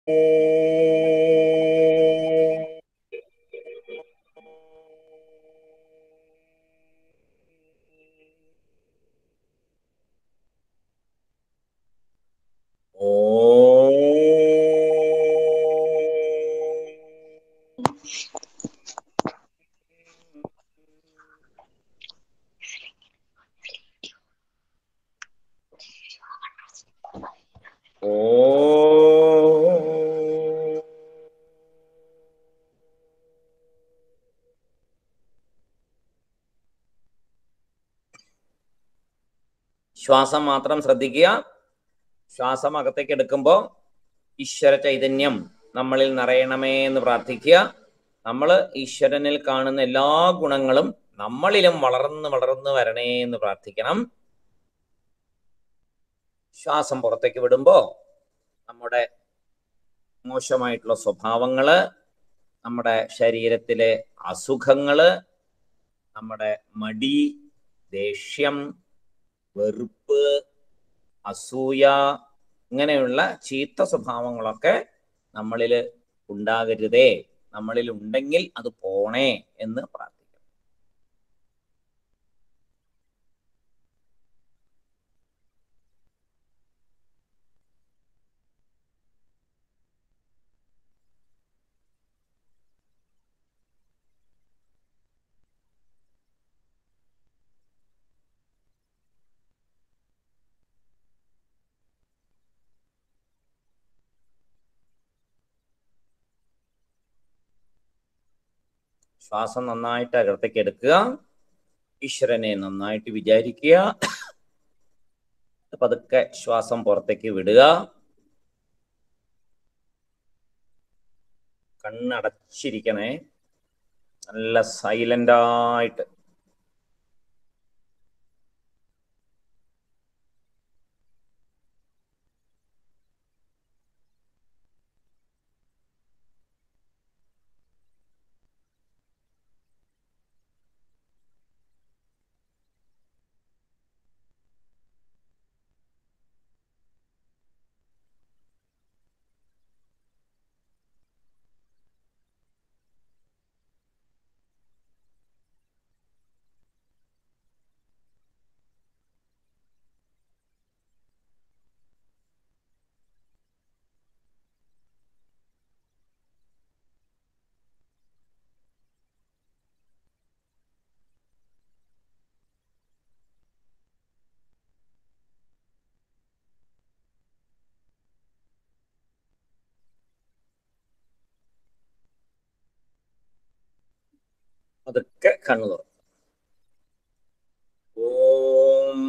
ശ്വാസം മാത്രം ശ്രദ്ധിക്കുക ശ്വാസം അകത്തേക്ക് എടുക്കുമ്പോൾ ഈശ്വര ചൈതന്യം നമ്മളിൽ നിറയണമേ എന്ന് പ്രാർത്ഥിക്കുക നമ്മൾ ഈശ്വരനിൽ കാണുന്ന എല്ലാ ഗുണങ്ങളും നമ്മളിലും വളർന്ന് വളർന്ന് വരണേ എന്ന് പ്രാർത്ഥിക്കണം ശ്വാസം പുറത്തേക്ക് വിടുമ്പോ നമ്മുടെ മോശമായിട്ടുള്ള സ്വഭാവങ്ങള് നമ്മുടെ ശരീരത്തിലെ അസുഖങ്ങള് നമ്മുടെ മടി ദേഷ്യം വെറുപ്പ് അസൂയ ഇങ്ങനെയുള്ള ചീത്ത സ്വഭാവങ്ങളൊക്കെ നമ്മളിൽ ഉണ്ടാകരുതേ നമ്മളിൽ ഉണ്ടെങ്കിൽ അത് പോണേ എന്ന് പ്രാർത്ഥിക്കണം ശ്വാസം നന്നായിട്ട് അകത്തേക്ക് എടുക്കുക ഈശ്വരനെ നന്നായിട്ട് വിചാരിക്കുക പതുക്കെ ശ്വാസം പുറത്തേക്ക് വിടുക കണ്ണടച്ചിരിക്കണേ നല്ല സൈലന്റ് ആയിട്ട് അതൊക്കെ കണ്ണു തുറക്കും ഓം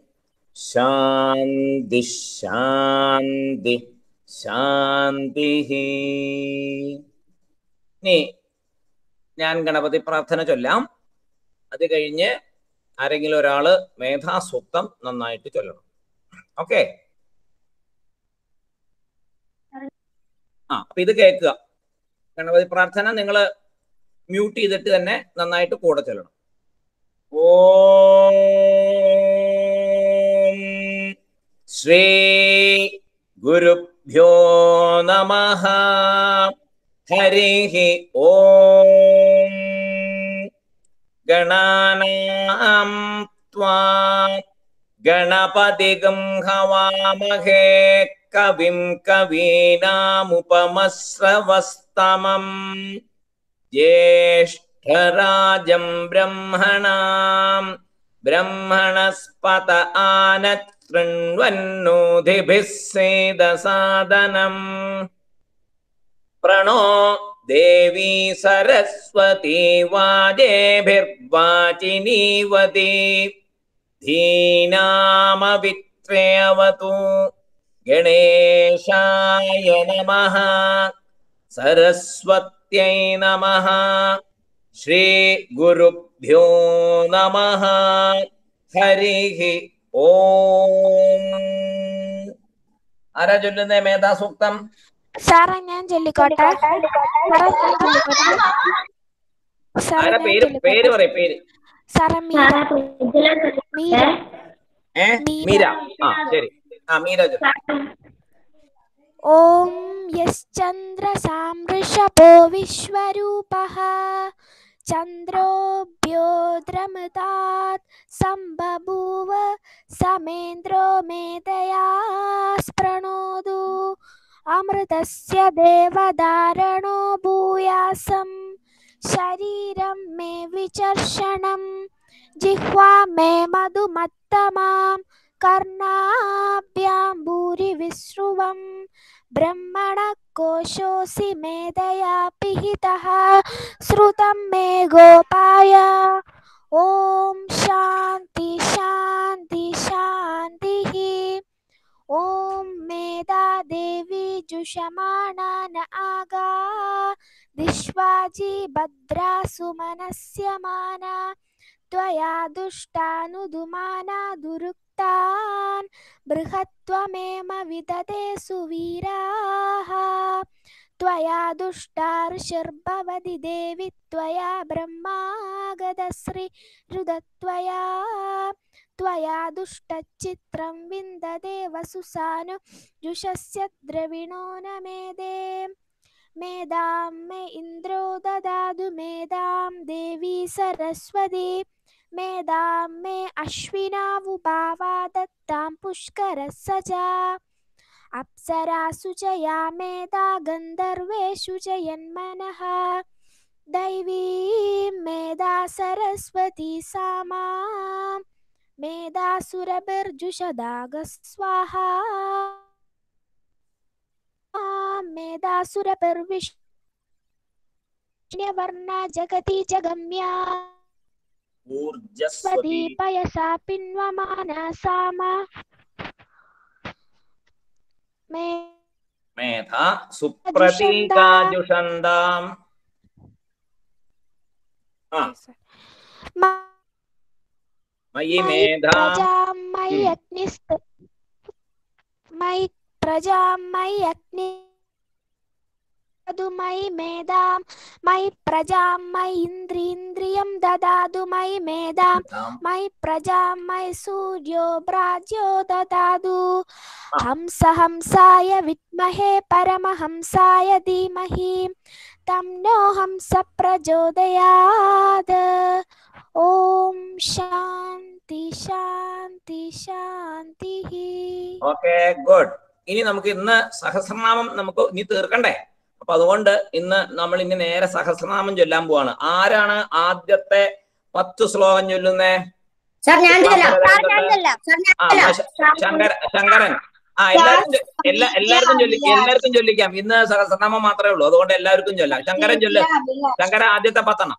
ശാന്തി ശാന്തി ശാന്തി ഇനി ഞാൻ ഗണപതി പ്രാർത്ഥന ചൊല്ലാം അത് കഴിഞ്ഞ് ആരെങ്കിലും ഒരാള് മേധാസ്വത്വം നന്നായിട്ട് ചൊല്ലണം ഓക്കെ ആ അപ്പൊ ഇത് കേൾക്കുക ഗണപതി പ്രാർത്ഥന നിങ്ങൾ മ്യൂട്ട് ചെയ്തിട്ട് തന്നെ നന്നായിട്ട് കൂടെ ചൊല്ലണം ഓം ശ്രീ ഗുരുഭ്യോ നമ ഹരി ഓം ഗണാനാം ത്വാ ഗണപതിഗം ഹവാമഹേ കവിം കവീനാമുപമശ്രവസ്തമം ജ്യേഷ്ഠരാജം ബ്രഹ്മണാം ബ്രഹ്മണസ്പത ആനൃണ്വന്നോധിഭിः सेदसादनम् प्रणो देवी सरस्वती वाजेभिर्वाचिनीवती धीनामवित्रेऽवतु गणेशाय नमः सरस्वत्यै नमः श्रीगुरुभ्यो नमः हरिः ഓം ആരാ ചൊല്ലുന്നേ മേധാസൂക്തം സാറേ ഞാൻ ചൊല്ലിക്കോട്ടെ സാറേ ഞാൻ ചൊല്ലിക്കോട്ടെ സാറേ ആരാ ഞാൻ പേര് പേര് ചൊല്ലിക്കോട്ടെ പറയും പേര് സാറേ മീര മീര ഏ മീര. മീര ആ ശരി ആ മീര ചൊല്ലു ॐ यश्चन्द्रसामृषभो विश्वरूपः चन्द्रोऽभ्योद्रमृतात् सम्बभूव समेन्द्रो मेधया स्पृणोतु अमृतस्य देवधारणो भूयासं शरीरं मे विचर्षणं जिह्वा मे मधुमत्तमां कर्णाभ्यां भूरिविश्रुवं ब्रह्मणः कोशोऽसि मेधया पिहितः श्रुतं मे गोपाय ॐ शान्ति शान्ति शान्तिः ॐ मेधा देवी जुषमाणा न आगा दिश्वाजी भद्रा सुमनस्य माना त्वया दुष्टानुदुमाना दुरुक्तान् बृहत्त्वमेव विदते सुवीराः त्वया दुष्टा ऋषिर्भवति देवि त्वया ब्रह्मागतश्रीरुदत्वया त्वया दुष्टचित्रं विन्दते वसुसानु जुषस्य द्रविणो न मेदे मेदां मे इन्द्रो ददातु मेदां देवी सरस्वती मेदां मे अश्विनावुभावा दत्तां पुष्करस्य च अप्सरासु च या मेधा गन्धर्वेषु च यन्मनः दैवी मेधा सरस्वती सा मां मेधासुरभिर्जुषदागस्वाहा मेधासुरभिर्विष्ण्यवर्णा जगति च गम्या ഊർജസ്വതി स्वदीपयसा पिन्वमाना सा मा मे മേധ സുപ്രതീകാജുഷന്താം ആ മയി മേധ प्रजां मयि अग्निस्त मयि प्रजां मयि अग्नि ददातु मयि मेधां मयि प्रजां मयि इन्द्रीन्द्रियं ददातु मयि मेधां मयि प्रजां मयि सूर्यो भ्राज्यो ददातु Ah. हंस हंसाय विद्महे परमहंसाय धीमहि तं नो हंस प्रचोदयात् ॐ शान्ति शान्ति शान्तिः ഓക്കെ ഗുഡ് ഇനി നമുക്ക് ഇന്ന് സഹസ്രനാമം നമുക്ക് ഇനി തീർക്കണ്ടേ അപ്പൊ അതുകൊണ്ട് ഇന്ന് നമ്മൾ ഇനി നേരെ സഹസ്രനാമം ചൊല്ലാൻ പോവാണ് ആരാണ് ആദ്യത്തെ പത്ത് ശ്ലോകം ചൊല്ലുന്നേ സാർ ഞാൻ ചൊല്ലാം സാർ ഞാൻ ചൊല്ലാം സാർ ഞാൻ ആ ചൊല്ലാം ശ- ശങ്കര ശങ്കരൻ ആ എല്ലാവർക്കും ചൊ- എല്ലാ എല്ലാവർക്കും ചൊല്ലി എല്ലാവർക്കും ചൊല്ലിക്കാം ഇന്ന് സഹസ്രനാമം മാത്രമേ ഉള്ളൂ അതുകൊണ്ട് എല്ലാവർക്കും ചൊല്ലാം ശങ്കരൻ ചൊല്ല് ശങ്കര ആദ്യത്തെ പത്തെണ്ണം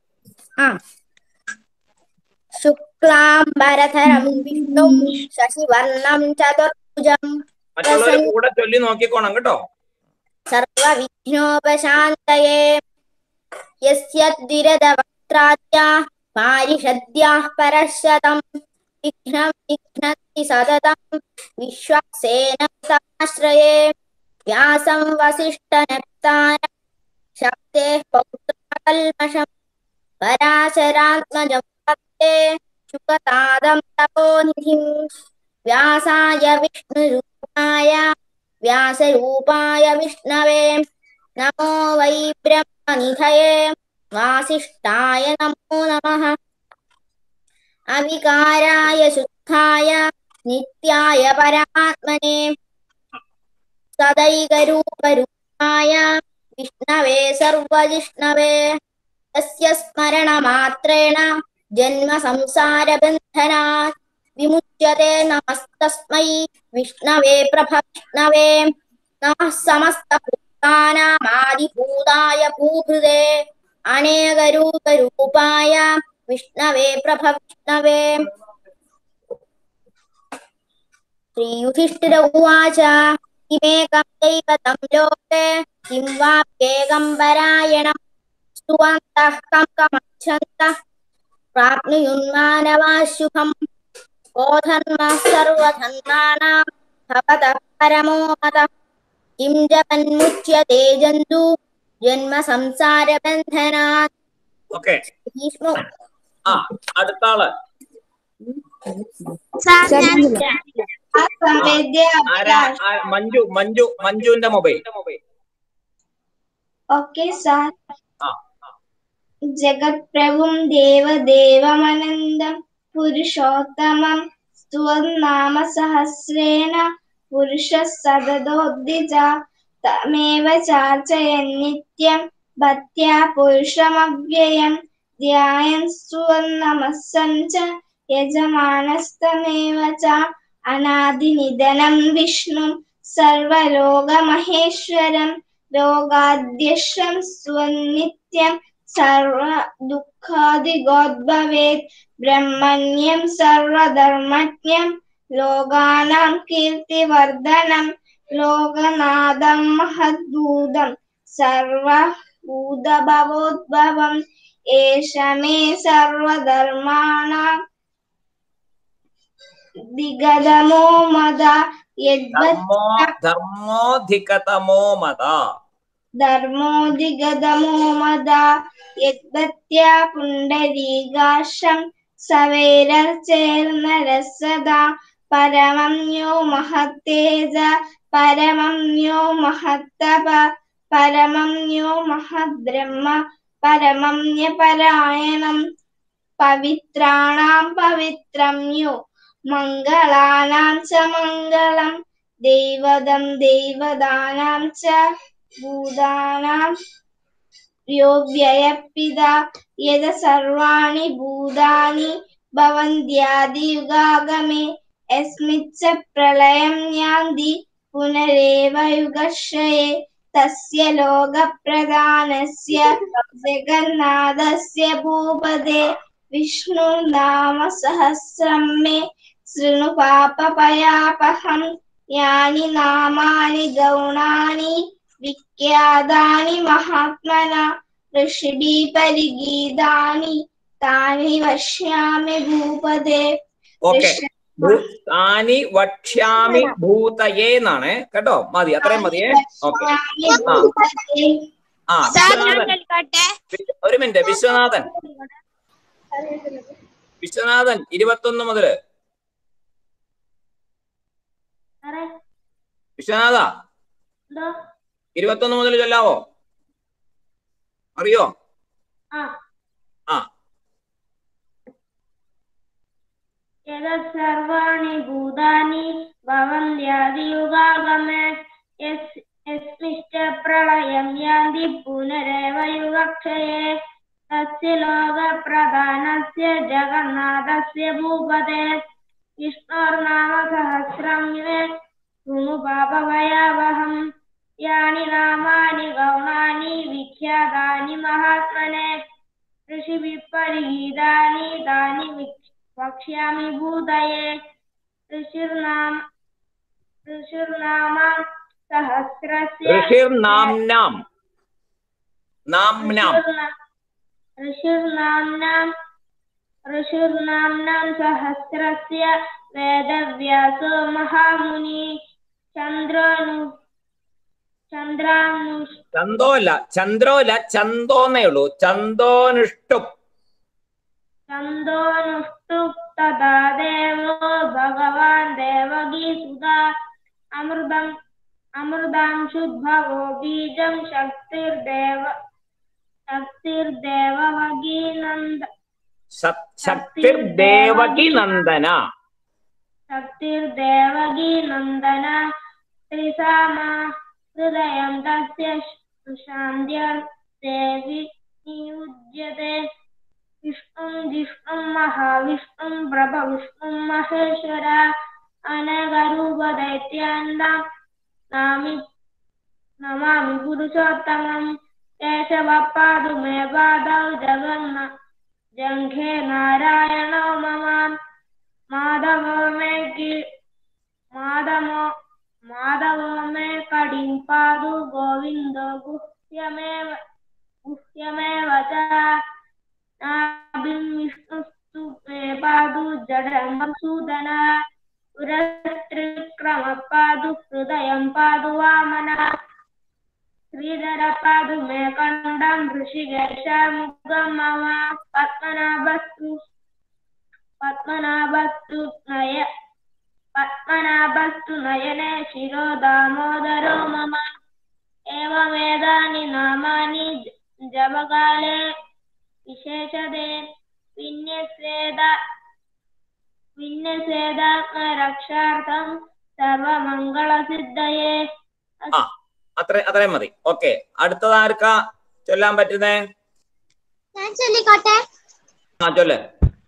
ശുക്ലാംബരധരം വിഷ്ണും ശശിവർണം ചതുർഭുജം മറ്റുള്ളവർ കൂടെ ചൊല്ലി നോക്കിക്കോണം കേട്ടോ സർവവിഘ്നോപശാന്തയേ യസ്യദ്വിരദവക്ത്രാദ്യാ പാരിഷദ്യാः പരശതം വിഘ്നം വിഘ്നത്തി സതതം വിശ്വക്സേന സമാശ്രയേ വ്യാസം വസിഷ്ഠനപ്താന ശക്തേः പൗത്രകൽമഷം പരാശരാത്മജം ഭക്തേ ശുകതാദം തപോനിധിം വ്യാസായ വിഷ്ണുരൂപായ വ്യാസരൂപായ വിഷ്ണവേ നമോ വൈ ബ്രഹ്മനിധയേ വാസിഷ്ഠായ നമോ നമഃ അവികാരായ ശുദ്ധായ നിത്യായ പരമാത്മനെ സദൈകരൂപരൂപായ വിഷ്ണവേ സർവജിഷ്ണവേ തസ്യ സ്മരണമാത്രേണ ജന്മ സംസാരബന്ധനാത് വിമുച്യത്തെ നമസ്തസ്മൈ വിഷ്ണവേ പ്രഭവിഷ്ണവേ നമഃ സമസ്തഭൂതാനാമാദിഭൂതായ ഭൂഭൃതേ അനേകരൂപരൂപായ വിഷ്ണവേ പ്രഭവിഷ്ണവേ ശ്രീയുധിഷ്ഠിര ഉവാച കിമേകം ദൈവതം ലോകേ കിം വാപ്യേകം പരായണം സ്തുവന്തഃ കം കമച്ഛന്തഃ പ്രാപ്നുയുന്മാനവാ ശുഭം को धर्मः सर्वधर्माणां भवतः परमो मतः किं जपन्मुच्यते जन्तु जन्म संसारबन्धनात् ഓക്കെ ഭീഷ്മോ ആ അടുത്ത ആള് ആരാ ആ, മഞ്ജു മഞ്ജു മഞ്ജുവിന്റെ മൊബൈൽ ഓക്കെ സാർ ആ ജഗത്പ്രഭും ദേവദേവമനന്തം പുരുഷോത്തമം സ്തുവന്നാമ സഹസ്രേണ പുരുഷ സതതോദ്ദിജ തമേവ ചാർച്ചയൻ നിത്യം ഭക്ത്യാ പുരുഷമവ്യയം ധ്യായൻ സ്തുവന്നമസ്സം ച യജമാനസ്തമേവ ച അനാദിനിധനം വിഷ്ണു സർവലോകമഹേശ്വരം ലോകാദ്യശ്രം സ്വനിത്യം സർവ ദുഃഖാദിഗോദ്ഭവേത് ബ്രഹ്മണ്യം സർവധർമ്മജ്ഞം ലോകാനാം കീർത്തിവർദ്ധനം ലോകനാഥം മഹദ്ഭൂതം സർവഭൂതഭവോദ്ഭവം ഏഷ മേ സർവധർമാണാം ദിഗതമോ മത യദ്വത് ധർമ്മോ ധർമ്മോധികതമോ മത ധർമ്മോദിഗതമോ മത യദ്ഭത്യാ പുണ്ടരീകാശം സവേരർച്ചേർന്ന രസത പരമം യോ മഹത്തേജ പരമം യോ മഹത്തപ പരമം യോ മഹദ്ബ്രഹ്മ പരമം പരായണം പവിത്രാണാം പവിത്രം യോ മംഗളാനാം ച മംഗളം ദൈവതം ദൈവദാനാം ച ഭൂതാനാം യോ വ്യയപ്പിത യത സർവാണി ഭൂതാനി ഭവന്ത്യാദിയുഗാഗമേ യസ്മിച്ച പ്രളയം യാന്തി പുനരേവ യുഗക്ഷയെ തസ്യ ലോകപ്രധാനസ്യ ജഗന്നാഥസ്യ ഭൂപദേ വിഷ്ണുർനാമ സഹസ്രം മേ ശൃണു പാപപയാപഹം യാനി നാമാനി ഗൗണാനി വിഖ്യാതാനി മഹാത്മന ഋഷിഭി പരിഗീതാനി താനി വക്ഷ്യാമി ഭൂപദേ ഓക്കെ താനി വക്ഷ്യാമി ഭൂതയേ എന്നാണ് കേട്ടോ മതി അത്രയും മതിയേ ഓക്കെ ആ വിശ്വനാഥൻ വി- ഒരു മിനിറ്റ് വിശ്വനാഥൻ വിശ്വനാഥൻ ഇരുപത്തൊന്ന് മുതല് വിശ്വനാഥ ഇരുപത്തൊന്ന് മുതൽ ചൊല്ലാവോ അറിയോ ആ സർവാണി ഭൂതാനി ഭവന്ത്യാദിയുഗാഗമേ യസ് യസ്മിശ്ച പ്രളയം യാന്തി പുനരേവ യുഗക്ഷയെ തസ്യ ലോകപ്രധാനസ്യ ജഗന്നാഥസ്യ ഭൂപതേ വിഷ്ണോർനാമ സഹസ്രം മേ ശൃണു പാപഭയാവഹം യാനി നാമാനി ഗൗണാനി വിഖ്യാതാനി മഹാത്മനെ ഋഷിഭിः परिगीतानि तानि विक्- वक्ष्यामि भूतये ऋषिर्नाम ऋषिर्नाम सहस्रस्य ഋഷിർനാംനാം നാംനാം ऋषिर्ना- ऋषिर्नाम्नां ऋषिर्नाम्नां सहस्रस्य वेदव्यासो महामुनि चन्द्रानु चन्द्रानुष् ചന്തോ അല്ല ചന്ദ്രോ അല്ല ചന്തോന്നേ ഉള്ളൂ ചന്തോനുഷ്ടും छन्दोनुष्टुप् तदा देवो भगवान् देवगीसुधा अमृतम् अमृतांशुद्भवो बीजं शक्तिर्देव शक्तिर्देववगीनन्द സ- ശക്തിർദേവകി നന്ദന शक्तिर्देवगीनन्दन त्रिसामा हृदयं तस्य शान्त्यर्देवि नियुज्यते विष्णुं जिष्णुं महाविष्णुं प्रभविष्णुं महेश्वर अनगरूपदैत्यान्नां नामि नमामि पुरुषोत्तमं केशवपादु मे पादौ जगन्न जङ्घे नारायणो मम माधवो मे कि माधवो माधवो मे कडिं पादु गोविन्दो गुह्यमेव गुह्यमेव च नाभिं विष्णुस्तु मे पादु जडं सूदन पुरस्त्रिक्रमपादु हृदयं पादु वामन श्रीधर पादु मे कण्डं ऋषिकेशमुखं मम पद्मनाभस्तु पद्मनाभस्तु नय പത്മനാഭസ്തു നയനെ ശിരോ ദാമോദരോ മമ ഏവമേതാനി നാമാനി ജപകാലേ വിശേഷതേ വിന്യസേത വിന്യസേതാത്മരക്ഷാർത്ഥം സർവമംഗളസിദ്ധയേ ആ അത്ര അത്രയും മതി ഓക്കെ അടുത്തത് ആർക്കാ ചൊല്ലാൻ പറ്റുന്നേ ഞാൻ ചൊല്ലിക്കോട്ടെ ആ ചൊല്ല്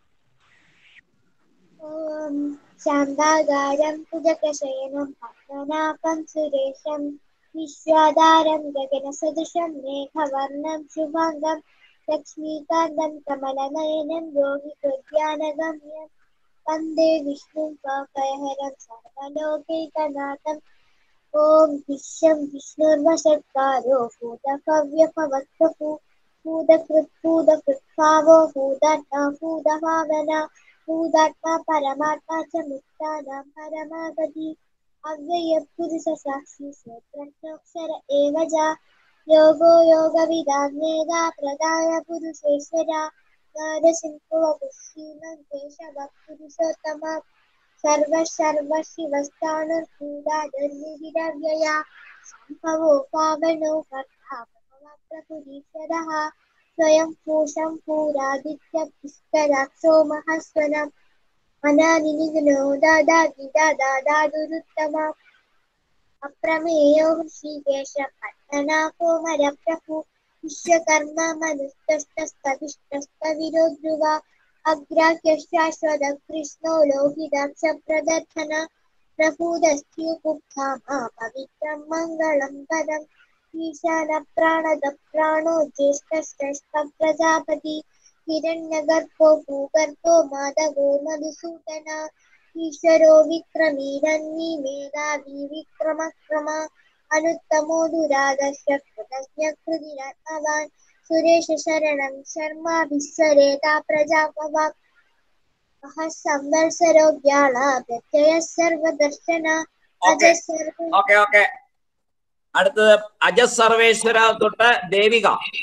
ഓം ശാന്താകാരം പുജകശയനം പത്മനാഭം സുരേശം വിശ്വാധാരം ഗഗനസദൃശം മേഘവർണം ശുഭാംഗം ലക്ഷ്മീകാന്തം കമലനയനം യോഗികൃദ്യാനഗമ്യം വന്ദേ വിഷ്ണും പാപയഹരം സർവലോകൈകനാഥം ഓം വിശ്വം വിഷ്ണുർവശത്കാരോ ഭൂതഭവ്യഭവത്വപു ഭൂതകൃത് ഭൂതകൃത്ഭാവോ ഭൂതാത്മാ ഭൂതഭാവന ഭൂതാത്മാ പരമാത്മാ ച മുക്താനാം പരമാഗതി അവ്യയ പുരുഷ സാക്ഷി സ്വപ്രജ്ഞോക്ഷര ഏവ ച യോഗോ യോഗവിദാന്യേത പ്രദായ പുരുഷേശ്വര നാരസിംഹവപുശ്രീമൻ കേശവ പുരുഷോത്തമ സർവ സർവ ശിവസ്ഥാനുർഭൂതാനിർവിരവ്യയ സംഭവോ പാവനോ കർത്താ പ്രപുരീശ്വരः സ്വയം പൂഷം പൂരാദിത്യ പുഷ്കരാക്ഷോ മഹസ്വനം അനാനിനിഗ്നോ ദാദാതി ദാദാദാദുരുത്തമ അപ്രമേയോ ഋഷികേശ പത്മനാഭോ മരപ്രഭു വിശ്വകർമ്മ മനുസ്തസ്തവിഷ്ടസ്തവിരോ ധ്രുവ അഗ്രാഹ്യശാശ്വത കൃഷ്ണോ ലോഹിതാക്ഷ പ്രദർശന പ്രഭൂതസ്ത്യുപുബ്ധാമ പവിത്രം മംഗളം പദം ഈശാന പ്രാണദ പ്രാണോ ജ്യേഷ്ഠശ്രേഷ്ഠ പ്രജാപതി ഹിരണ്യഗർഭോ ഭൂഗർഭോ മാധവോ മധുസൂദന ഈശ്വരോ വിക്രമീരന്നി മേധാവി വിക്രമക്രമ അനുത്തമോ ദുരാദർശ കൃതജ്ഞ കൃതിരാത്മവാൻ സുരേഷ ശരണം ശർമാഭിസ്വരേതാ പ്രജാപവാ അഹ സംവത്സരോ വ്യാള പ്രത്യയ സർവദർശന അജ ഓക്കെ സർവ ഓക്കെ ഓക്കെ അടുത്തത് അജസ് സർവേശ്വര തൊട്ട് ദേവിക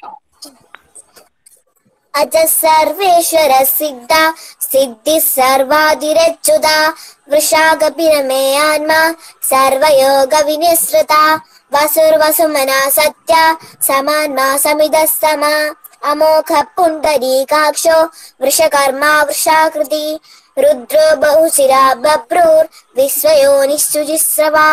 अज सर्वेश्वर सिद्धा सिद्धि सर्वाधिरच्युता वृषागपिरमे आत्मा सर्वयोग विनिसृता वसुर्वसुमना सत्या समान्मा समिदः समा अमोघ पुण्डरीकाक्षो वृषकर्मा वृषाकृति रुद्रो बहुशिरा बभ्रूर्विश्वयोनिश्चुजिस्रवा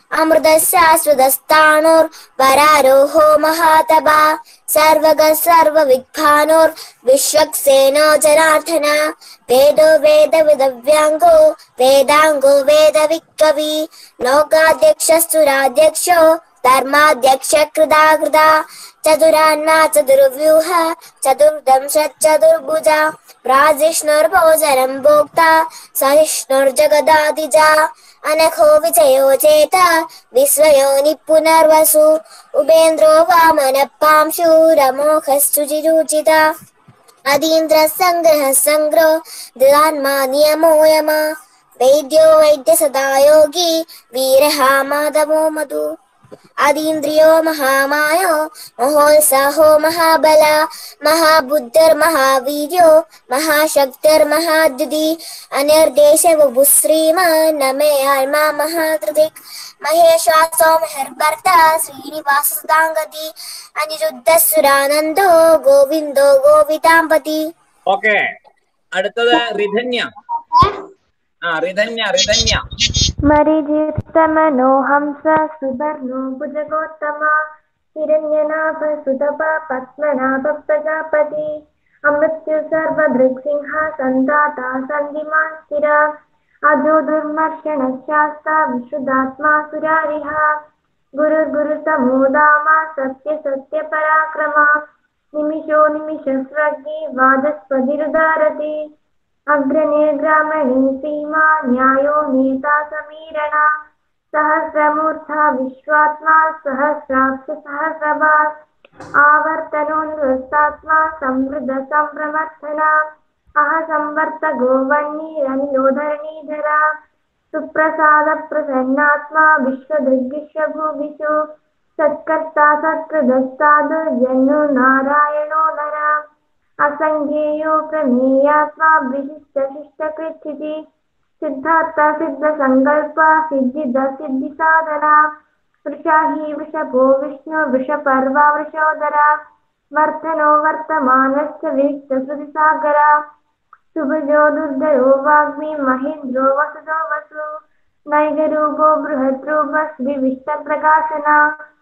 अमृतशाश्वतस्ताणुर्वरारोहो महातपा सर्वगः सर्वविद्भानुर्विश्वक्सेनो जनार्दन वेदो वेदविदव्याङ्गो वेदाङ्गो वेदविक्कवि लोकाध्यक्षस्तुराध्यक्षो धर्माध्यक्ष कृदा कृदा चतुरान्मा चतुर्व्यूह चतुर्दंश चतुर्भुजा प्राजिष्णुर्भोजनं भोक्ता सहिष्णुर्जगदादिजा अनखो विजयो चेत विश्वयोनि पुनर्वसु उपेन्द्रो वामनपांशूरमोघश्चुचिरुचिता अदीन्द्रः सङ्ग्रहः सङ्ग्रहो ददान्मा नियमो यम वैद्यो वैद्यसदा योगी वीरः माधवो मधु अदीन्द्रियो महामायो महोत्साहो महाबल महाबुद्धिर्महावीर्यो महाशक्तिर्महाद्युति अनिर्देशबुश्रीमान् न मे आत्मा महाकृतिक् महेश्वासो मेहर्भर्ता श्रीनिवाससुताङ्गति अनिरुद्धसुरानन्दो गोविन्दो गोविताम्पति ഓക്കെ അടുത്തത് റിധന്യ ആ റിധന്യ റിധന്യ मरिजित्तमनोहंस सुवर्णो भुजगोत्तम हिरण्यनाभ सुतप पद्मनाभ प्रजापति अमृत्यु सर्वदृक्सिंह सन्दाता सन्धिमान् स्थिर अजो दुर्मर्षणशास्ता विशुद्धात्मा सुरारिः गुरुर्गुरुसमोदामा सत्य सत्य पराक्रमा निमिषो निमिषस्वग्नि वादस्पतिरुदारति अग्रणे ग्रामणे सीमा न्यायो नेता समीरणा सहस्रमूर्धा विश्वात्मा सहस्राक्ष सहस्रभास् आवर्तनोन्वस्तात्मा समृद्ध सम्प्रमर्थना अह संवर्त गोवन्नीरनिलोधरणीधरा सुप्रसाद प्रसन्नात्मा विश्वदृग्विश्वभूभिषु सत्कर्ता सत्कृदस्तादुर्जन्यो नारायणो नरा असङ्ख्येयो प्रमेयात्मा विशिष्टशिष्टकृच्छिति सिद्धार्थ सिद्ध संकल्प सिद्धिद सिद्धि साधना वृषाही वृषभो विष्णु वृषपर्वा वृषोदरा वर्तनो वर्तमानश्च वीक्ष श्रुतिसागरा सुभजो दुर्दयो वाग्मी महेन्द्रो वसुदो वसु नैगरूपो बृहद्रूपस्विविष्टप्रकाशना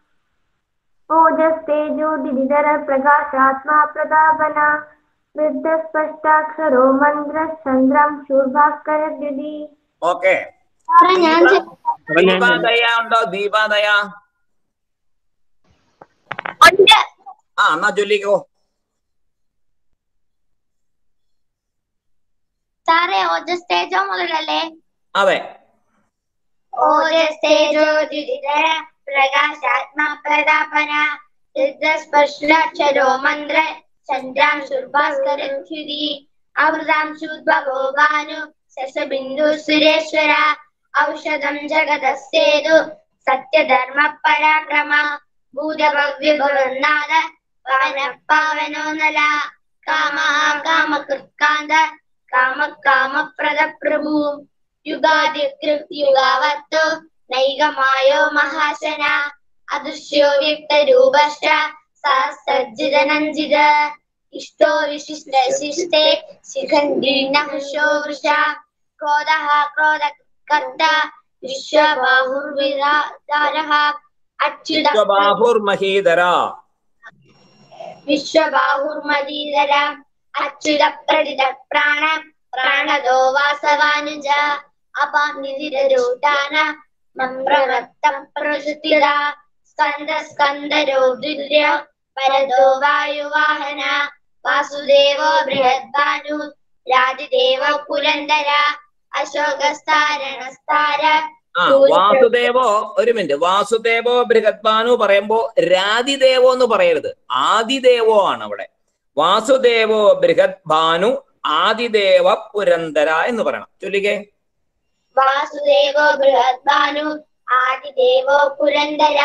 ओजस्तेजो दिदिधर प्रकाशात्मा प्रतापना वृद्धस्पष्टाक्षरो मन्द्रश्चन्द्रं शूर्भास्करद्युदि ഓക്കെ സാറേ ഞാൻ ദീപാദയ ഉണ്ടോ ദീപാദയ ഉണ്ട് ആ എന്നാ ചൊല്ലിക്കോ സാറേ ഓജസ്തേജോ മുതലല്ലേ അതെ ഓജസ്തേജോ ദ്വിധിധര പ്രകാശാത്മാ പ്രതാപന സിദ്ധസ്പർശാക്ഷരോ മന്ത്ര ചന്ദ്രാം ശുർഭാസ്കരച്യുതി അമൃതാം ശുദ്ഭവോ ഭാനു ശശബിന്ദു സുരേശ്വര ഔഷധം ജഗതസ്തേതു സത്യധർമ്മ പരാക്രമ ഭൂതഭവ്യഭവനാഥ പാവന പാവനോ നല കാമ കാമകൃത്കാന്ത കാമ കാമപ്രദ പ്രഭു യുഗാദികൃത്യുഗാവത്തോ നൈകമായോ മഹാശന അദൃശ്യോ വ്യക്തരൂപശ്ച സജ്ജിതനഞ്ജിത ഇഷ്ടോ വിശിഷ്ട ശിഷ്ടേ ശിഖണ്ഡിനഹശോ വൃഷ ക്രോധഃ ക്രോധകർത്ത വിശ്വബാഹുർവിധാരഃ അച്യുത ബാഹുർമഹീധര വിശ്വബാഹുർമദീധര അച്യുത പ്രതിത പ്രാണ പ്രാണദോ വാസവാനുജ അപാനിധിരൂട്ടാന മമ്രവത്തം പ്രസുതിര സ്കന്ദ സ്കന്ദരോ ദുര്യ പരദോ വായുവാഹന വാസുദേവോ ബൃഹദ്ഭാനു രാജദേവ പുരന്ദര അശോകസ്ഥാരണസ്താര ആ വാസുദേവോ ഒരു മിനിറ്റ് വാസുദേവോ ബൃഹത്മാനു പറയുമ്പോ രാതിദേവോ എന്ന് പറയരുത് ആദിദേവോ ആണ് അവിടെ വാസുദേവോ ബൃഹത് ഭാനു ആദിദേവ പുരന്തര എന്ന് പറയണം ചൊല്ലിക്കേ വാസുദേവോ ബൃഹദ്ഭാനു ആദിദേവോ പുരന്ദര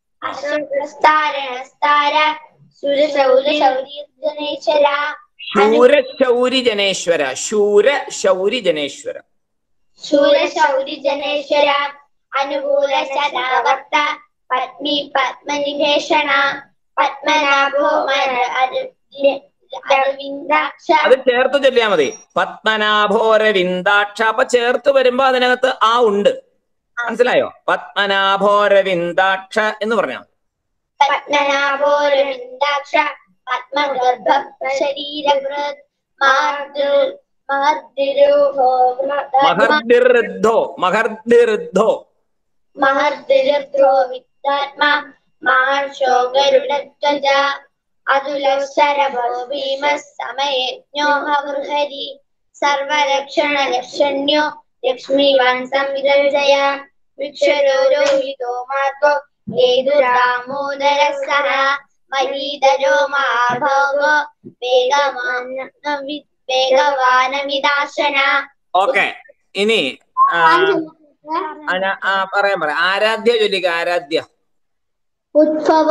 അശോകസ്ഥാരണസ്താര സുരശൗരി ശൗരീശ്വര ശൂര ശൗരി ജനേശ്വര ശൂര ശൗരി ജനേശ്വര ശൂരശൗരി ജനേശ്വര അനുകൂല ശതാവർത്ത പത്നി പത്മനിഭേഷണ പത്മനാഭോ മര- അര- അരവിന്ദാക്ഷ അത് ചേർത്ത് ചൊല്ലിയാ മതി പത്മനാഭോരവിന്ദാക്ഷ അപ്പൊ ചേർത്ത് വരുമ്പോ അതിനകത്ത് ആ ഉണ്ട് മനസ്സിലായോ പത്മനാഭോരവിന്ദാക്ഷ എന്ന് പറഞ്ഞാൽ മതി പത്മനാഭോരവിന്ദാക്ഷ പത്മഗർഭ ശരീരകൃത് മാർദൃ മഹർദിരുഹോ മഹർദിർദ്ധോ മഹർദിർദ്ധോ മഹർദിരുദ്രോ വിദ്ധാത്മാ മഹർഷോ ഗരുഡധ്വജ അതുലശരഭോ ഭീമ സമയജ്ഞോ ഹവൃഹരി സർവരക്ഷണ ലക്ഷണ്യോ ലക്ഷ്മീവാൻ സംവിദർജയ വൃക്ഷരോഹിതോ മാർഗോ ഏതു ദാമോദര സഹ മഹീധരോ മഹാഭോഗോ വേഗവാന വേഗവാനമിദാശന ഓക്കെ ഇനി ആ, അന- ആ, പറയാം പറയാം ആരാധ്യ ചൊല്ലിക്ക ആരാധ്യ ഉദ്ഭവ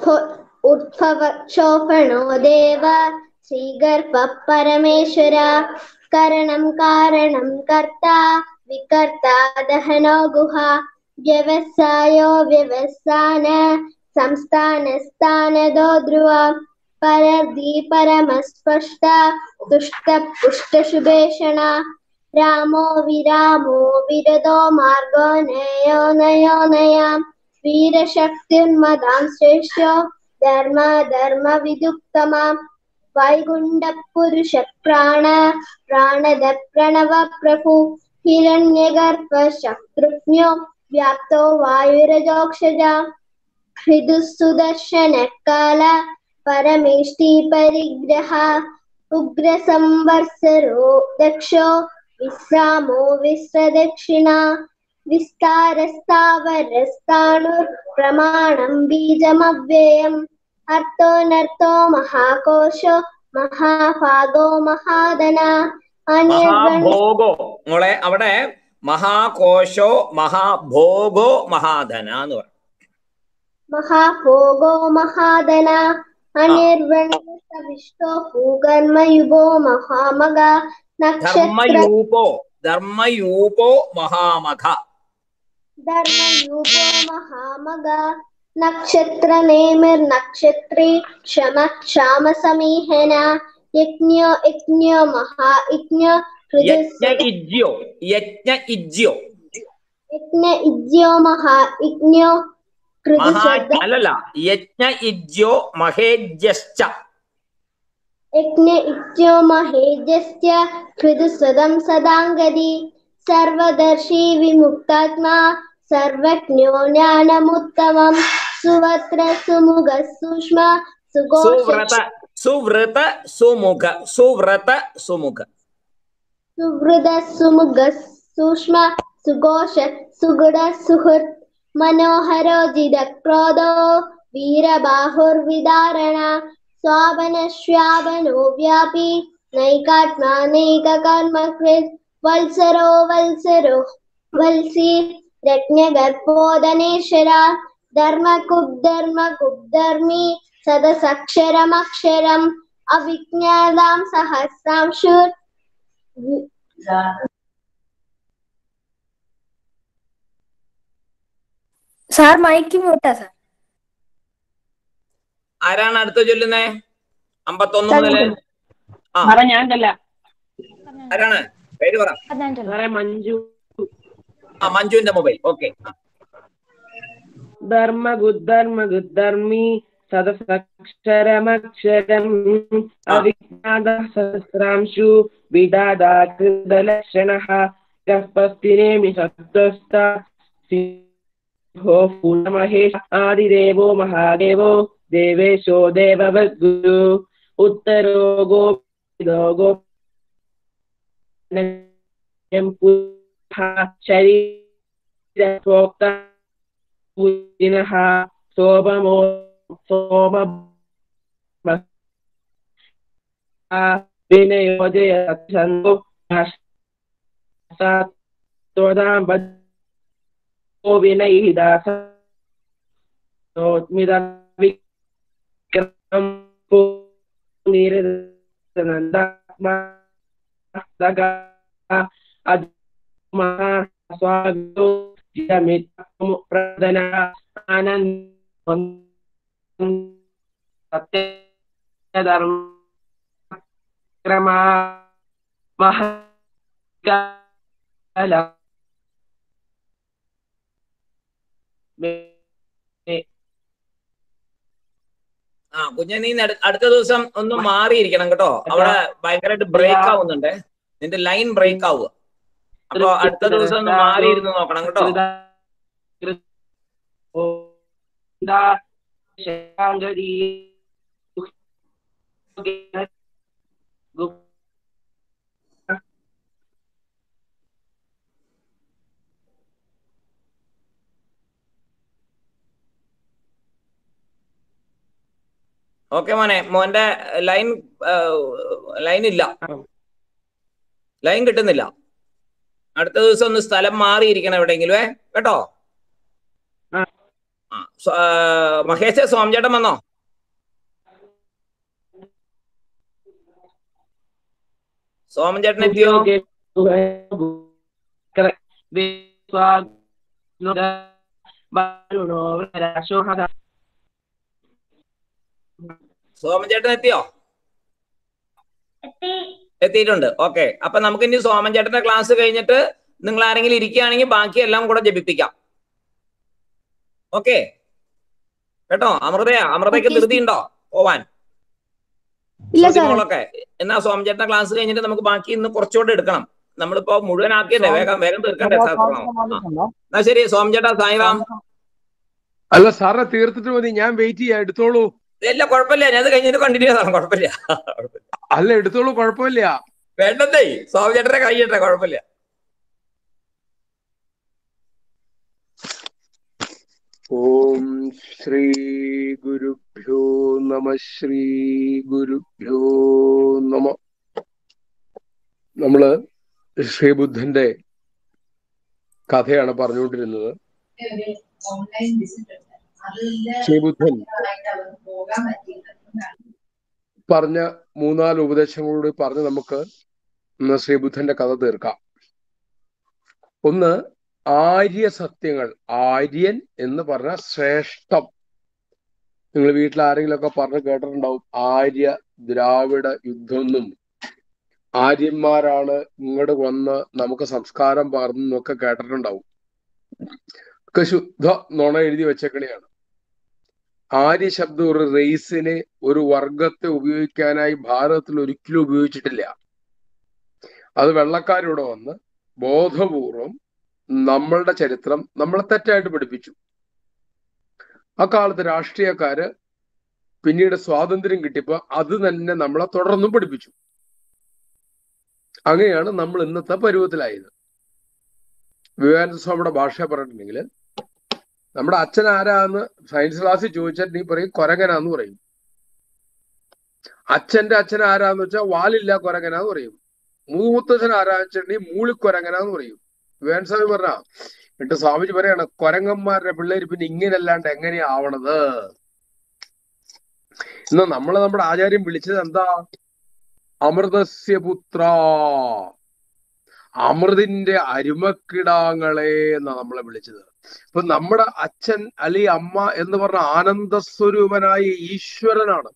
ഉദ്ഭവ ശോഭണോ ദേവ ശ്രീഗർഭ പരമേശ്വര കരണം കാരണം കർത്ത വികർത്ത ദഹനോ ഗുഹ വ്യവസായോ വ്യവസാന സംസ്ഥാന സ്ഥാനദോ ധ്രുവ പരർദി പരമസ്പഷ്ട തുഷ്ട പുഷ്ടശുഭേഷണ രാമോ വിരാമോ വിരതോ മാർഗോ നയോ നയോ നയാം വീരശക്തിർമതാം ശ്രേഷ്ഠോ ധർമ്മ ധർമ്മ വിദുക്തമാം വൈകുണ്ഠ പുരുഷ പ്രാണ പ്രാണദ പ്രണവ പ്രഭു ഹിരണ്യഗർഭ ശത്രുഘ്നോ വ്യാപ്തോ വായുരജോക്ഷജ ഹൃദുസുദർശന കാല പരമേഷ്ടി പരിഗ്രഹ ഉഗ്രസംവത്സരോ ദക്ഷോ വിശ്രാമോ വിശ്രദക്ഷിണ വിസ്താരസ്ഥാവരസ്ഥാണുർ പ്രമാണം ബീജമവ്യയം അർത്ഥോനർത്ഥോ മഹാകോശോ മഹാഭാഗോ മഹാദന അനിർഗണ മഹാഭോഗോ മോളെ അവിടെ മഹാകോശോ മഹാഭോഗോ മഹാധന എന്ന് പറയും മഹാഭോഗോ മഹാദന അനിർവണവിഷ്ടോ ഭൂകർമ്മയുഗോ മഹാമഗ നക്ഷത്ര ധർമ്മയൂപോ ധർമ്മയൂപോ മഹാമഖ ധർമ്മയൂപോ മഹാമഗ നക്ഷത്ര നേമിർ നക്ഷത്രേ ക്ഷമ ക്ഷാമ സമീഹന യജ്ഞോ യജ്ഞോ മഹാ യജ്ഞോ യജ്ഞ ഇജ്യോ യജ്ഞ ഇജ്യോ യജ്ഞ ഇജ്യോ മഹാ യജ്ഞോ മഹാ കൃതിശ്രദ്ധ അല്ലല്ല യജ്ഞ ഇജ്യോ മഹേജ്യശ്ച യജ്ഞ ഇജ്യോ മഹേജസ്യ കൃതുസ്വദം സദാംഗതി സർവദർശി വിമുക്താത്മാ സർവജ്ഞോ ജ്ഞാനമുത്തമം സുവത്ര സുമുഖ സൂക്ഷ്മ സുവ്രത സുഘോഷ സുവ്രത സുമുഖ സുവ്രത സുമുഖ സുഹൃദ സുമുഖ സൂക്ഷ്മ സുഘോഷ സുഗുണ സുഹൃത് മനോഹരോജിത ക്രോധോ വീരബാഹുർവിദാരണ സ്വാപനശ്വാപനോ വ്യാപി നൈകാത്മാ നൈകകർമ്മകൃത് വത്സരോ വത്സരോ വത്സി രജ്ഞഗർഭോദനേശ്വര ധർമ്മകുബ്ധർമ്മകുബ്ധർമ്മി സദസക്ഷരമക്ഷരം അവിജ്ഞാതാം സഹസ്രാംശുർ സാർ മൈക്ക് മ്യൂട്ടാ സാർ ആരാണ് അടുത്ത ചൊല്ലുന്നേ അമ്പത്തൊന്ന് മുതല് ആ സാറേ ഞാൻ ചെല്ല ആരാണ് പേര് പറ സാറേ മഞ്ജു ആ മഞ്ജുവിന്റെ മൊബൈൽ ഓക്കെ ധർമ്മഗുദ്ധർമ്മഗുദ്ധർമ്മി സദസക്ഷരമക്ഷരം അവിജ്ഞാത സഹസ്രാംശു വിദാദാകൃതലക്ഷണ ഗർഭസ്ഥിനേമി സത്വസ്ഥ സിംഹോ പൂർണ്ണമഹേഷ ആദിദേവോ മഹാദേവോ ദേവേശോ ദേവവദ്ഗുരു ഉത്തരോ ഗോപിതോ ഗോ ശരീരോക്ത പൂജിനഃ സോമമോ സോമ വിനയോജയ സന്തോ ത്വതാം ഓ വിനയിദാസ സ്മിത വിക്രം നിരന്തക സ്വാഗതോ പ്രദന ആനന്ദ സത്യധർമ്മ ക്രമ മഹല ആ കുഞ്ഞെ നീ നട- അടുത്ത ദിവസം ഒന്ന് മാറിയിരിക്കണം കേട്ടോ അവിടെ ഭയങ്കരമായിട്ട് ബ്രേക്ക് ആവുന്നുണ്ട് നിന്റെ ലൈൻ ബ്രേക്ക് ആവുക അപ്പൊ അടുത്ത ദിവസം ഒന്ന് മാറിയിരുന്ന് നോക്കണം കേട്ടോ ശാങ്കരി ഓക്കെ മോനെ മോന്റെ ലൈൻ ലൈൻ ഇല്ല ലൈൻ കിട്ടുന്നില്ല അടുത്ത ദിവസം ഒന്ന് സ്ഥലം മാറിയിരിക്കണം എവിടെയെങ്കിലും ഏ കേട്ടോ ആ. ആ, സ്വ- ആ, മഹേഷ് സോംചേട്ടൻ വന്നോ സോമൻ എത്തിയോ സോമൻ ചേട്ടൻ എത്തിയോ എത്തിയിട്ടുണ്ട് ഓക്കെ അപ്പൊ നമുക്ക് ഇനി സോമൻ ചേട്ടന്റെ ക്ലാസ് കഴിഞ്ഞിട്ട് നിങ്ങൾ ആരെങ്കിലും ഇരിക്കുകയാണെങ്കിൽ ബാക്കി എല്ലാം കൂടെ ജപിപ്പിക്കാം ഓക്കെ കേട്ടോ അമൃതയാ അമൃതയ്ക്ക് ധൃതി ഉണ്ടോ പോവാൻ ഇല്ല സാർ മോളൊക്കെ എന്നാ സോമൻ ചേട്ടന്റെ ക്ലാസ് കഴിഞ്ഞിട്ട് നമുക്ക് ബാക്കി ഇന്ന് കുറച്ചുകൂടെ എടുക്കണം നമ്മളിപ്പോ മുഴുവൻ ആക്കിയല്ലേ വേഗം വേഗം തീർക്കണ്ടേ സഹസ്രനാമം ആ. എന്നാ ശരി സോമൻ ചേട്ടാ സായിറാം അല്ല സാറിനെ തീർത്തിട്ട് മതി ഞാൻ വെയിറ്റ് ചെയ്യാം എടുത്തോളൂ ഇല്ല കുഴപ്പമില്ല ഞാൻ അത് കഴിഞ്ഞിട്ട് കണ്ടിന്യൂ ചെയ്താണ് കുഴപ്പമില്ല അല്ല എടുത്തോളൂ കുഴപ്പമില്ല വേണ്ടതേ സോമൻ ചേട്ടനെ കഴിയട്ടെ കുഴപ്പമില്ല ഓം ശ്രീ ഗുരുഭ്യോ നമ ശ്രീ ഗുരുഭ്യോ നമ നമ്മള് ശ്രീബുദ്ധന്റെ കഥയാണ് പറഞ്ഞുകൊണ്ടിരുന്നത് ഓൺലൈൻ വിസിറ്റ് ഉണ്ട് അതില് ശ്രീബുദ്ധൻ അവർക്ക് പോകാൻ പറ്റിയില്ല പറഞ്ഞ മൂന്നാല് ഉപദേശങ്ങളോട് പറഞ്ഞ് നമുക്ക് ഇന്ന് ശ്രീബുദ്ധന്റെ കഥ തീർക്കാം ഒന്ന് ആര്യ സത്യങ്ങൾ ആര്യൻ എന്ന് പറഞ്ഞ ശ്രേഷ്ഠം നിങ്ങൾ വീട്ടിൽ ആരെങ്കിലുമൊക്കെ പറഞ്ഞു കേട്ടിട്ടുണ്ടാവും ആര്യ ദ്രാവിഡ യുദ്ധം എന്നും ആര്യന്മാരാണ് ഇങ്ങോട്ട് വന്ന് നമുക്ക് സംസ്കാരം പകർന്നൊക്കെ കേട്ടിട്ടുണ്ടാവും ഒക്കെ ശുദ്ധ നുണ എഴുതി വെച്ചേക്കണെയാണ് ആര്യ ശബ്ദം ഒരു റേസിനെ ഒരു വർഗത്തെ ഉപയോഗിക്കാനായി ഭാരതത്തിൽ ഒരിക്കലും ഉപയോഗിച്ചിട്ടില്ല അത് വെള്ളക്കാരിവിടെ വന്ന് ബോധപൂർവം നമ്മളുടെ ചരിത്രം നമ്മളെ തെറ്റായിട്ട് പഠിപ്പിച്ചു അക്കാലത്ത് രാഷ്ട്രീയക്കാര് പിന്നീട് സ്വാതന്ത്ര്യം കിട്ടിയപ്പോ അത് തന്നെ നമ്മളെ തുടർന്നും പഠിപ്പിച്ചു അങ്ങനെയാണ് നമ്മൾ ഇന്നത്തെ പരുവത്തിലായത് വിവേകാനന്ദ സ്വാമിയുടെ ഭാഷ പറഞ്ഞിട്ടുണ്ടെങ്കിൽ നമ്മുടെ അച്ഛൻ ആരാന്ന് സയൻസ് ക്ലാസ്സിൽ ചോദിച്ചാൽ നീ പറയും കൊരങ്ങനാന്ന് പറയും അച്ഛന്റെ അച്ഛൻ ആരാന്ന് വെച്ചാൽ വാലില്ല കൊരങ്ങനാന്ന് പറയും മൂമുത്തച്ഛൻ ആരാന്ന് വെച്ചിട്ടുണ്ടെങ്കിൽ മൂളിക്കൊരങ്ങനാന്ന് പറയും വിവേകാനന്ദ സ്വാമി പറഞ്ഞ എന്നിട്ട് സ്വാമിജി പറയാണ് കൊരങ്ങന്മാരുടെ പിള്ളേര് പിന്നെ ഇങ്ങനല്ലാണ്ട് എങ്ങനെയാ ആവണത് ഇന്ന് നമ്മളെ നമ്മുടെ ആചാര്യം വിളിച്ചത് എന്താ അമൃതസ്യ പുത്ര അമൃതിന്റെ അരുമക്കിടാങ്ങളെ എന്നാ നമ്മളെ വിളിച്ചത് അപ്പൊ നമ്മുടെ അച്ഛൻ അല്ലെ അമ്മ എന്ന് പറഞ്ഞ ആനന്ദസ്വരൂപനായ ഈശ്വരനാണ്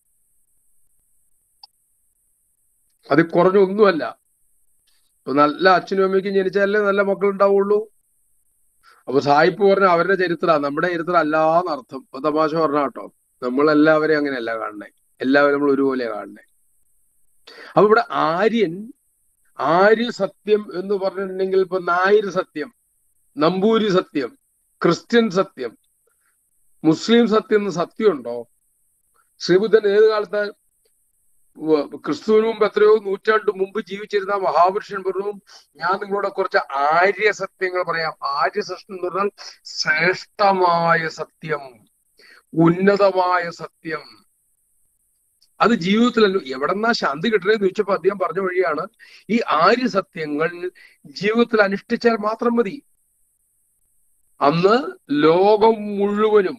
അത് കുറഞ്ഞൊന്നുമല്ല ഇപ്പൊ നല്ല അച്ഛനും അമ്മയ്ക്കും ജനിച്ചാലേ നല്ല മക്കൾ ഉണ്ടാവുള്ളൂ അപ്പൊ സായിപ്പ് പറഞ്ഞ അവരുടെ ചരിത്രം നമ്മുടെ ചരിത്രം അല്ലാന്ന് അർത്ഥം ഇപ്പൊ തമാശ പറഞ്ഞ കേട്ടോ നമ്മളെല്ലാവരെയും അങ്ങനെയല്ല കാണണേ എല്ലാവരും നമ്മൾ ഒരുപോലെ കാണണേ അപ്പൊ ഇവിടെ ആര്യൻ ആര്യ സത്യം എന്ന് പറഞ്ഞിട്ടുണ്ടെങ്കിൽ ഇപ്പൊ നായർ സത്യം നമ്പൂരി സത്യം ക്രിസ്ത്യൻ സത്യം മുസ്ലിം സത്യം എന്ന് സത്യമുണ്ടോ ശ്രീബുദ്ധൻ ഏത് കാലത്ത് വ- ക്രിസ്തുവിന് മുമ്പ് എത്രയോ നൂറ്റാണ്ട് മുമ്പ് ജീവിച്ചിരുന്ന മഹാപുരുഷൻ പറഞ്ഞു ഞാൻ നിങ്ങളോട് കുറച്ച് ആര്യ സത്യങ്ങൾ പറയാം ആര്യ സത്യം എന്ന് പറഞ്ഞാൽ ശ്രേഷ്ഠമായ സത്യം ഉന്നതമായ സത്യം അത് ജീവിതത്തിലല്ലോ എവിടെന്നാ ശാന്തി കിട്ടണേന്ന് ചോദിച്ചപ്പോ അദ്ദേഹം പറഞ്ഞ വഴിയാണ് ഈ ആര്യ സത്യങ്ങൾ ജീവിതത്തിൽ അനുഷ്ഠിച്ചാൽ മാത്രം മതി അന്ന് ലോകം മുഴുവനും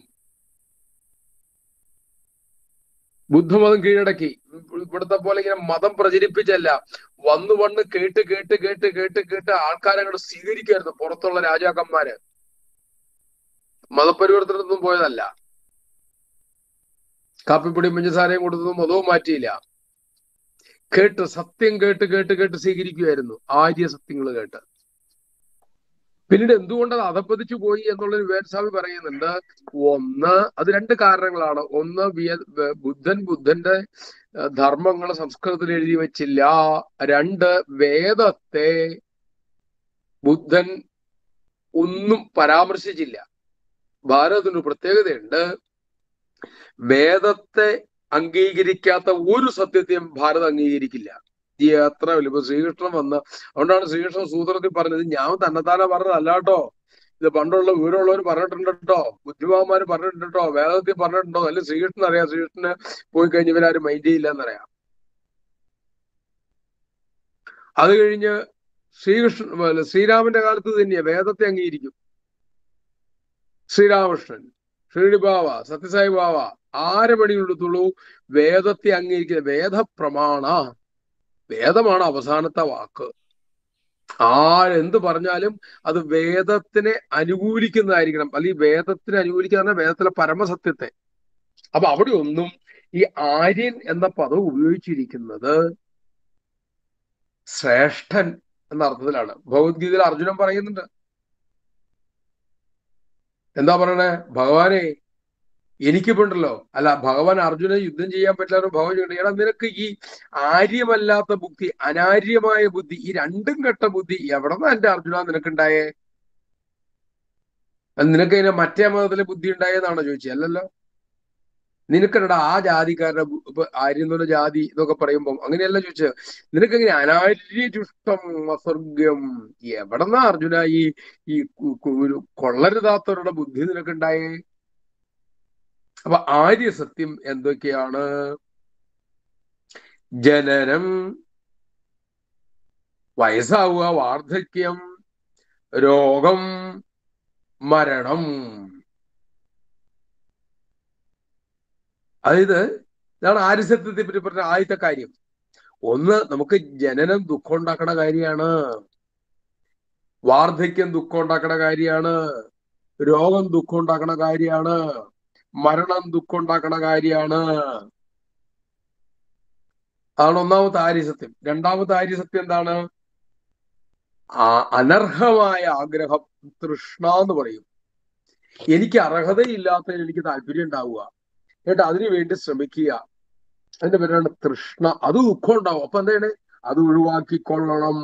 ബുദ്ധമതം കീഴടക്കി ഇവിടുത്തെ പോലെ ഇങ്ങനെ മതം പ്രചരിപ്പിച്ചല്ല വന്നു വന്ന് കേട്ട് കേട്ട് കേട്ട് കേട്ട് കേട്ട് ആൾക്കാരെ അങ്ങോട്ട് സ്വീകരിക്കായിരുന്നു പുറത്തുള്ള രാജാക്കന്മാര് മതപരിവർത്തനത്തിനൊന്നും പോയതല്ല കാപ്പിപ്പൊടിയും പഞ്ചസാരയും കൊടുത്തതും മതവും മാറ്റിയില്ല കേട്ട് സത്യം കേട്ട് കേട്ട് കേട്ട് സ്വീകരിക്കുമായിരുന്നു ആര്യ സത്യങ്ങൾ കേട്ട് പിന്നീട് എന്തുകൊണ്ട് അത് അധപ്പതിച്ചു പോയി എന്നുള്ളത് വിവേകസ്വാമി പറയുന്നുണ്ട് ഒന്ന് അത് രണ്ട് കാരണങ്ങളാണ് ഒന്ന് വിയ- വ- ബുദ്ധൻ ബുദ്ധന്റെ ധർമ്മങ്ങൾ സംസ്കൃതത്തിൽ എഴുതി വെച്ചില്ല രണ്ട് വേദത്തെ ബുദ്ധൻ ഒന്നും പരാമർശിച്ചില്ല ഭാരതത്തിന് ഒരു പ്രത്യേകതയുണ്ട് വേദത്തെ അംഗീകരിക്കാത്ത ഒരു സത്യത്തെയും ഭാരതം അംഗീകരിക്കില്ല ഈ എത്ര വലിയ ഇപ്പൊ ശ്രീകൃഷ്ണൻ വന്ന് അതുകൊണ്ടാണ് ശ്രീകൃഷ്ണൻ സൂത്രത്തിൽ പറഞ്ഞത് ഞാൻ തന്നെത്താനെ പറഞ്ഞതല്ല കേട്ടോ ഇത് പണ്ടുള്ള വിവരമുള്ളവർ പറഞ്ഞിട്ടുണ്ട് കേട്ടോ ബുദ്ധിമാന്മാര് പറഞ്ഞിട്ടുണ്ട് കേട്ടോ വേദത്തിൽ പറഞ്ഞിട്ടുണ്ടോ അല്ലെ ശ്രീകൃഷ്ണൻ അറിയാം ശ്രീകൃഷ്ണന് പോയി കഴിഞ്ഞ് ഇവരാരും മൈൻഡ് ചെയ്യില്ല എന്നറിയാം അത് കഴിഞ്ഞ് ശ്രീകൃഷ്ണൻ അല്ല, ശ്രീരാമന്റെ കാലത്ത് തന്നെയാ വേദത്തെ അംഗീകരിക്കും ശ്രീരാമകൃഷ്ണൻ ഷിർഡി ബാവ സത്യസായി ബാവ ആരെ പണിയെടുത്തുള്ളൂ വേദത്തെ അംഗീകരിക്കുക വേദപ്രമാണ വേദമാണ് അവസാനത്തെ വാക്ക് ആരെന്ത് പറഞ്ഞാലും അത് വേദത്തിനെ അനുകൂലിക്കുന്നതായിരിക്കണം അല്ലെങ്കിൽ വേദത്തിനെ അനുകൂലിക്കുക എന്ന് പറഞ്ഞാൽ വേദത്തിലെ പരമസത്യത്തെ അപ്പൊ അവിടെ ഒന്നും ഈ ആര്യൻ എന്ന പദം ഉപയോഗിച്ചിരിക്കുന്നത് ശ്രേഷ്ഠൻ എന്ന അർത്ഥത്തിലാണ് ഭഗവത്ഗീതയിൽ അർജുനൻ പറയുന്നുണ്ട് എന്താ പറയണേ ഭഗവാനെ എനിക്കിപ്പോണ്ടല്ലോ അല്ല ഭഗവാൻ അർജുനൻ യുദ്ധം ചെയ്യാൻ പറ്റില്ല ഭഗവാൻ ചോദിക്കട്ടെ, എടാ നിനക്ക് ഈ ആര്യമല്ലാത്ത ബുദ്ധി അനാര്യമായ ബുദ്ധി ഈ രണ്ടും കെട്ട ബുദ്ധി എവിടെന്നാ എന്റെ അർജുന നിനക്കുണ്ടായേ അത് നിനക്ക് ഇതിനെ മറ്റേ മതത്തിലെ ബുദ്ധി ഉണ്ടായെന്നാണോ ചോദിച്ചത് അല്ലല്ലോ നിനക്കെടാ ആ ജാതിക്കാരുടെ ബു- ഇപ്പൊ ആര്യം എന്നുള്ള ജാതി എന്നൊക്കെ പറയുമ്പോൾ അങ്ങനെയല്ല ചോദിച്ചത് നിനക്ക് എങ്ങനെ അനാര്യജുഷ്ടം അസ്വർഗ്യം എവിടെന്നാ അർജുന ഈ ഈ കു- കു- ഒരു കൊള്ളരുതാത്തവരുടെ ബുദ്ധി നിനക്കുണ്ടായേ അപ്പൊ ആര്യ സത്യം എന്തൊക്കെയാണ് ജനനം വയസ്സാവുക വാർദ്ധക്യം രോഗം മരണം അതായത് ഇതാണ് ആര്യസത്യത്തെ പറ്റി പറഞ്ഞ ആദ്യത്തെ കാര്യം ഒന്ന് നമുക്ക് ജനനം ദുഃഖം ഉണ്ടാക്കണ കാര്യമാണ് വാർദ്ധക്യം ദുഃഖം ഉണ്ടാക്കണ കാര്യമാണ് രോഗം ദുഃഖം ഉണ്ടാക്കണ കാര്യമാണ് മരണം ദുഃഖം ഉണ്ടാക്കണ കാര്യമാണ് അതാണ് ഒന്നാമത്തെ ആര്യസത്യം രണ്ടാമത്തെ ആര്യസത്യം എന്താണ് ആ അനർഹമായ ആഗ്രഹം തൃഷ്ണ എന്ന് പറയും എനിക്ക് അർഹതയില്ലാത്തതിന് എനിക്ക് താല്പര്യം ഉണ്ടാവുക എന്നിട്ട് അതിനു വേണ്ടി ശ്രമിക്കുക അതിന്റെ പേരാണ് തൃഷ്ണ അത് ദുഃഖം ഉണ്ടാവും അപ്പൊ എന്താണ് അത് ഒഴിവാക്കിക്കൊള്ളണം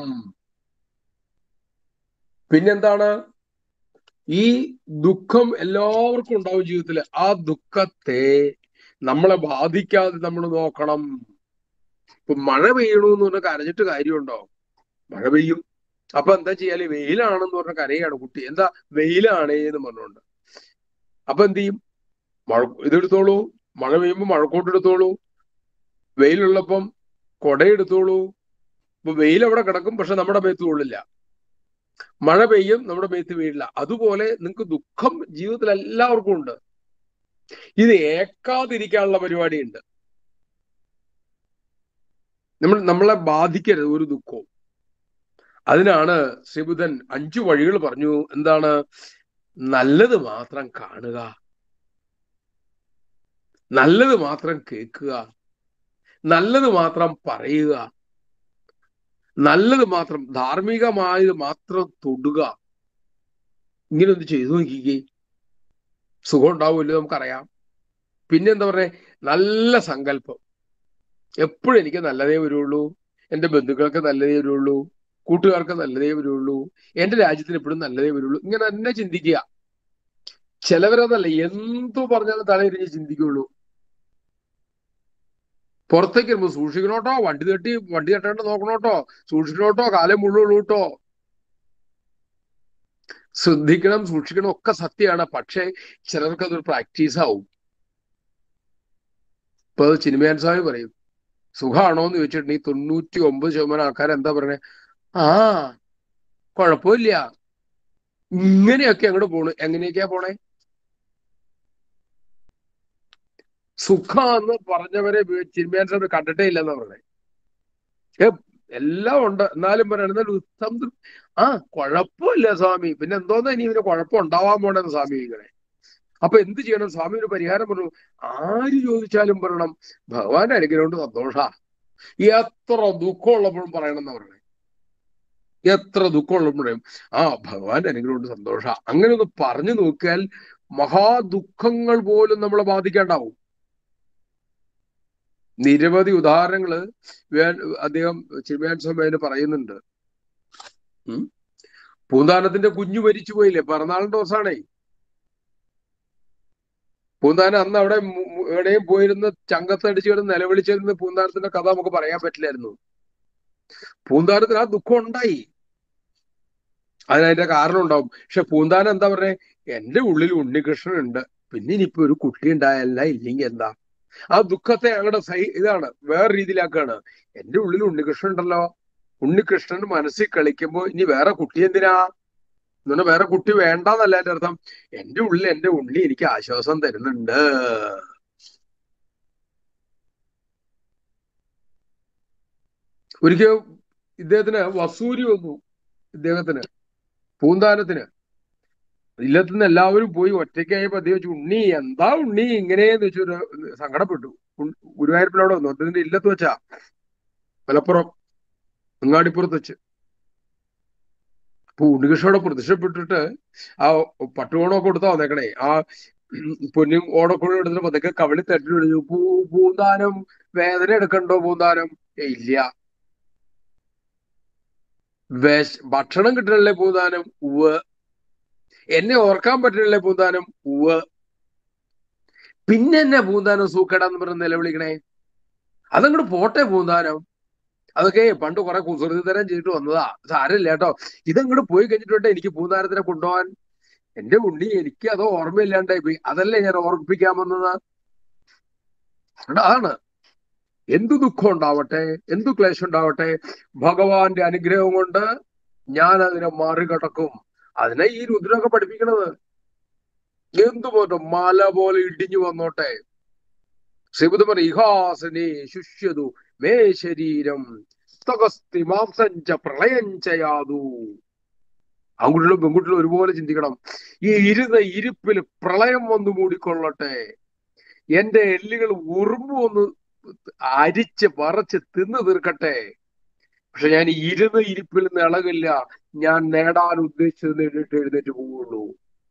പിന്നെന്താണ് ഈ ദുഃഖം എല്ലാവർക്കും ഉണ്ടാവും ജീവിതത്തിൽ ആ ദുഃഖത്തെ നമ്മളെ ബാധിക്കാതെ നമ്മൾ നോക്കണം ഇപ്പൊ മഴ പെയ്യണു എന്ന് പറഞ്ഞ കരഞ്ഞിട്ട് കാര്യമുണ്ടോ മഴ പെയ്യും അപ്പൊ എന്താ ചെയ്യാല് വെയിലാണെന്ന് പറഞ്ഞ കരയാണ് കുട്ടി എന്താ വെയിലാണേ എന്ന് പറഞ്ഞുകൊണ്ട് അപ്പൊ എന്ത് ചെയ്യും മഴ ഇതെടുത്തോളൂ മഴ പെയ്യുമ്പോ മഴക്കോട്ട് എടുത്തോളൂ വെയിലുള്ളപ്പം കൊട എടുത്തോളൂ ഇപ്പൊ വെയിൽ അവിടെ കിടക്കും പക്ഷെ നമ്മുടെ മേത്ത് കൊള്ളില്ല മഴ പെയ്യും നമ്മുടെ മേത്ത് വീഴില്ല അതുപോലെ നിങ്ങൾക്ക് ദുഃഖം ജീവിതത്തിൽ എല്ലാവർക്കും ഉണ്ട് ഇത് ഏക്കാതിരിക്കാനുള്ള പരിപാടിയുണ്ട് നമ്മൾ നമ്മളെ ബാധിക്കരുത് ഒരു ദുഃഖവും അതിനാണ് ശ്രീബുധൻ അഞ്ചു വഴികൾ പറഞ്ഞു എന്താണ് നല്ലത് മാത്രം കാണുക നല്ലത് മാത്രം കേൾക്കുക നല്ലത് മാത്രം പറയുക നല്ലത് മാത്രം ധാർമ്മികമായത് മാത്രം തൊടുക ഇങ്ങനെ ഒന്ന് ചെയ്തു നോക്കിക്കേ സുഖം ഉണ്ടാവുമല്ലോ നമുക്കറിയാം പിന്നെ എന്താ പറയുക നല്ല സങ്കല്പം എപ്പോഴും എനിക്ക് നല്ലതേ വരുള്ളൂ എൻ്റെ ബന്ധുക്കൾക്ക് നല്ലതേ വരുള്ളൂ കൂട്ടുകാർക്ക് നല്ലതേ വരുള്ളൂ എൻ്റെ രാജ്യത്തിന് എപ്പോഴും നല്ലതേ വരുള്ളൂ ഇങ്ങനെ തന്നെ ചിന്തിക്കുക ചിലവരതല്ല എന്തു പറഞ്ഞാലും തലതിരിഞ്ഞ് ചിന്തിക്കുള്ളൂ പുറത്തേക്ക് വരുമ്പോൾ സൂക്ഷിക്കണോട്ടോ വണ്ടി തട്ടി വണ്ടി തട്ടാണ്ട് നോക്കണോട്ടോ സൂക്ഷിക്കണോട്ടോ കാലം മുള്ളുള്ളൂ കേട്ടോ ശ്രദ്ധിക്കണം സൂക്ഷിക്കണം ഒക്കെ സത്യമാണ് പക്ഷേ ചിലർക്ക് അതൊരു പ്രാക്ടീസ് ആവും ഇപ്പൊ അത് ചിന്മയാൻ സ്വാമി പറയും സുഖാണോ എന്ന് ചോദിച്ചിട്ടുണ്ടെങ്കിൽ തൊണ്ണൂറ്റി ഒമ്പത് ശതമാനം ആൾക്കാർ എന്താ പറയണേ ആ കുഴപ്പമില്ല ഇങ്ങനെയൊക്കെ അങ്ങോട്ട് പോണു എങ്ങനെയൊക്കെയാ പോണേ സുഖ എന്ന് പറഞ്ഞവരെ ചിന്മയാൻ സ്വാമി കണ്ടിട്ടേ ഇല്ലെന്നാ പറഞ്ഞേ ഏ എല്ലാം ഉണ്ട് എന്നാലും പറയണം എന്നാലും സംതൃ- ആ കുഴപ്പമില്ല സ്വാമി പിന്നെ എന്തോന്നാ ഇനി ഇവന് കുഴപ്പം ഉണ്ടാവാൻ പോണെന്ന് സ്വാമി ഇങ്ങനെ അപ്പൊ എന്ത് ചെയ്യണം സ്വാമി ഒരു പരിഹാരം പറഞ്ഞു ആര് ചോദിച്ചാലും പറയണം ഭഗവാന്റെ അനുഗ്രഹം കൊണ്ട് സന്തോഷ എത്ര ദുഃഖമുള്ളപ്പോഴും പറയണം എന്ന് പറയണേ എത്ര ദുഃഖമുള്ളപ്പോഴും ആ ഭഗവാന്റെ അനുഗ്രഹം കൊണ്ട് സന്തോഷ അങ്ങനെ ഒന്ന് പറഞ്ഞു നോക്കിയാൽ മഹാദുഃഖങ്ങൾ പോലും നമ്മളെ ബാധിക്കാണ്ടാവും നിരവധി ഉദാഹരണങ്ങള് വേ- അദ്ദേഹം ചിന്മയാൻ സ്വാമി പറയുന്നുണ്ട് ഉം. പൂന്താനത്തിന്റെ കുഞ്ഞു മരിച്ചു പോയില്ലേ പിറന്നാളിന്റെ ദിവസമാണേ പൂന്താനം അന്ന് അവിടെ മു- മു- എവിടെയും പോയിരുന്ന് ചങ്കത്തടിച്ച് കിടന്ന് നിലവിളിച്ചിരുന്ന പൂന്താനത്തിന്റെ കഥ നമുക്ക് പറയാൻ പറ്റില്ലായിരുന്നു പൂന്താനത്തിന് ആ ദുഃഖം ഉണ്ടായി അതിനതിന്റെ കാരണം ഉണ്ടാവും പക്ഷെ പൂന്താനം എന്താ പറഞ്ഞേ എന്റെ ഉള്ളിൽ ഉണ്ണികൃഷ്ണൻ ഉണ്ട് പിന്നെ ഇനിയിപ്പോ ഒരു കുട്ടി ഉണ്ടായല്ല ഇല്ലെങ്കിൽ എന്താ ആ ദുഃഖത്തെ ഞങ്ങളുടെ സൈ ഇതാണ് വേറെ രീതിയിലാക്കാണ് എന്റെ ഉള്ളിൽ ഉണ്ണികൃഷ്ണൻ ഉണ്ടല്ലോ ഉണ്ണികൃഷ്ണൻ മനസ്സിൽ കളിക്കുമ്പോ ഇനി വേറെ കുട്ടി എന്തിനാ എന്നുകൊണ്ട് വേറെ കുട്ടി വേണ്ടെന്നല്ല എന്റെ അർത്ഥം എന്റെ ഉള്ളിൽ എന്റെ ഉണ്ണി എനിക്ക് ആശ്വാസം തരുന്നുണ്ട് ഒരിക്കൽ ഇദ്ദേഹത്തിന് വസൂരി വന്നു ഇദ്ദേഹത്തിന് പൂന്താനത്തിന് ഇല്ലത്തുനിന്ന് എല്ലാവരും പോയി ഒറ്റയ്ക്കായപ്പോ അദ്ദേഹം ചോദിച്ചു ഉണ്ണി എന്താ ഉണ്ണി ഇങ്ങനെയെന്ന് വെച്ചൊരു സങ്കടപ്പെട്ടു ഉൺ- ഗുരുവായൂരപ്പനവിടെ വന്നു അദ്ദേഹത്തിന്റെ ഇല്ലത്ത് വെച്ചാ മലപ്പുറം അങ്ങാടിപ്പുറത്ത് വെച്ച് അപ്പൊ ഉണ്ണികൃഷ്ണനോട് പ്രത്യക്ഷപ്പെട്ടിട്ട് ആ പട്ടുകോണമൊക്കെ കൊടുത്താ വന്നേക്കണേ ആ പൊന്നും ഓടക്കുഴ എടുത്തിട്ട് പതുക്കെ കവിളി തട്ടി വിളിച്ചു പൂ പൂന്താനം വേദന എടുക്കണ്ടോ പൂന്താനം "ഏയ് ഇല്ല വിശ ഭക്ഷണം കിട്ടണല്ലേ പൂന്താനം ഉവ് എന്നെ ഓർക്കാൻ പറ്റണല്ലേ പൂന്താനം ഉവ് പിന്നെ എന്നെ പൂന്താനം സൂക്കടാന്ന് പറഞ്ഞ് നിലവിളിക്കണേ അതങ്ങോട്ട് പോട്ടെ പൂന്താനം അതൊക്കെ പണ്ട് കുറെ കുസൃതി തരം ചെയ്തിട്ട് വന്നതാ സാരമില്ല കേട്ടോ ഇതങ്ങോട്ട് പോയി കഴിഞ്ഞിട്ടുണ്ട് എനിക്ക് പൂന്താനത്തിനെ കൊണ്ടുപോകാൻ എന്റെ ഉണ്ണി എനിക്ക് അത് ഓർമ്മയില്ലാണ്ടായി പോയി അതല്ലേ ഞാൻ ഓർമ്മിപ്പിക്കാൻ വന്നത് അതാണ് എന്തു ദുഃഖം ഉണ്ടാവട്ടെ എന്തു ക്ലേശം ഉണ്ടാവട്ടെ ഭഗവാന്റെ അനുഗ്രഹം കൊണ്ട് ഞാൻ അതിനെ മറികടക്കും അതിനെ ഈ രുദ്രമൊക്കെ പഠിപ്പിക്കണത് എന്തു പോട്ടെ മല പോലെ ഇടിഞ്ഞു വന്നോട്ടെ ശ്രീബുദ്ധ പറ ഇഹാസനെ ശുഷ്യതു മേ ശരീരം സ്തകസ്തി മാംസഞ്ച പ്രളയം ചയാതു ആൺകുട്ടികളും പെൺകുട്ടികളും ഒരുപോലെ ചിന്തിക്കണം ഈ ഇരുന്ന ഇരിപ്പിൽ പ്രളയം വന്നു മൂടിക്കൊള്ളട്ടെ എന്റെ എല്ലുകൾ ഉറുമ്പ് ഒന്ന് അരിച്ച് പറച്ച് തിന്നു തീർക്കട്ടെ പക്ഷെ ഞാൻ ഇരുന്ന ഇരിപ്പിൽ നിന്ന് ഇളകില്ല ഞാൻ നേടാൻ ഉദ്ദേശിച്ചത് നേടിയിട്ട് എഴുന്നേറ്റ് പോവുള്ളൂ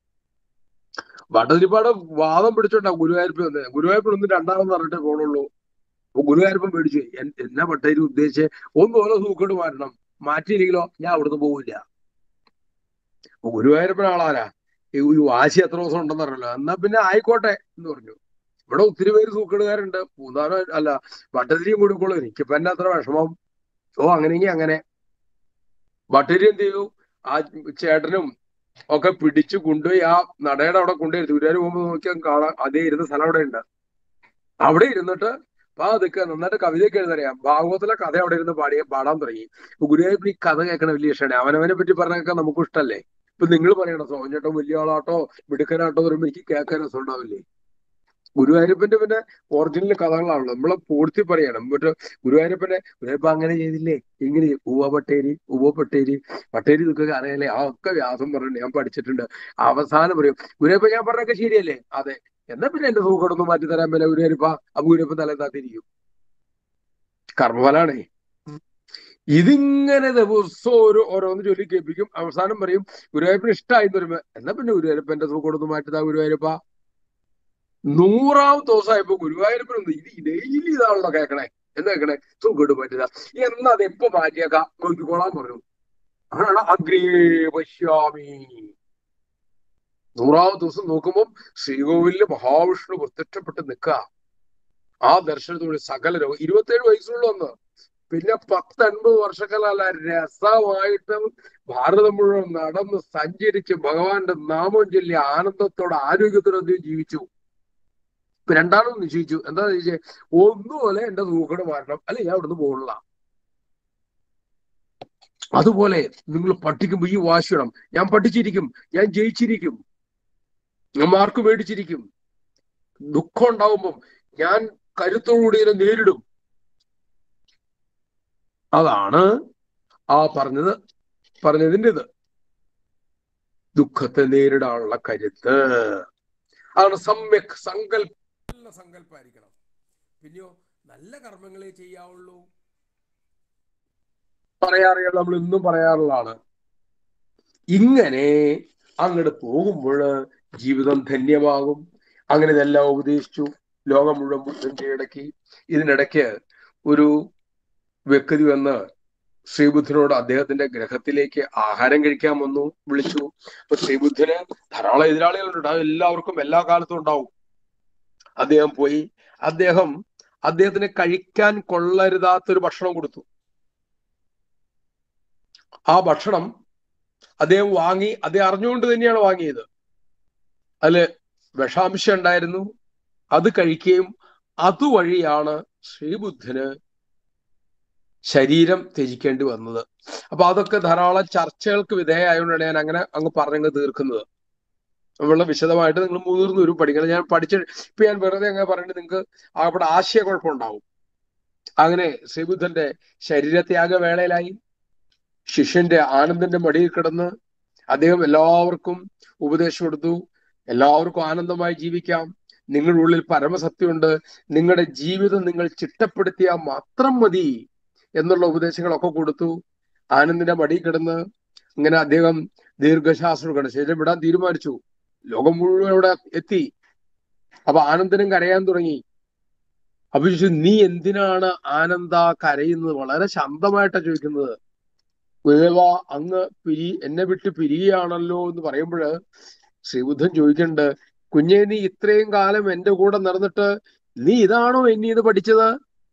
വടതിരിപ്പാട് വാദം പിടിച്ചോണ്ടാ ഗുരുവായൂരപ്പൻ വന്നത് ഗുരുവായൂരപ്പൻ ഒന്ന് രണ്ടാമെന്ന് പറഞ്ഞിട്ടേ പോണുള്ളൂ അപ്പൊ ഗുരുവായൂരപ്പൻ മേടിച്ചു എൻ- എന്നാ പട്ടേരി ഉദ്ദേശിച്ച് ഒന്ന് ഓരോ സൂക്കേട് മാറ്റണം മാറ്റിയില്ലെങ്കിലോ ഞാൻ അവിടുന്ന് പോവില്ല അപ്പൊ ഗുരുവായൂരപ്പൻ ആളാരാ ഈ ഈ വാശി എത്ര ദിവസം ഉണ്ടെന്ന് അറിയല്ലോ എന്നാ പിന്നെ ആയിക്കോട്ടെ എന്ന് പറഞ്ഞു ഇവിടെ ഒത്തിരി പേര് സൂക്കേടുകാരുണ്ട് മൂന്നാറോ അല്ല വട്ടതിരിയും കൊടുക്കുള്ളൂ എനിക്കിപ്പോ എന്നെ അത്ര വിഷമം ഓ അങ്ങനെയെങ്കിൽ അങ്ങനെ വട്ടതിരി എന്ത് ചെയ്തു ആ ചേട്ടനും ഒക്കെ പിടിച്ചു കൊണ്ടുപോയി ആ നടയുടെ അവിടെ കൊണ്ടുപോയി ഗുരുവായൂർ പോകുമ്പോൾ നോക്കിയാൽ കാണാം അതേ ഇരുന്ന സ്ഥലം അവിടെ ഉണ്ട് അവിടെ ഇരുന്നിട്ട് അപ്പൊ അതൊക്കെ നന്നായിട്ട് കവിതയൊക്കെ എഴുതറിയാം ഭാഗവത്തിലെ കഥ അവിടെ ഇരുന്ന് പാടിയ പാടാൻ തുടങ്ങി ഇപ്പൊ ഗുരുവായൂർ ഈ കഥ കേൾക്കണ വലിയ ഇഷ്ടമാണ് അവനവനെ പറ്റി പറഞ്ഞൊക്കെ നമുക്ക് ഇഷ്ടല്ലേ ഇപ്പൊ നിങ്ങൾ പറയണം സോഞ്ഞേട്ടോ വലിയ ആളാട്ടോ മിടുക്കനാട്ടോ എന്ന് പറയുമ്പോൾ എനിക്ക് കേൾക്കാൻ രസം ഉണ്ടാവില്ലേ ഗുരുവായൂരപ്പന്റെ പിന്നെ ഒറിജിനൽ കഥകളാണല്ലോ നമ്മളെ പൂർത്തി പറയണം മറ്റേ ഗുരുവായൂരപ്പന്റെ ഗുരുവായൂരപ്പ അങ്ങനെ ചെയ്തില്ലേ ഇങ്ങനെ ഉവ പട്ടേരി ഉവ പട്ടേരി പട്ടേരി ഇതൊക്കെ അറിയാലേ ആ ഒക്കെ വ്യാസം പറഞ്ഞു ഞാൻ പഠിച്ചിട്ടുണ്ട് അവസാനം പറയും ഗുരുവായൂരപ്പ ഞാൻ പറഞ്ഞൊക്കെ ശരിയല്ലേ അതെ എന്നാ പിന്നെ എന്റെ സൂക്കടൊന്നും മാറ്റി തരാൻ പറ്റില്ല ഗുരുവായൂരപ്പ അപ്പൊ ഗുരുവായൂരപ്പ തല താത്തിരിക്കും കർമ്മഫലാണേ ഇതിങ്ങനെ ദിവസവും ഒരു ഓരോന്ന് ചൊല്ലി കേൾപ്പിക്കും അവസാനം പറയും ഗുരുവായൂരപ്പന് ഇഷ്ടമായി എന്ന് പറയുമ്പോ എന്നാ പിന്നെ ഗുരുവായൂരപ്പ എന്റെ സൂക്കടൊന്നും മാറ്റിതാ ഗുരുവായൂരപ്പ നൂറാമത്തെ ദിവസമായപ്പോ ഗുരുവായൂരപ്പനൊന്നും ഇത് ഡെയിലി ഇതാണല്ലോ കേൾക്കണേ എന്താ കേൾക്കണേ സുഖം പറ്റില്ല എന്നാ അത് എപ്പോ മാറ്റിയേക്കാം നോക്കിക്കോളാൻ പറഞ്ഞു അതാണ് അഗ്രേ പശ്യാമി നൂറാമത്തെ ദിവസം നോക്കുമ്പോൾ ശ്രീകോവിലില് മഹാവിഷ്ണു പ്രത്യക്ഷപ്പെട്ട് നിൽക്കുക ആ ദർശനത്തോടെ സകല രോഗം ഇരുപത്തേഴ് വയസ്സുള്ളൂ അന്ന് പിന്നെ പത്തൊൻപത് വർഷക്കാലല്ല രസമായിട്ട് ഭാരതം മുഴുവൻ നടന്ന് സഞ്ചരിച്ച് ഭഗവാന്റെ നാമം ചൊല്ലി ആനന്ദത്തോടെ ആരോഗ്യത്തോടെ അദ്ദേഹം ജീവിച്ചു ഇപ്പൊ രണ്ടാമത് നിശ്ചയിച്ചു എന്താ ചോദിച്ചേ ഒന്നുപോലെ എന്റെ സൂക്കട് മാറണം അല്ലെ ഞാൻ അവിടുന്ന് പോകണില്ല അതുപോലെ നിങ്ങൾ പഠിക്കുമ്പോ ഈ വാശിയിടം ഞാൻ പഠിച്ചിരിക്കും ഞാൻ ജയിച്ചിരിക്കും ഞാൻ മാർക്ക് മേടിച്ചിരിക്കും ദുഃഖം ഉണ്ടാവുമ്പം ഞാൻ കരുത്തോടുകൂടി ഇതിനെ നേരിടും അതാണ് ആ പറഞ്ഞത് പറഞ്ഞതിൻ്റെ ഇത് ദുഃഖത്തെ നേരിടാനുള്ള കരുത്ത് അതാണ് സമ്യക് സങ്കല്പ നല്ല സങ്കല്പമായിരിക്കണം പിന്നെയോ നല്ല കർമ്മങ്ങളെ ചെയ്യാവുള്ളൂ പറയാറിയുള്ള നമ്മൾ ഇന്നും പറയാറുള്ളതാണ് ഇങ്ങനെ അങ്ങോട്ട് പോകുമ്പോൾ ജീവിതം ധന്യമാകും അങ്ങനെ ഇതെല്ലാം ഉപദേശിച്ചു ലോകം മുഴുവൻ ബുദ്ധൻ കീഴടക്കി ഇതിനിടയ്ക്ക് ഒരു വ്യക്തി വന്ന് ശ്രീബുദ്ധനോട് അദ്ദേഹത്തിന്റെ ഗ്രഹത്തിലേക്ക് ആഹാരം കഴിക്കാൻ വന്നു വിളിച്ചു അപ്പൊ ശ്രീബുദ്ധന് ധാരാളം എതിരാളികളുണ്ട് അത് എല്ലാവർക്കും എല്ലാ കാലത്തും ഉണ്ടാവും അദ്ദേഹം പോയി അദ്ദേഹം അദ്ദേഹത്തിന് കഴിക്കാൻ കൊള്ളരുതാത്തൊരു ഭക്ഷണം കൊടുത്തു ആ ഭക്ഷണം അദ്ദേഹം വാങ്ങി അദ്ദേഹം അറിഞ്ഞുകൊണ്ട് തന്നെയാണ് വാങ്ങിയത് അതില് വിഷാംശം ഉണ്ടായിരുന്നു അത് കഴിക്കുകയും അതുവഴിയാണ് ശ്രീബുദ്ധന് ശരീരം ത്യജിക്കേണ്ടി വന്നത് അപ്പൊ അതൊക്കെ ധാരാളം ചർച്ചകൾക്ക് വിധേയമായതുകൊണ്ടാണ് ഞാൻ അങ്ങനെ അങ്ങ് പറഞ്ഞങ്ങ് തീർക്കുന്നത് നമ്മളെ വിശദമായിട്ട് നിങ്ങൾ മുതിർന്നു വരും പഠിക്കണം ഞാൻ പഠിച്ച ഇപ്പൊ ഞാൻ വെറുതെ അങ്ങനെ പറഞ്ഞിട്ട് നിങ്ങൾക്ക് അവിടെ ആശയക്കുഴപ്പം ഉണ്ടാവും അങ്ങനെ ശ്രീബുദ്ധന്റെ ശരീരത്യാഗ വേളയിലായി ശിഷ്യന്റെ ആനന്ദന്റെ മടിയിൽ കിടന്ന് അദ്ദേഹം എല്ലാവർക്കും ഉപദേശം കൊടുത്തു എല്ലാവർക്കും ആനന്ദമായി ജീവിക്കാം നിങ്ങളുടെ ഉള്ളിൽ പരമസത്യമുണ്ട് നിങ്ങളുടെ ജീവിതം നിങ്ങൾ ചിട്ടപ്പെടുത്തിയാൽ മാത്രം മതി എന്നുള്ള ഉപദേശങ്ങളൊക്കെ കൊടുത്തു ആനന്ദിന്റെ മടിയിൽ കിടന്ന് ഇങ്ങനെ അദ്ദേഹം ദീർഘശ്വാസം എടുക്കണം ശരീരം വിടാൻ തീരുമാനിച്ചു ലോകം മുഴുവൻ അവിടെ എത്തി അപ്പൊ ആനന്ദനും കരയാൻ തുടങ്ങി അപ്പൊ ചോദിച്ചു നീ എന്തിനാണ് ആനന്ദ കരയുന്നത് വളരെ ശാന്തമായിട്ടാ ചോദിക്കുന്നത് ഗുരുദേവ അങ്ങ് പിരി എന്നെ വിട്ട് പിരിയുകയാണല്ലോ എന്ന് പറയുമ്പോഴ് ശ്രീബുദ്ധൻ ചോദിക്കുന്നുണ്ട് കുഞ്ഞെ നീ ഇത്രയും കാലം എന്റെ കൂടെ നടന്നിട്ട് നീ ഇതാണോ എന്നെ ഇത് പഠിച്ചത്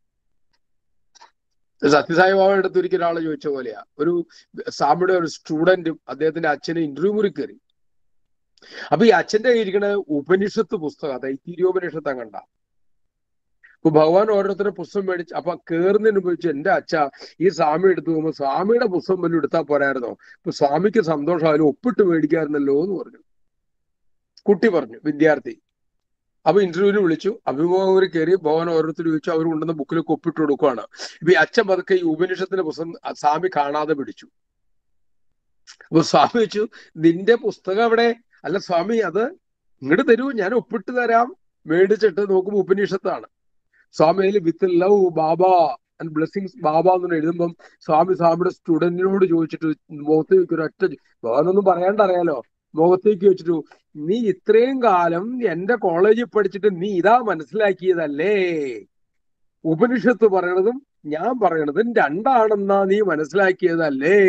സത്യസായി ബാബ അടുത്ത് ഒരിക്കൽ ഒരാളെ ചോദിച്ച പോലെയാ ഒരു സ്വാമിയുടെ ഒരു സ്റ്റുഡന്റും അദ്ദേഹത്തിന്റെ അച്ഛനെ ഇന്റർവ്യൂ മുറി കയറി അപ്പൊ ഈ അച്ഛന്റെ കയ്യിരിക്കണ ഉപനിഷത്ത് പുസ്തകം തൈത്തിരിയോപനിഷത്ത് കണ്ട അപ്പൊ ഭഗവാൻ ഓരോരുത്തരുടെ പുസ്തകം മേടിച്ച് അപ്പൊ കേറുന്നതിന് ഉപയോഗിച്ച് എന്റെ അച്ഛ ഈ സ്വാമി എടുത്തു പോകുമ്പോ സ്വാമിയുടെ പുസ്തകം വല്ലതും എടുത്താൽ പോരായിരുന്നോ ഇപ്പൊ സ്വാമിക്ക് സന്തോഷം അതിൽ ഒപ്പിട്ട് മേടിക്കാറുന്നല്ലോ എന്ന് പറഞ്ഞു കുട്ടി പറഞ്ഞു വിദ്യാർത്ഥി അപ്പൊ ഇന്റർവ്യൂവിന് വിളിച്ചു അഭിമുഖം കയറി ഭവൻ ഓരോരുത്തർ ചോദിച്ചു അവർ കൊണ്ടുവന്ന ബുക്കിലേക്ക് ഒപ്പിട്ട് കൊടുക്കുകയാണ് ഇപ്പൊ ഈ അച്ഛൻ പതുക്കെ ഈ ഉപനിഷത്തിന്റെ പുസ്തകം സ്വാമി കാണാതെ പിടിച്ചു അപ്പൊ സ്വാമി വെച്ചു നിന്റെ പുസ്തകം എവിടെ അല്ല സ്വാമി അത് ഇങ്ങോട്ട് തരൂ ഞാൻ ഒപ്പിട്ട് തരാം മേടിച്ചിട്ട് നോക്കുമ്പോ ഉപനിഷത്താണ് സ്വാമിയിൽ with love Baba and blessings Baba എന്ന് എഴുതുമ്പം സ്വാമി സ്വാമിയുടെ സ്റ്റുഡന്റിനോട് ചോദിച്ചിട്ട് മുഖത്തേക്ക് ഒരു ഒറ്റ വേറൊന്നും പറയാണ്ട് അറിയാലോ മുഖത്തേക്ക് വെച്ചിട്ടു നീ ഇത്രയും കാലം എന്റെ കോളേജിൽ പഠിച്ചിട്ട് നീ ഇതാ മനസ്സിലാക്കിയതല്ലേ ഉപനിഷത്ത് പറയണതും ഞാൻ പറയണതും രണ്ടാണെന്നാ നീ മനസ്സിലാക്കിയതല്ലേ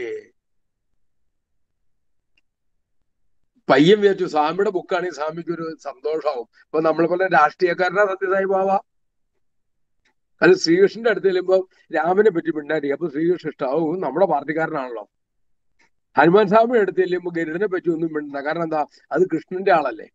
പയ്യൻ വിചാരിച്ചു സ്വാമിയുടെ ബുക്കാണെങ്കിൽ സ്വാമിക്ക് ഒരു സന്തോഷമാവും ഇപ്പൊ നമ്മളെ പോലെ രാഷ്ട്രീയക്കാരനാ സത്യസായി ബാബ അത് ശ്രീകൃഷ്ണന്റെ അടുത്ത് ചെല്ലുമ്പോ രാമനെ പറ്റി മിണ്ടാടി അപ്പൊ ശ്രീകൃഷ്ണൻ ഇഷ്ടാവും നമ്മുടെ പാർട്ടിക്കാരനാണല്ലോ ഹനുമാൻ സ്വാമി അടുത്ത് ചെല്ലുമ്പോ ഗരുഡനെ പറ്റി ഒന്നും മിണ്ടണ്ട കാരണം എന്താ അത് കൃഷ്ണന്റെ ആളല്ലേ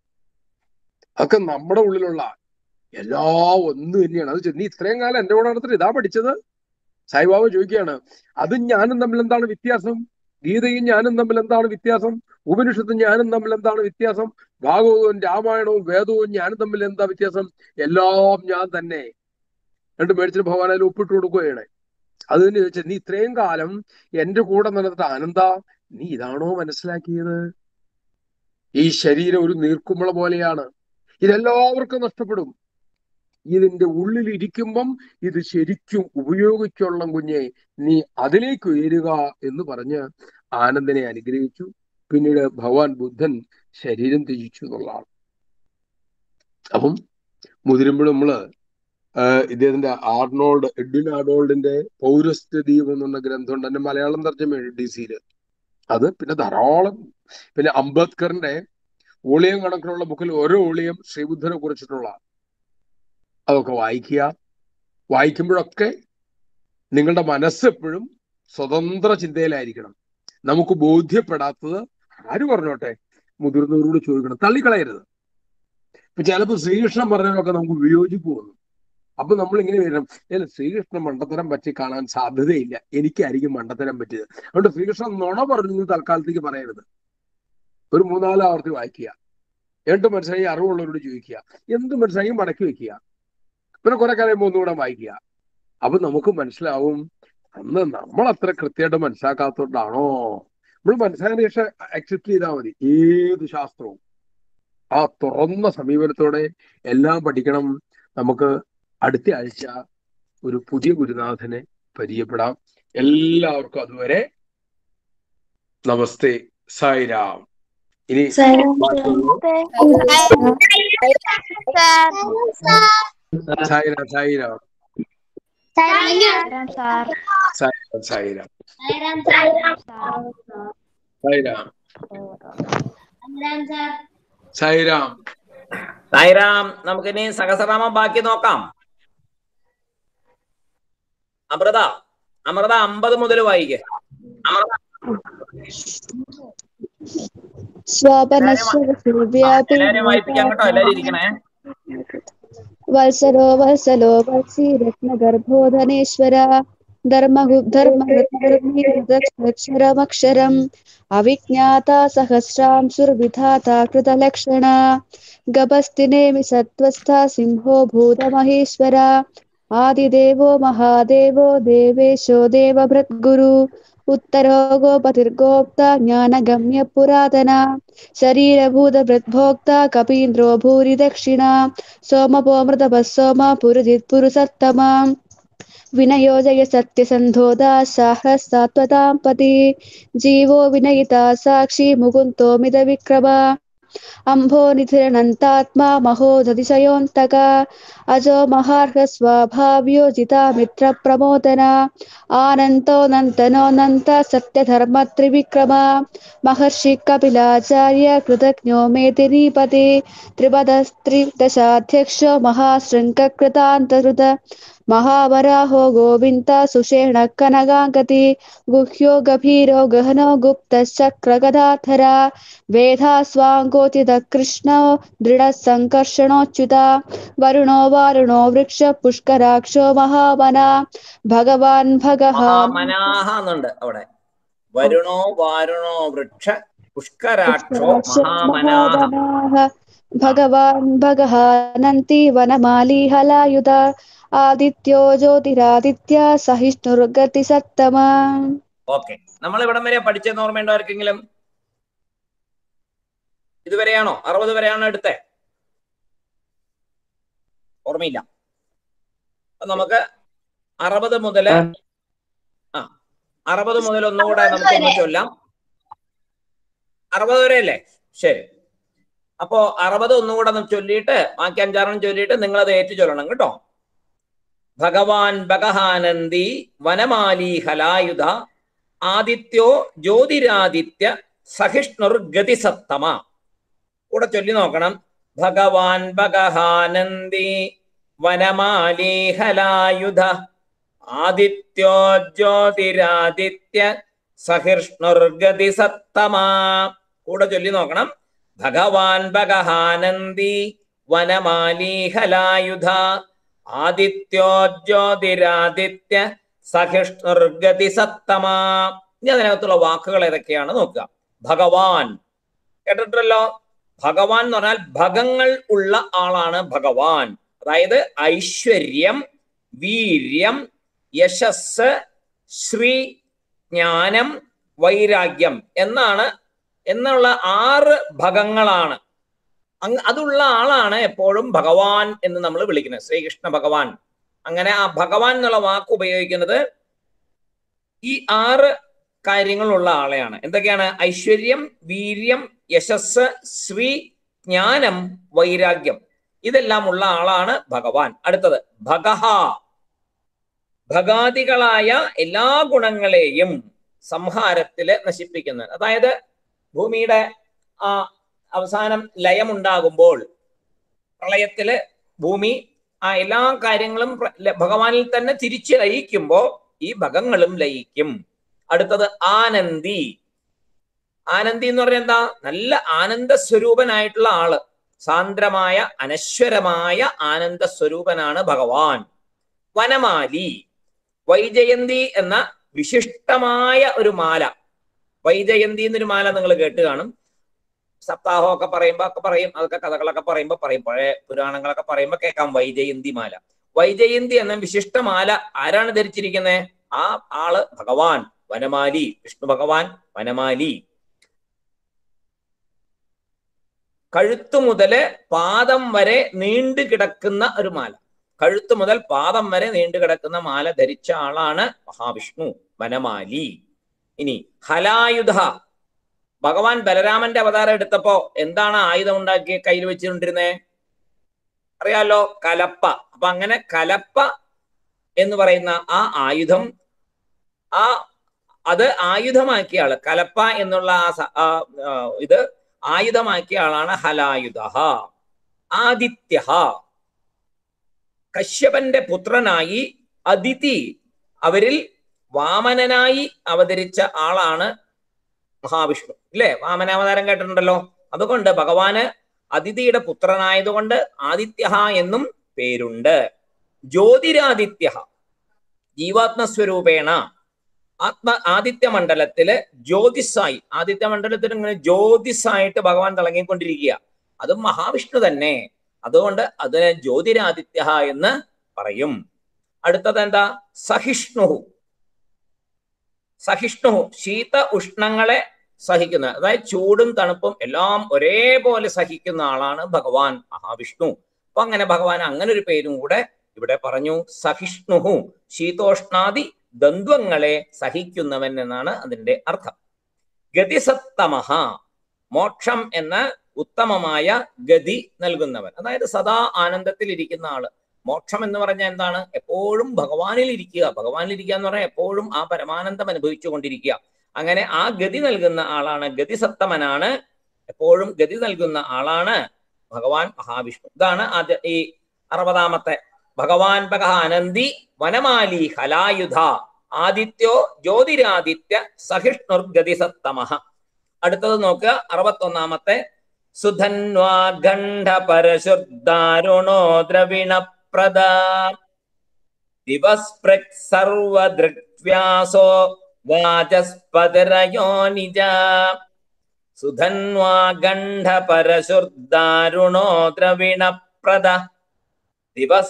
അതൊക്കെ നമ്മുടെ ഉള്ളിലുള്ള എല്ലാ ഒന്ന് തന്നെയാണ് അത് നീ ഇത്രയും കാലം എന്റെ കൂടെ നടത്തിട്ട് ഇതാ പഠിച്ചത് സായിബാബ ചോദിക്കുകയാണ് അതും ഞാനും തമ്മിൽ എന്താണ് വ്യത്യാസം ഗീതയും ഞാനും തമ്മിൽ എന്താണ് വ്യത്യാസം ഉപനിഷത്തും ഞാനും തമ്മിൽ എന്താണ് വ്യത്യാസം ഭാഗവതവും രാമായണവും വേദവും ഞാനും തമ്മിൽ എന്താ വ്യത്യാസം എല്ലാം ഞാൻ തന്നെ രണ്ട് മേടിച്ചിട്ട് ഭഗവാനായാലും ഒപ്പിട്ട് കൊടുക്കുകയാണ് അത് തന്നെ ചോദിച്ചത് നീ ഇത്രയും കാലം എന്റെ കൂടെ നടന്നിട്ട് ആനന്ദ നീ ഇതാണോ മനസ്സിലാക്കിയത് ഈ ശരീരം ഒരു നീർക്കുമ്പള പോലെയാണ് ഇതെല്ലാവർക്കും നഷ്ടപ്പെടും ഇതിന്റെ ഉള്ളിൽ ഇരിക്കുമ്പം ഇത് ശരിക്കും ഉപയോഗിച്ചുള്ള കുഞ്ഞെ നീ അതിലേക്ക് ഉയരുക എന്ന് പറഞ്ഞ് ആനന്ദനെ അനുഗ്രഹിച്ചു പിന്നീട് ഭഗവാൻ ബുദ്ധൻ ശരീരം ത്യജിച്ചു എന്നുള്ളതാണ് അപ്പം മുതിരുമ്പോൾ നമ്മള് ഇദ്ദേഹത്തിന്റെ ആർണോൾഡ് എഡ്വിൻ ആർണോൾഡിന്റെ പൗരസ്ത്യ ദ്വീപ് എന്നുള്ള ഗ്രന്ഥമുണ്ട് എന്റെ മലയാളം തർജ്ജമ ഡി സിയില് അത് പിന്നെ ധാരാളം പിന്നെ അംബേദ്കറിന്റെ ഓളിയം കണക്കിലുള്ള ബുക്കിൽ ഓരോ ഓളിയം ശ്രീബുദ്ധനെ കുറിച്ചിട്ടുള്ള അതൊക്കെ വായിക്കുക വായിക്കുമ്പോഴൊക്കെ നിങ്ങളുടെ മനസ്സ് എപ്പോഴും സ്വതന്ത്ര ചിന്തയിലായിരിക്കണം നമുക്ക് ബോധ്യപ്പെടാത്തത് ആര് പറഞ്ഞോട്ടെ മുതിർന്നവരോട് ചോദിക്കണം തള്ളിക്കളയരുത് ഇപ്പൊ ചിലപ്പോൾ ശ്രീകൃഷ്ണൻ പറഞ്ഞതൊക്കെ നമുക്ക് വിയോജിപ്പ് വന്നു അപ്പൊ നമ്മൾ ഇങ്ങനെ വരണം അല്ല ശ്രീകൃഷ്ണൻ മണ്ടത്തരം പറ്റി കാണാൻ സാധ്യതയില്ല എനിക്കായിരിക്കും മണ്ടത്തരം പറ്റിയത് അതുകൊണ്ട് ശ്രീകൃഷ്ണൻ നുണ പറഞ്ഞു തൽക്കാലത്തേക്ക് പറയരുത് ഒരു മൂന്നാല് ആവർത്തി വായിക്കുക എന്നിട്ട് മനസ്സിലായി അറിവുള്ളവരോട് ചോദിക്കുക എന്ത് മനസ്സിലായി മടക്കി വെക്കുക പിന്നെ കുറെ കാലം ഒന്നുകൂടെ വായിക്കുക അപ്പൊ നമുക്ക് മനസ്സിലാവും അന്ന് നമ്മൾ അത്ര കൃത്യമായിട്ട് മനസ്സിലാക്കാത്തോണ്ടാണോ നമ്മൾ മനസ്സിലായതിനു ശേഷം അക്സെപ്റ്റ് ചെയ്താൽ മതി ഏത് ശാസ്ത്രവും ആ തുറന്ന സമീപനത്തോടെ എല്ലാം പഠിക്കണം നമുക്ക് അടുത്ത ആഴ്ച ഒരു പുതിയ ഗുരുനാഥനെ പരിചയപ്പെടാം എല്ലാവർക്കും അതുവരെ നമസ്തേ സായിരാം ഇനി സായിരാം സായിരാം സായിരാം സായിരാം സായിരാം സായിരാം സായിരാം നമുക്കിനി സഹസ്രനാമം ബാക്കി നോക്കാം അമൃത അമൃത അമ്പത് മുതൽ വായിക്കേ അമൃത എല്ലാരും വായിപ്പിക്കാം കേട്ടോ എല്ലാരും ഇരിക്കണേ വത്സരോ വത്സലോ വത്സി രത്നഗർഭോധനേശ്വര ധർമ്മഗുദ്ധർമ്മക്ഷരമക്ഷരം അവിജ്ഞാത സഹസ്രാംശുർവിധാത കൃതലക്ഷണ ഗപസ്തിനേമി സത്വസ്ഥ സിംഹോ ഭൂതമഹേശ്വര ആദിദേവോ മഹാദേവോ ദേവേശോ ദേവഭൃദ്ഗുരു ഉത്തരോ ഗോപതിർഗോപ്ത ജ്ഞാനഗമ്യ പുരാതന ശരീരഭൂതഭൃദ്ഭോക്ത കപീന്ദ്രോ ഭൂരി ദക്ഷിണ സോമപോമൃതപ സോമ പുരുജിത് പുരുസത്തമ വിനയോജയ സത്യസന്ധോദ സാഹസാത്വതാം പതി ജീവോ വിനയിത സാക്ഷി മുകുന്ദോമിത വിക്രമ അംഭോ നിധിരണന്താത്മാ മഹോദതിശയോന്തക അജോ മഹാർഹ സ്വാഭാവ്യോ ജിതാമിത്ര പ്രമോദന ആനന്ദോ നന്ദനോനന്ത സത്യധർമ്മ ത്രിവിക്രമ മഹർഷി കപിലാചാര്യ കൃതജ്ഞോ മേദിനീപതി ത്രിപദസ്ത്രിദശാധ്യക്ഷോ മഹാശൃംഗകൃതാന്തരുത മഹാവരാഹോ ഗോവിന്ദ സുഷേണ കനകാങ്കതി ഗുഹ്യോ ഗഭീരോ ഗഹനോ ഗുപ്തശക്രഗദാധര വേദാസ്വാങ്കോതിത കൃഷ്ണോ ദൃഢസംകർഷണോച്യുത വരുണോ വാരുണോ വൃക്ഷ പുഷ്കരാക്ഷോ മഹാവന ഭഗവാൻ ഭഗഹാൻ മഹാമനാഹ എന്നുണ്ട് അവിടെ വരുണോ വാരുണോ വൃക്ഷ പുഷ്കരാക്ഷോ മഹാമനാഹ ഭഗവാൻ ഭഗഹാനന്തി വനമാലി ഹലായുധ ആദിത്യോ ജ്യോതിരാദിത്യ സഹിഷ്ണുർഗതി സത്തമ ഓക്കെ നമ്മൾ ഇവിടം വരെ പഠിച്ചെന്ന് ഓർമ്മയുണ്ടോ ആർക്കെങ്കിലും ഇതുവരെയാണോ അറുപത് വരെയാണോ എടുത്തേ ഓർമ്മയില്ല അപ്പൊ നമുക്ക് അറുപത് മുതല് ആ അറുപത് മുതൽ ഒന്നുകൂടെ നമുക്ക് ഒന്ന് ചൊല്ലാം അറുപത് വരെ അല്ലേ ശരി അപ്പോ അറുപത് ഒന്നുകൂടെ ഒന്ന് ചൊല്ലിയിട്ട് ബാക്കി അഞ്ചാറെണ്ണം ചൊല്ലിയിട്ട് നിങ്ങൾ അത് ഏറ്റു ചൊല്ലണം കേട്ടോ ഭഗവാൻ ബഗഹാനന്ദി വനമാലി ഹലായുധ ആദിത്യോ ജ്യോതിരാദിത്യ സഹിഷ്ണുർ ഗതിസത്തമ കൂടെ ചൊല്ലി നോക്കണം ഭഗവാൻ ബഗഹാനന്ദി വനമാലി ഹലായുധ ആദിത്യോ ജ്യോതിരാദിത്യ സഹിഷ്ണുർ ഗതിസത്തമ കൂടെ ചൊല്ലി നോക്കണം ഭഗവാൻ ബഗഹാനന്ദി വനമാലി ഹലായുധ ആദിത്യോ ജ്യോതിരാദിത്യ സഹിഷ്ണുർഗതി സത്തമ ഇനി അതിനകത്തുള്ള വാക്കുകൾ ഏതൊക്കെയാണ് നോക്കുക ഭഗവാൻ കേട്ടിട്ടല്ലോ ഭഗവാൻ എന്ന് പറഞ്ഞാൽ ഭഗങ്ങൾ ഉള്ള ആളാണ് ഭഗവാൻ അതായത് ഐശ്വര്യം വീര്യം യശസ് ശ്രീ ജ്ഞാനം വൈരാഗ്യം എന്നാണ് എന്നുള്ള ആറ് ഭഗങ്ങളാണ് അങ് അതുള്ള ആളാണ് എപ്പോഴും ഭഗവാൻ എന്ന് നമ്മൾ വിളിക്കുന്നത് ശ്രീകൃഷ്ണ ഭഗവാൻ അങ്ങനെ ആ ഭഗവാൻ എന്നുള്ള വാക്ക് ഉപയോഗിക്കുന്നത് ഈ ആറ് കാര്യങ്ങളുള്ള ആളെയാണ് എന്തൊക്കെയാണ് ഐശ്വര്യം വീര്യം യശസ് ശ്രീ ജ്ഞാനം വൈരാഗ്യം ഇതെല്ലാം ഉള്ള ആളാണ് ഭഗവാൻ അടുത്തത് ഭഗഹ ഭഗാദികളായ എല്ലാ ഗുണങ്ങളെയും സംഹാരത്തില് നശിപ്പിക്കുന്നത് അതായത് ഭൂമിയുടെ ആ അവസാനം ലയമുണ്ടാകുമ്പോൾ പ്രളയത്തില് ഭൂമി ആ എല്ലാ കാര്യങ്ങളും പ്ര- ല- ഭഗവാനിൽ തന്നെ തിരിച്ച് ലയിക്കുമ്പോ ഈ ഭഗങ്ങളും ലയിക്കും അടുത്തത് ആനന്ദി ആനന്ദി എന്ന് പറഞ്ഞാൽ എന്താ നല്ല ആനന്ദ സ്വരൂപനായിട്ടുള്ള ആള് സാന്ദ്രമായ അനശ്വരമായ ആനന്ദ സ്വരൂപനാണ് ഭഗവാൻ വനമാലി വൈജയന്തി എന്ന വിശിഷ്ടമായ ഒരു മാല വൈജയന്തി എന്നൊരു മാല നിങ്ങൾ കേട്ട് കാണും സപ്താഹമൊക്കെ പറയുമ്പോ ഒക്കെ പറയും അതൊക്കെ കഥകളൊക്കെ പറയുമ്പോ പറയും പഴയ പുരാണങ്ങളൊക്കെ പറയുമ്പോ കേൾക്കാം വൈജയന്തി മാല വൈജയന്തി എന്ന വിശിഷ്ടമാല ആരാണ് ധരിച്ചിരിക്കുന്നത് ആ ആള് ഭഗവാൻ വനമാലി വിഷ്ണു ഭഗവാൻ വനമാലി കഴുത്തു മുതല് പാദം വരെ നീണ്ടു കിടക്കുന്ന ഒരു മാല കഴുത്തു മുതൽ പാദം വരെ നീണ്ടു കിടക്കുന്ന മാല ധരിച്ച ആളാണ് മഹാവിഷ്ണു വനമാലി ഇനി ഹലായുധ ഭഗവാൻ ബലരാമന്റെ അവതാരം എടുത്തപ്പോ എന്താണ് ആയുധം ഉണ്ടാക്കി കയ്യിൽ വെച്ചുകൊണ്ടിരുന്നേ അറിയാലോ കലപ്പ അപ്പൊ അങ്ങനെ കലപ്പ എന്ന് പറയുന്ന ആ ആയുധം ആ അത് ആയുധമാക്കിയ ആള് കലപ്പ എന്നുള്ള ആ സ- ആ, ആ, ഇത് ആയുധമാക്കിയ ആളാണ് ഹലായുധ ആദിത്യ കശ്യപന്റെ പുത്രനായി അദിതി അവരിൽ വാമനനായി അവതരിച്ച ആളാണ് മഹാവിഷ്ണു ഇല്ലേ വാമനാവതാരം കേട്ടിട്ടുണ്ടല്ലോ അതുകൊണ്ട് ഭഗവാന് അതിഥിയുടെ പുത്രനായതുകൊണ്ട് ആദിത്യ എന്നും പേരുണ്ട് ജ്യോതിരാദിത്യ ജീവാത്മസ്വരൂപേണ ആത്മ ആദിത്യ മണ്ഡലത്തില് ജ്യോതിസായി ആദിത്യ മണ്ഡലത്തിൽ ഇങ്ങനെ ജ്യോതിസായിട്ട് ഭഗവാൻ തിളങ്ങിക്കൊണ്ടിരിക്കുക അതും മഹാവിഷ്ണു തന്നെ അതുകൊണ്ട് അതിനെ ജ്യോതിരാദിത്യ എന്ന് പറയും അടുത്തത് എന്താ സഹിഷ്ണു സഹിഷ്ണു ശീത ഉഷ്ണങ്ങളെ സഹിക്കുന്ന അതായത് ചൂടും തണുപ്പും എല്ലാം ഒരേപോലെ സഹിക്കുന്ന ആളാണ് ഭഗവാൻ മഹാവിഷ്ണു അപ്പൊ അങ്ങനെ ഭഗവാൻ അങ്ങനെ ഒരു പേരും കൂടെ ഇവിടെ പറഞ്ഞു സഹിഷ്ണുഹു ശീതോഷ്ണാദി ദ്വന്ദ്വങ്ങളെ സഹിക്കുന്നവൻ എന്നാണ് അതിന്റെ അർത്ഥം ഗതിസത്തമഹ മോക്ഷം എന്ന ഉത്തമമായ ഗതി നൽകുന്നവൻ അതായത് സദാ ആനന്ദത്തിൽ ഇരിക്കുന്ന ആള് മോക്ഷം എന്ന് പറഞ്ഞാൽ എന്താണ് എപ്പോഴും ഭഗവാനിൽ ഇരിക്കുക ഭഗവാനിൽ ഇരിക്കുക എന്ന് പറഞ്ഞാൽ എപ്പോഴും ആ പരമാനന്ദം അനുഭവിച്ചു കൊണ്ടിരിക്കുക അങ്ങനെ ആ ഗതി നൽകുന്ന ആളാണ് ഗതിസത്തമനാണ് എപ്പോഴും ഗതി നൽകുന്ന ആളാണ് ഭഗവാൻ മഹാവിഷ്ണു ഇതാണ് ആദ്യ ഈ അറുപതാമത്തെ ഭഗവാൻ ഭഗാനന്ദി വനമാലി ഹലായുധ ആദിത്യോ ജ്യോതിരാദിത്യ സഹിഷ്ണുർ ഗതിസത്തമഹ അടുത്തത് നോക്കുക അറുപത്തൊന്നാമത്തെ സുധന്വാ ഗണ്ഡ പരശുദ്ധാരുണോ ദ്രവിണപ്രദ ദിവസ്പൃക് സർവദൃക്വ്യാസോ വാചസ്പതിരയോ നിജ സുധന്വാ ഗണ്ഡ പരശുർദാരുണോ ദ്രവിണപ്രദ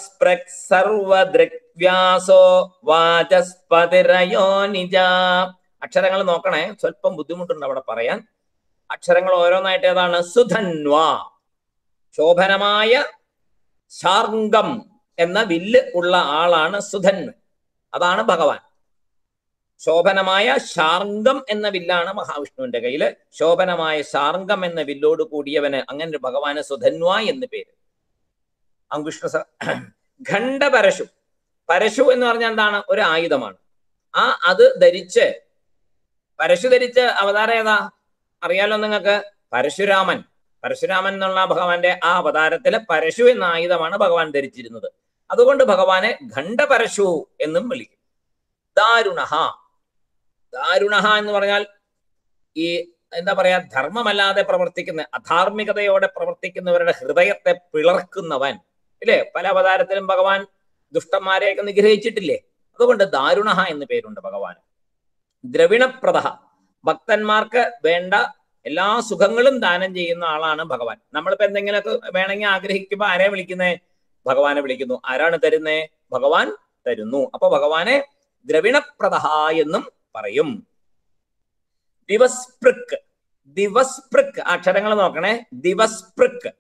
ദിവസ്പൃക് സർവദൃക്വ്യാസോ വാചസ്പതിരയോ നിജ അക്ഷരങ്ങൾ നോക്കണേ സ്വല്പം ബുദ്ധിമുട്ടുണ്ട് അവിടെ പറയാൻ അക്ഷരങ്ങൾ ഓരോന്നായിട്ട് ഏതാണ് സുധന്വ ശോഭനമായ ശാർങ്കം എന്ന വില്ല് ഉള്ള ആളാണ് സുധന്വൻ അതാണ് ഭഗവാൻ ശോഭനമായ ശാർങ്കം എന്ന വില്ലാണ് മഹാവിഷ്ണുവിന്റെ കയ്യില് ശോഭനമായ ശാർങ്കം എന്ന വില്ലോട് കൂടിയവന് അങ്ങനെ ഒരു ഭഗവാന് സുധന്വ എന്ന് പേര് അങ്കുഷ്ണ ഖണ്ഡ പരശു പരശു എന്ന് പറഞ്ഞാൽ എന്താണ് ഒരു ആയുധമാണ് ആ അത് ധരിച്ച് പരശു ധരിച്ച് അവതാരം ഏതാ അറിയാലോ നിങ്ങൾക്ക് പരശുരാമൻ പരശുരാമൻ എന്നുള്ള ഭഗവാന്റെ ആ അവതാരത്തില് പരശു എന്ന ആയുധമാണ് ഭഗവാൻ ധരിച്ചിരുന്നത് അതുകൊണ്ട് ഭഗവാനെ ഖണ്ഡപരശു എന്നും വിളിക്കും ദാരുണഹ ദാരുണഹ എന്ന് പറഞ്ഞാൽ ഈ എന്താ പറയാ ധർമ്മമല്ലാതെ പ്രവർത്തിക്കുന്ന അധാർമികതയോടെ പ്രവർത്തിക്കുന്നവരുടെ ഹൃദയത്തെ പിളർക്കുന്നവൻ ഇല്ലേ പല അവതാരത്തിലും ഭഗവാൻ ദുഷ്ടന്മാരെയൊക്കെ നിഗ്രഹിച്ചിട്ടില്ലേ അതുകൊണ്ട് ദാരുണഹ എന്ന് പേരുണ്ട് ഭഗവാന് ദ്രവിണപ്രദ ഭക്തന്മാർക്ക് വേണ്ട എല്ലാ സുഖങ്ങളും ദാനം ചെയ്യുന്ന ആളാണ് ഭഗവാൻ നമ്മളിപ്പോ എന്തെങ്കിലുമൊക്കെ വേണമെങ്കിൽ ആഗ്രഹിക്കുമ്പോ ആരെ വിളിക്കുന്നേ ഭഗവാനെ വിളിക്കുന്നു ആരാണ് തരുന്നേ ഭഗവാൻ തരുന്നു അപ്പൊ ഭഗവാനെ ദ്രവിണപ്രദ എന്നും പറയും ദിവസ്പൃക് ദിവസ്പൃക് അക്ഷരങ്ങൾ നോക്കണേ ദിവസ്പൃക്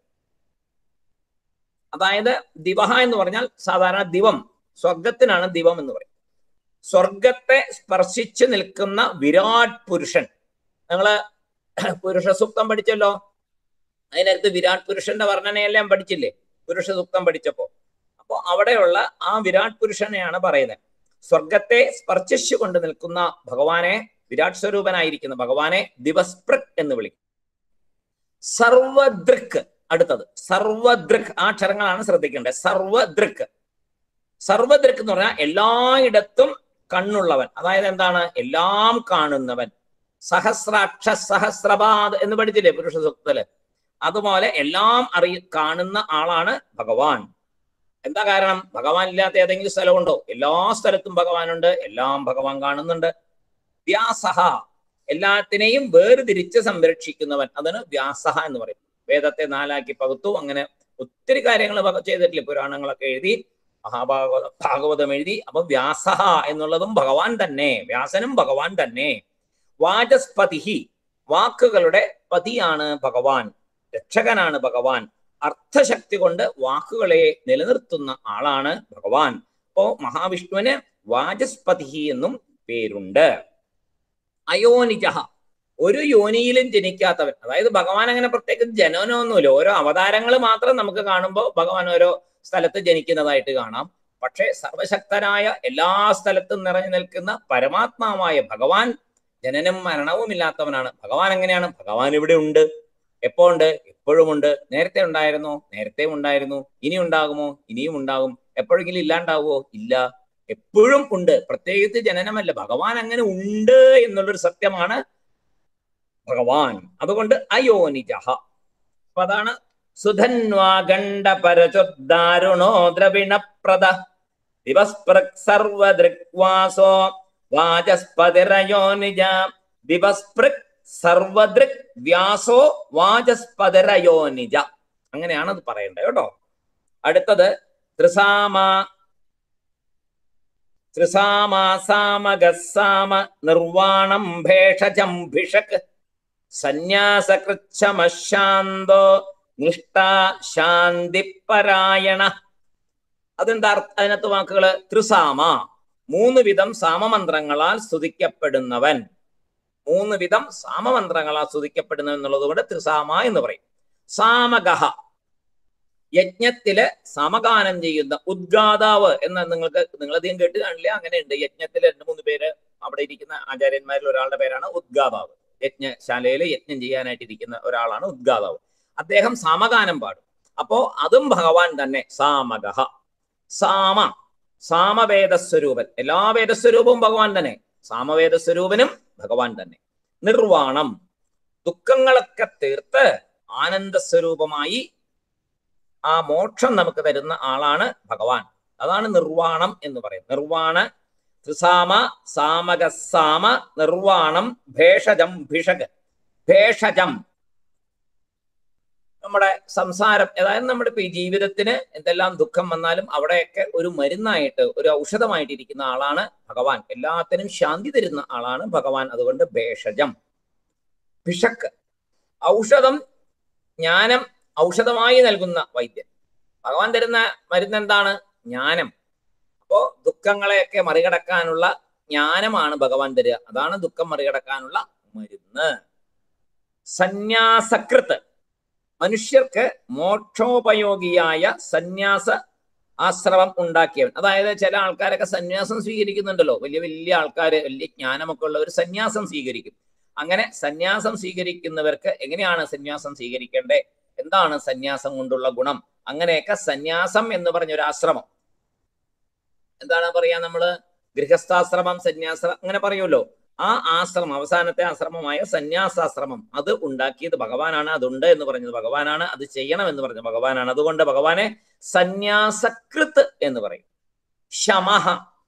അതായത് ദിവഹ എന്ന് പറഞ്ഞാൽ സാധാരണ ദിവം സ്വർഗത്തിനാണ് ദിവം എന്ന് പറയും സ്വർഗത്തെ സ്പർശിച്ചു നിൽക്കുന്ന വിരാട് പുരുഷൻ നിങ്ങള് പുരുഷ സൂക്തം പഠിച്ചല്ലോ അതിനകത്ത് വിരാട് പുരുഷന്റെ വർണ്ണനയെല്ലാം പഠിച്ചില്ലേ പുരുഷ സൂക്തം പഠിച്ചപ്പോ അപ്പോ അവിടെയുള്ള ആ വിരാട് പുരുഷനെയാണ് പറയുന്നത് സ്വർഗത്തെ സ്പർശിച്ചു കൊണ്ട് നിൽക്കുന്ന ഭഗവാനെ വിരാട് സ്വരൂപനായിരിക്കുന്ന ഭഗവാനെ ദിവസ്പൃക് എന്ന് വിളിക്കും സർവദൃക് അടുത്തത് സർവദൃക് ആ അക്ഷരങ്ങളാണ് ശ്രദ്ധിക്കേണ്ടത് സർവദൃക് സർവദൃക് എന്ന് പറഞ്ഞാൽ എല്ലായിടത്തും കണ്ണുള്ളവൻ അതായത് എന്താണ് എല്ലാം കാണുന്നവൻ സഹസ്രാക്ഷ സഹസ്രപാദ് എന്ന് പഠിച്ചില്ലേ പുരുഷ സൂക്തത്തില് അതുപോലെ എല്ലാം അറിയ കാണുന്ന ആളാണ് ഭഗവാൻ എന്താ കാരണം ഭഗവാൻ ഇല്ലാത്ത ഏതെങ്കിലും സ്ഥലമുണ്ടോ എല്ലാ സ്ഥലത്തും ഭഗവാനുണ്ട് എല്ലാം ഭഗവാൻ കാണുന്നുണ്ട് വ്യാസഹ എല്ലാത്തിനെയും വേർതിരിച്ച് സംരക്ഷിക്കുന്നവൻ അതാണ് വ്യാസഹ എന്ന് പറയും വേദത്തെ നാലാക്കി പകുത്തു അങ്ങനെ ഒത്തിരി കാര്യങ്ങൾ ചെയ്തിട്ടില്ലേ പുരാണങ്ങളൊക്കെ എഴുതി മഹാഭാഗവത ഭാഗവതം എഴുതി അപ്പൊ വ്യാസഹ എന്നുള്ളതും ഭഗവാൻ തന്നെ വ്യാസനും ഭഗവാൻ തന്നെ വാചസ്പതിഹി വാക്കുകളുടെ പതിയാണ് ഭഗവാൻ രക്ഷകനാണ് ഭഗവാൻ അർത്ഥശക്തി കൊണ്ട് വാക്കുകളെ നിലനിർത്തുന്ന ആളാണ് ഭഗവാൻ അപ്പോ മഹാവിഷ്ണുവിന് വാചസ്പതി എന്നും പേരുണ്ട് അയോനിജ ഒരു യോനിയിലും ജനിക്കാത്തവൻ അതായത് ഭഗവാൻ അങ്ങനെ പ്രത്യേകിച്ച് ജനനമൊന്നുമില്ല ഓരോ അവതാരങ്ങൾ മാത്രം നമുക്ക് കാണുമ്പോൾ ഭഗവാൻ ഓരോ സ്ഥലത്ത് ജനിക്കുന്നതായിട്ട് കാണാം പക്ഷേ സർവശക്തനായ എല്ലാ സ്ഥലത്തും നിറഞ്ഞു നിൽക്കുന്ന പരമാത്മാവായ ഭഗവാൻ ജനനം മരണവും ഇല്ലാത്തവനാണ് ഭഗവാൻ എങ്ങനെയാണ് ഭഗവാൻ ഇവിടെ ഉണ്ട് എപ്പോ ഉണ്ട് എപ്പോഴും ഉണ്ട് നേരത്തെ ഉണ്ടായിരുന്നോ നേരത്തെ ഉണ്ടായിരുന്നു ഇനി ഉണ്ടാകുമോ ഇനിയും ഉണ്ടാകും എപ്പോഴെങ്കിലും ഇല്ലാണ്ടാവുമോ ഇല്ല എപ്പോഴും ഉണ്ട് പ്രത്യേകിച്ച് ജനനമല്ല ഭഗവാൻ അങ്ങനെ ഉണ്ട് എന്നുള്ളൊരു സത്യമാണ് ഭഗവാൻ അതുകൊണ്ട് അയോനിജഹ അപ്പൊ അതാണ് സുധന്വാഗണ്ഡ പരചുദ്ദാരുണോ ദ്രവിണപ്രദ ദിവസ്പൃക് സർവദൃക്വാസോ വാചസ്പതിരയോനിജ ദിവസ്പൃക് സർവദൃക് വ്യാസോ വാചസ്പതിരയോനിജ അങ്ങനെയാണ് അത് പറയേണ്ടത് കേട്ടോ അടുത്തത് ത്രിസാമ ത്രിസാമാസാമഗസാമ നിർവാണം ഭേഷജം ഭിഷക് സന്യാസകൃച്ഛമശാന്തോ നിഷ്ഠാ ശാന്തിപരായണ അതെന്താ അർത്ഥ- അതിനകത്ത് വാക്കുകള് ത്രിസാമ മൂന്ന് വിധം സാമമന്ത്രങ്ങളാൽ സ്തുതിക്കപ്പെടുന്നവൻ മൂന്ന് വിധം സാമമന്ത്രങ്ങളാൽ സ്തുതിക്കപ്പെടുന്നു എന്നുള്ളത് കൊണ്ട് ത്രിസാമ എന്ന് പറയും സാമഗഹ യജ്ഞത്തില് സമഗാനം ചെയ്യുന്ന ഉദ്ഗാതാവ് എന്ന് നിങ്ങൾക്ക് നിങ്ങൾ അധികം കേട്ട് കാണില്ല അങ്ങനെയുണ്ട് യജ്ഞത്തിൽ രണ്ട് മൂന്ന് പേര് അവിടെ ഇരിക്കുന്ന ആചാര്യന്മാരിൽ ഒരാളുടെ പേരാണ് ഉദ്ഗാതാവ് യജ്ഞശാലയിൽ യജ്ഞം ചെയ്യാനായിട്ട് ഇരിക്കുന്ന ഒരാളാണ് ഉദ്ഗാതാവ് അദ്ദേഹം സമഗാനം പാടും അപ്പോ അതും ഭഗവാൻ തന്നെ സാമഗഹ സാമ സാമവേദസ്വരൂപൻ എല്ലാ വേദസ്വരൂപവും ഭഗവാൻ തന്നെ സാമവേദസ്വരൂപനും ഭഗവാൻ തന്നെ നിർവാണം ദുഃഖങ്ങളൊക്കെ തീർത്ത് ആനന്ദസ്വരൂപമായി ആ മോക്ഷം നമുക്ക് തരുന്ന ആളാണ് ഭഗവാൻ അതാണ് നിർവാണം എന്ന് പറയുന്നത് നിർവാണ ത്രിസാമ സാമക സാമ നിർവാണം ഭേഷജം ഭിഷക് ഭേഷജം നമ്മുടെ സംസാരം അതായത് നമ്മുടെ ഇപ്പൊ ഈ ജീവിതത്തിന് എന്തെല്ലാം ദുഃഖം വന്നാലും അവിടെയൊക്കെ ഒരു മരുന്നായിട്ട് ഒരു ഔഷധമായിട്ട് ഇരിക്കുന്ന ആളാണ് ഭഗവാൻ എല്ലാത്തിനും ശാന്തി തരുന്ന ആളാണ് ഭഗവാൻ അതുകൊണ്ട് ഭേഷജം പിഷക്ക് ഔഷധം ജ്ഞാനം ഔഷധമായി നൽകുന്ന വൈദ്യൻ ഭഗവാൻ തരുന്ന മരുന്ന് എന്താണ് ജ്ഞാനം അപ്പോ ദുഃഖങ്ങളെയൊക്കെ മറികടക്കാനുള്ള ജ്ഞാനമാണ് ഭഗവാൻ തരിക അതാണ് ദുഃഖം മറികടക്കാനുള്ള മരുന്ന് സന്യാസകൃത്ത് മനുഷ്യർക്ക് മോക്ഷോപയോഗിയായ സന്യാസ ആശ്രമം ഉണ്ടാക്കിയവൻ അതായത് ചില ആൾക്കാരൊക്കെ സന്യാസം സ്വീകരിക്കുന്നുണ്ടല്ലോ വലിയ വലിയ ആൾക്കാര് വലിയ ജ്ഞാനമൊക്കെ ഉള്ളവർ സന്യാസം സ്വീകരിക്കും അങ്ങനെ സന്യാസം സ്വീകരിക്കുന്നവർക്ക് എങ്ങനെയാണ് സന്യാസം സ്വീകരിക്കേണ്ടത് എന്താണ് സന്യാസം കൊണ്ടുള്ള ഗുണം അങ്ങനെയൊക്കെ സന്യാസം എന്ന് പറഞ്ഞ ഒരു ആശ്രമം എന്താണ് പറയാ നമ്മള് ഗൃഹസ്ഥാശ്രമം സന്യാസം അങ്ങനെ പറയുമല്ലോ ആ ആശ്രമം അവസാനത്തെ ആശ്രമമായ സന്യാസാശ്രമം അത് ഉണ്ടാക്കിയത് ഭഗവാനാണ് അതുണ്ട് എന്ന് പറഞ്ഞത് ഭഗവാനാണ് അത് ചെയ്യണം എന്ന് പറഞ്ഞത് ഭഗവാനാണ് അതുകൊണ്ട് ഭഗവാനെ സന്യാസകൃത്ത് എന്ന് പറയും ശമഹ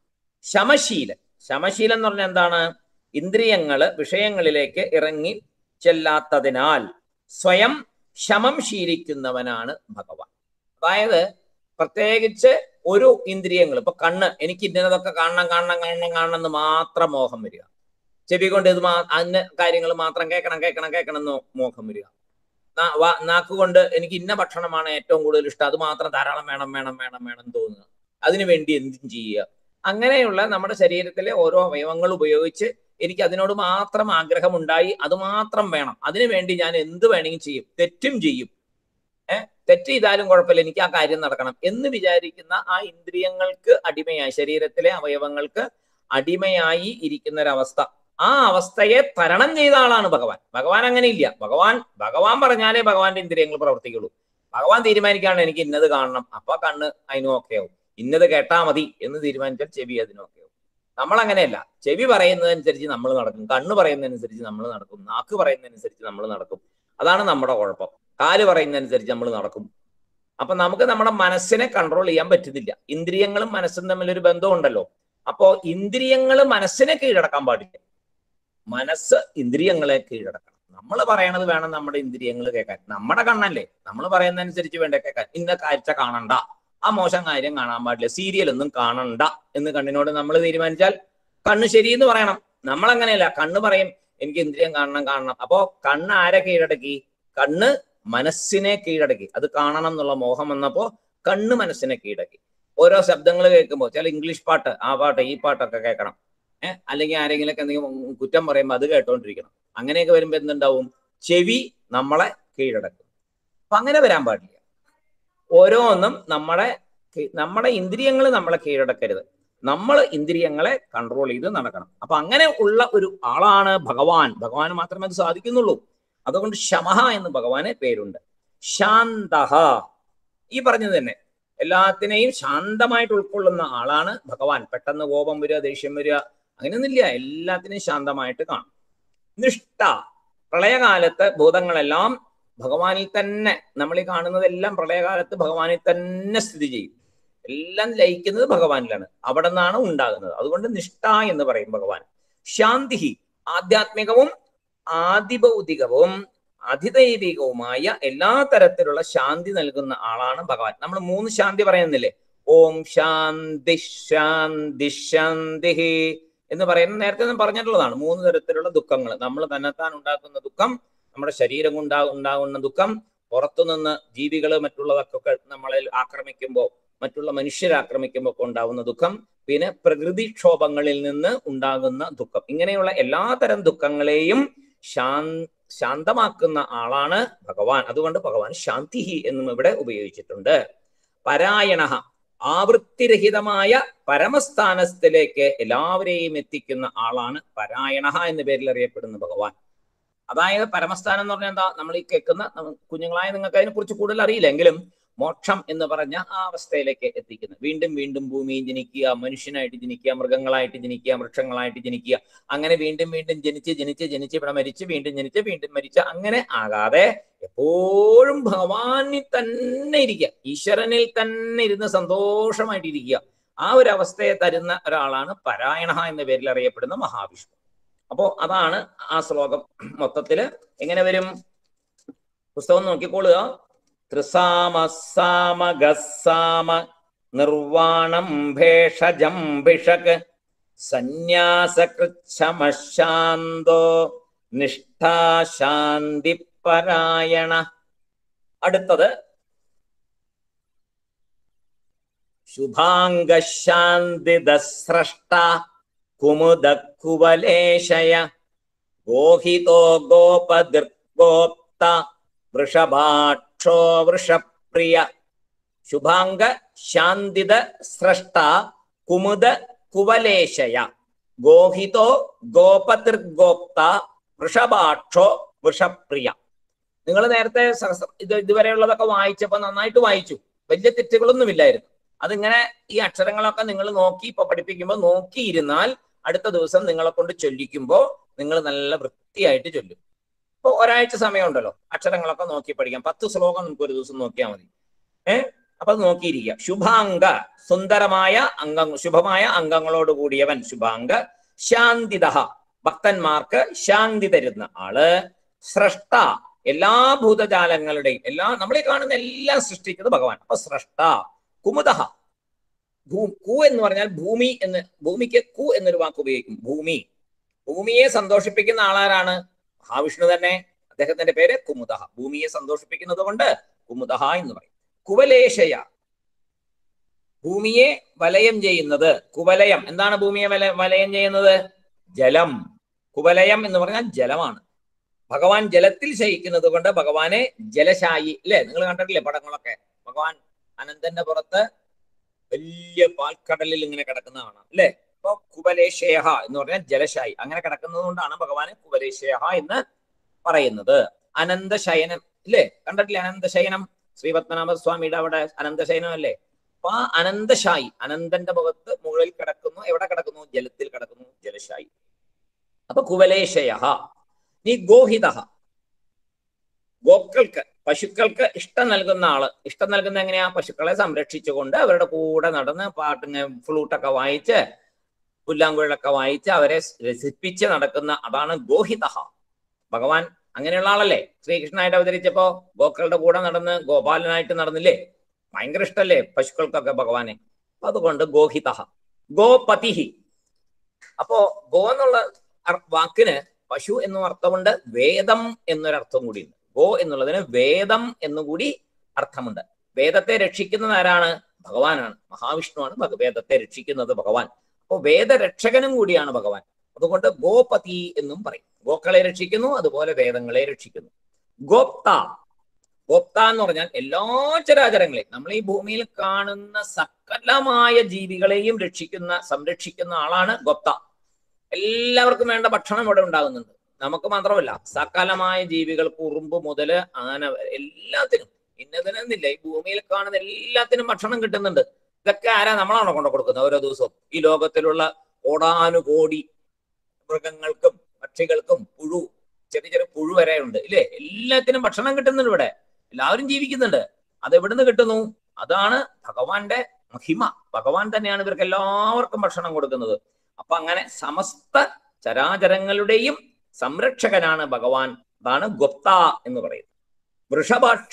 ശമശീലൻ ശമശീലൻ എന്ന് പറഞ്ഞാൽ എന്താണ് ഇന്ദ്രിയങ്ങള് വിഷയങ്ങളിലേക്ക് ഇറങ്ങി ചെല്ലാത്തതിനാൽ സ്വയം ശമം ശീലിക്കുന്നവനാണ് ഭഗവാൻ അതായത് പ്രത്യേകിച്ച് ഒരു ഇന്ദ്രിയങ്ങൾ ഇപ്പൊ കണ്ണ് എനിക്ക് ഇന്നതൊക്കെ കാണണം കാണണം കാണണം കാണണം എന്ന് മാത്രം മോഹം വരിക ചെവി കൊണ്ട് ഇത് മാ അന്ന കാര്യങ്ങൾ മാത്രം കേൾക്കണം കേൾക്കണം കേൾക്കണം എന്ന് മോഹം വരിക നാ- വാ- നാക്കുകൊണ്ട് എനിക്ക് ഇന്ന ഭക്ഷണമാണ് ഏറ്റവും കൂടുതൽ ഇഷ്ടം അത് മാത്രം ധാരാളം വേണം വേണം വേണം വേണം എന്ന് തോന്നുക അതിനു വേണ്ടി എന്തും ചെയ്യുക അങ്ങനെയുള്ള നമ്മുടെ ശരീരത്തിലെ ഓരോ അവയവങ്ങൾ ഉപയോഗിച്ച് എനിക്ക് അതിനോട് മാത്രം ആഗ്രഹമുണ്ടായി അത് മാത്രം വേണം അതിനു വേണ്ടി ഞാൻ എന്ത് വേണമെങ്കിലും ചെയ്യും തെറ്റും ചെയ്യും ഏഹ് തെറ്റ് ചെയ്താലും കുഴപ്പമില്ല എനിക്ക് ആ കാര്യം നടക്കണം എന്ന് വിചാരിക്കുന്ന ആ ഇന്ദ്രിയങ്ങൾക്ക് അടിമയായി ശരീരത്തിലെ അവയവങ്ങൾക്ക് അടിമയായി ഇരിക്കുന്ന ഒരവസ്ഥ ആ അവസ്ഥയെ തരണം ചെയ്ത ആളാണ് ഭഗവാൻ ഭഗവാൻ അങ്ങനെ ഇല്ല ഭഗവാൻ ഭഗവാൻ പറഞ്ഞാലേ ഭഗവാന്റെ ഇന്ദ്രിയങ്ങൾ പ്രവർത്തിക്കുള്ളൂ ഭഗവാൻ തീരുമാനിക്കുകയാണ് എനിക്ക് ഇന്നത് കാണണം അപ്പൊ കണ്ണ് അതിനും ഒക്കെ ആവും ഇന്നത് കേട്ടാ മതി എന്ന് തീരുമാനിച്ചാൽ ചെവി അതിനും ഒക്കെ ആവും നമ്മൾ അങ്ങനെയല്ല ചെവി പറയുന്നതനുസരിച്ച് നമ്മൾ നടക്കും കണ്ണ് പറയുന്നതനുസരിച്ച് നമ്മൾ നടക്കും നാക്ക് പറയുന്നതനുസരിച്ച് നമ്മൾ നടക്കും അതാണ് നമ്മുടെ കുഴപ്പം കാല് പറയുന്നതനുസരിച്ച് നമ്മൾ നടക്കും അപ്പൊ നമുക്ക് നമ്മുടെ മനസ്സിനെ കൺട്രോൾ ചെയ്യാൻ പറ്റുന്നില്ല ഇന്ദ്രിയങ്ങളും മനസ്സും തമ്മിൽ ഒരു ബന്ധമുണ്ടല്ലോ അപ്പോ ഇന്ദ്രിയങ്ങൾ മനസ്സിനെ കീഴടക്കാൻ പാടില്ല മനസ്സ് ഇന്ദ്രിയങ്ങളെ കീഴടക്കണം നമ്മൾ പറയണത് വേണം നമ്മുടെ ഇന്ദ്രിയങ്ങൾ കേൾക്കാൻ നമ്മുടെ കണ്ണല്ലേ നമ്മൾ പറയുന്നതനുസരിച്ച് വേണ്ട കേൾക്കാൻ ഇന്ന കാഴ്ച കാണണ്ട ആ മോശം കാര്യം കാണാൻ പാടില്ല സീരിയൽ ഒന്നും കാണണ്ട എന്ന് കണ്ണിനോട് നമ്മൾ തീരുമാനിച്ചാൽ കണ്ണ് ശരിയെന്ന് പറയണം നമ്മൾ അങ്ങനെയല്ല കണ്ണ് പറയും എനിക്ക് ഇന്ദ്രിയം കാണണം കാണണം അപ്പോ കണ്ണ് ആരെ കീഴടക്കി കണ്ണ് മനസ്സിനെ കീഴടക്കി അത് കാണണം എന്നുള്ള മോഹം വന്നപ്പോ കണ്ണ് മനസ്സിനെ കീഴടക്കി ഓരോ ശബ്ദങ്ങൾ കേൾക്കുമ്പോൾ ചില ഇംഗ്ലീഷ് പാട്ട് ആ പാട്ട് ഈ പാട്ടൊക്കെ കേൾക്കണം ഏഹ് അല്ലെങ്കിൽ ആരെങ്കിലൊക്കെ എന്തെങ്കിലും കുറ്റം പറയുമ്പോൾ അത് കേട്ടോണ്ടിരിക്കണം അങ്ങനെയൊക്കെ വരുമ്പോ എന്തുണ്ടാവും ചെവി നമ്മളെ കീഴടക്കും അപ്പൊ അങ്ങനെ വരാൻ പാടില്ല ഓരോന്നും നമ്മളെ കീ- നമ്മുടെ ഇന്ദ്രിയങ്ങൾ നമ്മളെ കീഴടക്കരുത് നമ്മൾ ഇന്ദ്രിയങ്ങളെ കൺട്രോൾ ചെയ്ത് നടക്കണം അപ്പൊ അങ്ങനെ ഉള്ള ഒരു ആളാണ് ഭഗവാൻ ഭഗവാൻ മാത്രമേ അത് സാധിക്കുന്നുള്ളൂ അതുകൊണ്ട് ശമഹ എന്ന് ഭഗവാന് പേരുണ്ട് ശാന്തഹ ഈ പറഞ്ഞത് തന്നെ എല്ലാത്തിനെയും ശാന്തമായിട്ട് ഉൾക്കൊള്ളുന്ന ആളാണ് ഭഗവാൻ പെട്ടെന്ന് കോപം വരിക ദേഷ്യം വരിക അങ്ങനെയൊന്നുമില്ല എല്ലാത്തിനെയും ശാന്തമായിട്ട് കാണും നിഷ്ഠ പ്രളയകാലത്ത് ഭൂതങ്ങളെല്ലാം ഭഗവാനിൽ തന്നെ നമ്മൾ ഈ കാണുന്നതെല്ലാം പ്രളയകാലത്ത് ഭഗവാനിൽ തന്നെ സ്ഥിതി ചെയ്യും എല്ലാം ലയിക്കുന്നത് ഭഗവാനിലാണ് അവിടെ നിന്നാണ് ഉണ്ടാകുന്നത് അതുകൊണ്ട് നിഷ്ഠ എന്ന് പറയും ഭഗവാൻ ശാന്തി ആധ്യാത്മികവും ആദിഭൗതികവും അധിദൈവികവുമായ എല്ലാ തരത്തിലുള്ള ശാന്തി നൽകുന്ന ആളാണ് ഭഗവാൻ നമ്മൾ മൂന്ന് ശാന്തി പറയുന്നില്ലേ ഓം ശാന്തി ശാന്തി ശാന്തി എന്ന് പറയുന്ന നേരത്തെ ഞാൻ പറഞ്ഞിട്ടുള്ളതാണ് മൂന്ന് തരത്തിലുള്ള ദുഃഖങ്ങൾ നമ്മൾ തന്നെത്താൻ ഉണ്ടാക്കുന്ന ദുഃഖം നമ്മുടെ ശരീരം കൊണ്ടാ ഉണ്ടാകുന്ന ദുഃഖം പുറത്തുനിന്ന് ജീവികൾ മറ്റുള്ളതൊക്കെ നമ്മളെ ആക്രമിക്കുമ്പോൾ മറ്റുള്ള മനുഷ്യരെ ആക്രമിക്കുമ്പോൾ ഒക്കെ ഉണ്ടാകുന്ന ദുഃഖം പിന്നെ പ്രകൃതിക്ഷോഭങ്ങളിൽ നിന്ന് ഉണ്ടാകുന്ന ദുഃഖം ഇങ്ങനെയുള്ള എല്ലാ തരം ദുഃഖങ്ങളെയും ശാൻ ശാന്തമാക്കുന്ന ആളാണ് ഭഗവാൻ അതുകൊണ്ട് ഭഗവാൻ ശാന്തി എന്നും ഇവിടെ ഉപയോഗിച്ചിട്ടുണ്ട് പരായണ ആവൃത്തിരഹിതമായ പരമസ്ഥാനത്തിലേക്ക് എല്ലാവരെയും എത്തിക്കുന്ന ആളാണ് പരായണ എന്ന പേരിൽ അറിയപ്പെടുന്ന ഭഗവാൻ അതായത് പരമസ്ഥാനം എന്ന് പറഞ്ഞാൽ എന്താ നമ്മൾ ഈ കേൾക്കുന്ന നമ്മ- കുഞ്ഞുങ്ങളായ നിങ്ങൾക്ക് അതിനെ കുറിച്ച് കൂടുതൽ അറിയില്ല എങ്കിലും മോക്ഷം എന്ന് പറഞ്ഞ ആ അവസ്ഥയിലേക്ക് എത്തിക്കുന്നത് വീണ്ടും വീണ്ടും ഭൂമിയിൽ ജനിക്കുക മനുഷ്യനായിട്ട് ജനിക്കുക മൃഗങ്ങളായിട്ട് ജനിക്കുക വൃക്ഷങ്ങളായിട്ട് ജനിക്കുക അങ്ങനെ വീണ്ടും വീണ്ടും ജനിച്ച് ജനിച്ച് ജനിച്ച് ഇവിടെ മരിച്ച് വീണ്ടും ജനിച്ച് വീണ്ടും മരിച്ച് അങ്ങനെ ആകാതെ എപ്പോഴും ഭഗവാനിൽ തന്നെ ഇരിക്കുക ഈശ്വരനിൽ തന്നെ ഇരുന്ന് സന്തോഷമായിട്ടിരിക്കുക ആ ഒരു അവസ്ഥയെ തരുന്ന ഒരാളാണ് പരായണ എന്ന പേരിൽ അറിയപ്പെടുന്ന മഹാവിഷ്ണു അപ്പോ അതാണ് ആ ശ്ലോകം മൊത്തത്തില് എങ്ങനെ വരും പുസ്തകം നോക്കിക്കോളുക ത്രിസാമ സാമ ഗസാമ നിർവാണം ഭേഷജം ഭിഷക് സന്യാസകൃച്ഛമശാന്തോ നിഷ്ഠാശാന്തിപരായണ അടുത്തത് ശുഭാംഗശാന്തിദസ്രഷ്ട കുമുദ കുവലേശയ ഗോഹിതോ ഗോപദൃഗോപ്ത വൃഷഭാക്ഷോ വൃഷപ്രിയ ശുഭാംഗ ശാന്തിത സ്രഷ്ട കുമുദ കുവലേശയ ഗോഹിതോ ഗോപതൃഗോപ്ത വൃഷഭാക്ഷോ വൃഷപ്രിയ നിങ്ങൾ നേരത്തെ സഹസ്ര- ഇത് ഇതുവരെയുള്ളതൊക്കെ വായിച്ചപ്പോ നന്നായിട്ട് വായിച്ചു വലിയ തെറ്റുകളൊന്നുമില്ലായിരുന്നു അതിങ്ങനെ ഈ അക്ഷരങ്ങളൊക്കെ നിങ്ങൾ നോക്കി ഇപ്പൊ പഠിപ്പിക്കുമ്പോൾ നോക്കിയിരുന്നാൽ അടുത്ത ദിവസം നിങ്ങളെ കൊണ്ട് ചൊല്ലിക്കുമ്പോൾ നിങ്ങൾ നല്ല വൃത്തിയായിട്ട് ചൊല്ലും ഇപ്പൊ ഒരാഴ്ച സമയമുണ്ടല്ലോ അക്ഷരങ്ങളൊക്കെ നോക്കി പഠിക്കാം പത്ത് ശ്ലോകം നമുക്ക് ഒരു ദിവസം നോക്കിയാൽ മതി ഏഹ് അപ്പൊ അത് നോക്കിയിരിക്കുക ശുഭാംഗ സുന്ദരമായ അംഗ ശുഭമായ അംഗങ്ങളോട് കൂടിയവൻ ശുഭാംഗ ശാന്തിദ ഭക്തന്മാർക്ക് ശാന്തി തരുന്ന ആള് സ്രഷ്ട എല്ലാ ഭൂതജാലങ്ങളുടെയും എല്ലാ നമ്മളീ കാണുന്ന എല്ലാം സൃഷ്ടിക്കുന്നത് ഭഗവാൻ അപ്പൊ സ്രഷ്ട കുമുദ ഭൂ കു എന്ന് പറഞ്ഞാൽ ഭൂമി എന്ന് ഭൂമിക്ക് കു എന്നൊരു വാക്ക് ഉപയോഗിക്കും ഭൂമി ഭൂമിയെ സന്തോഷിപ്പിക്കുന്ന ആളാരാണ് മഹാവിഷ്ണു തന്നെ അദ്ദേഹത്തിന്റെ പേര് കുമുദ ഭൂമിയെ സന്തോഷിപ്പിക്കുന്നത് കൊണ്ട് കുമുദ എന്ന് പറയും കുവലേശയ ഭൂമിയെ വലയം ചെയ്യുന്നത് കുവലയം എന്താണ് ഭൂമിയെ വല വലയം ചെയ്യുന്നത് ജലം കുവലയം എന്ന് പറഞ്ഞാൽ ജലമാണ് ഭഗവാൻ ജലത്തിൽ ശയിക്കുന്നത് കൊണ്ട് ഭഗവാനെ ജലശായി അല്ലെ നിങ്ങൾ കണ്ടിട്ടില്ലേ പടങ്ങളൊക്കെ ഭഗവാൻ അനന്തന്റെ പുറത്ത് വലിയ പാൽക്കടലിൽ ഇങ്ങനെ കിടക്കുന്നതാണ് അല്ലെ അപ്പൊ കുവലേശേഹ എന്ന് പറഞ്ഞാൽ ജലശായി അങ്ങനെ കിടക്കുന്നത് കൊണ്ടാണ് ഭഗവാന് കുവലേശേഹ എന്ന് പറയുന്നത് അനന്തശയനം ഇല്ലേ കണ്ടിട്ടില്ലേ അനന്തശയനം ശ്രീപത്മനാഭ സ്വാമിയുടെ അവിടെ അനന്തശയനം അല്ലേ അപ്പൊ ആ അനന്തശായി അനന്തന്റെ മുഖത്ത് മുകളിൽ കിടക്കുന്നു എവിടെ കിടക്കുന്നു ജലത്തിൽ കിടക്കുന്നു ജലശായി അപ്പൊ കുവലേശയ നീ ഗോഹിത ഗോക്കൾക്ക് പശുക്കൾക്ക് ഇഷ്ടം നൽകുന്ന ആള് ഇഷ്ടം നൽകുന്ന എങ്ങനെയാ പശുക്കളെ സംരക്ഷിച്ചുകൊണ്ട് അവരുടെ കൂടെ നടന്ന് പാട്ടിന് ഫ്ലൂട്ടൊക്കെ വായിച്ച് പുല്ലാങ്കുഴലൊക്കെ വായിച്ച് അവരെ രസിപ്പിച്ച് നടക്കുന്ന അതാണ് ഗോഹിത ഭഗവാൻ അങ്ങനെയുള്ള ആളല്ലേ ശ്രീകൃഷ്ണനായിട്ട് അവതരിച്ചപ്പോ ഗോക്കളുടെ കൂടെ നടന്ന് ഗോപാലനായിട്ട് നടന്നില്ലേ ഭയങ്കര ഇഷ്ടല്ലേ പശുക്കൾക്കൊക്കെ ഭഗവാനെ അപ്പൊ അതുകൊണ്ട് ഗോഹിത ഗോപതിഹി അപ്പോ ഗോ എന്നുള്ള അർ- വാക്കിന് പശു എന്നും അർത്ഥമുണ്ട് വേദം എന്നൊരർത്ഥം കൂടിയുണ്ട് ഗോ എന്നുള്ളതിന് വേദം എന്നുകൂടി അർത്ഥമുണ്ട് വേദത്തെ രക്ഷിക്കുന്നത് ആരാണ് ഭഗവാനാണ് മഹാവിഷ്ണുവാണ് ഭഗ- വേദത്തെ രക്ഷിക്കുന്നത് ഭഗവാൻ അപ്പോ വേദരക്ഷകനും കൂടിയാണ് ഭഗവാൻ അതുകൊണ്ട് ഗോപതി എന്നും പറയും ഗോക്കളെ രക്ഷിക്കുന്നു അതുപോലെ വേദങ്ങളെ രക്ഷിക്കുന്നു ഗോപ്ത ഗോപ്ത എന്ന് പറഞ്ഞാൽ എല്ലാ ചരാചരങ്ങളെയും നമ്മൾ ഈ ഭൂമിയിൽ കാണുന്ന സകലമായ ജീവികളെയും രക്ഷിക്കുന്ന സംരക്ഷിക്കുന്ന ആളാണ് ഗോപ്ത എല്ലാവർക്കും വേണ്ട ഭക്ഷണം ഇവിടെ ഉണ്ടാകുന്നുണ്ട് നമുക്ക് മാത്രമല്ല സകലമായ ജീവികൾക്ക് ഉറുമ്പ് മുതല് ആന വരെ എല്ലാത്തിനും ഇന്നതിനെന്നില്ല ഈ ഭൂമിയിൽ കാണുന്ന എല്ലാത്തിനും ഭക്ഷണം കിട്ടുന്നുണ്ട് ഇതൊക്കെ ആരാ നമ്മളാണോ കൊണ്ടു കൊടുക്കുന്നത് ഓരോ ദിവസവും ഈ ലോകത്തിലുള്ള കോടാനുകോടി മൃഗങ്ങൾക്കും പക്ഷികൾക്കും പുഴു ചെറിയ ചെറിയ പുഴു വരെ ഉണ്ട് ഇല്ലേ എല്ലാത്തിനും ഭക്ഷണം കിട്ടുന്നുണ്ട് ഇവിടെ എല്ലാവരും ജീവിക്കുന്നുണ്ട് അത് എവിടുന്ന് കിട്ടുന്നു അതാണ് ഭഗവാന്റെ മഹിമ ഭഗവാൻ തന്നെയാണ് ഇവർക്ക് എല്ലാവർക്കും ഭക്ഷണം കൊടുക്കുന്നത് അപ്പൊ അങ്ങനെ സമസ്ത ചരാചരങ്ങളുടെയും സംരക്ഷകനാണ് ഭഗവാൻ അതാണ് ഗുപ്ത എന്ന് പറയുന്നത് വൃഷഭാക്ഷ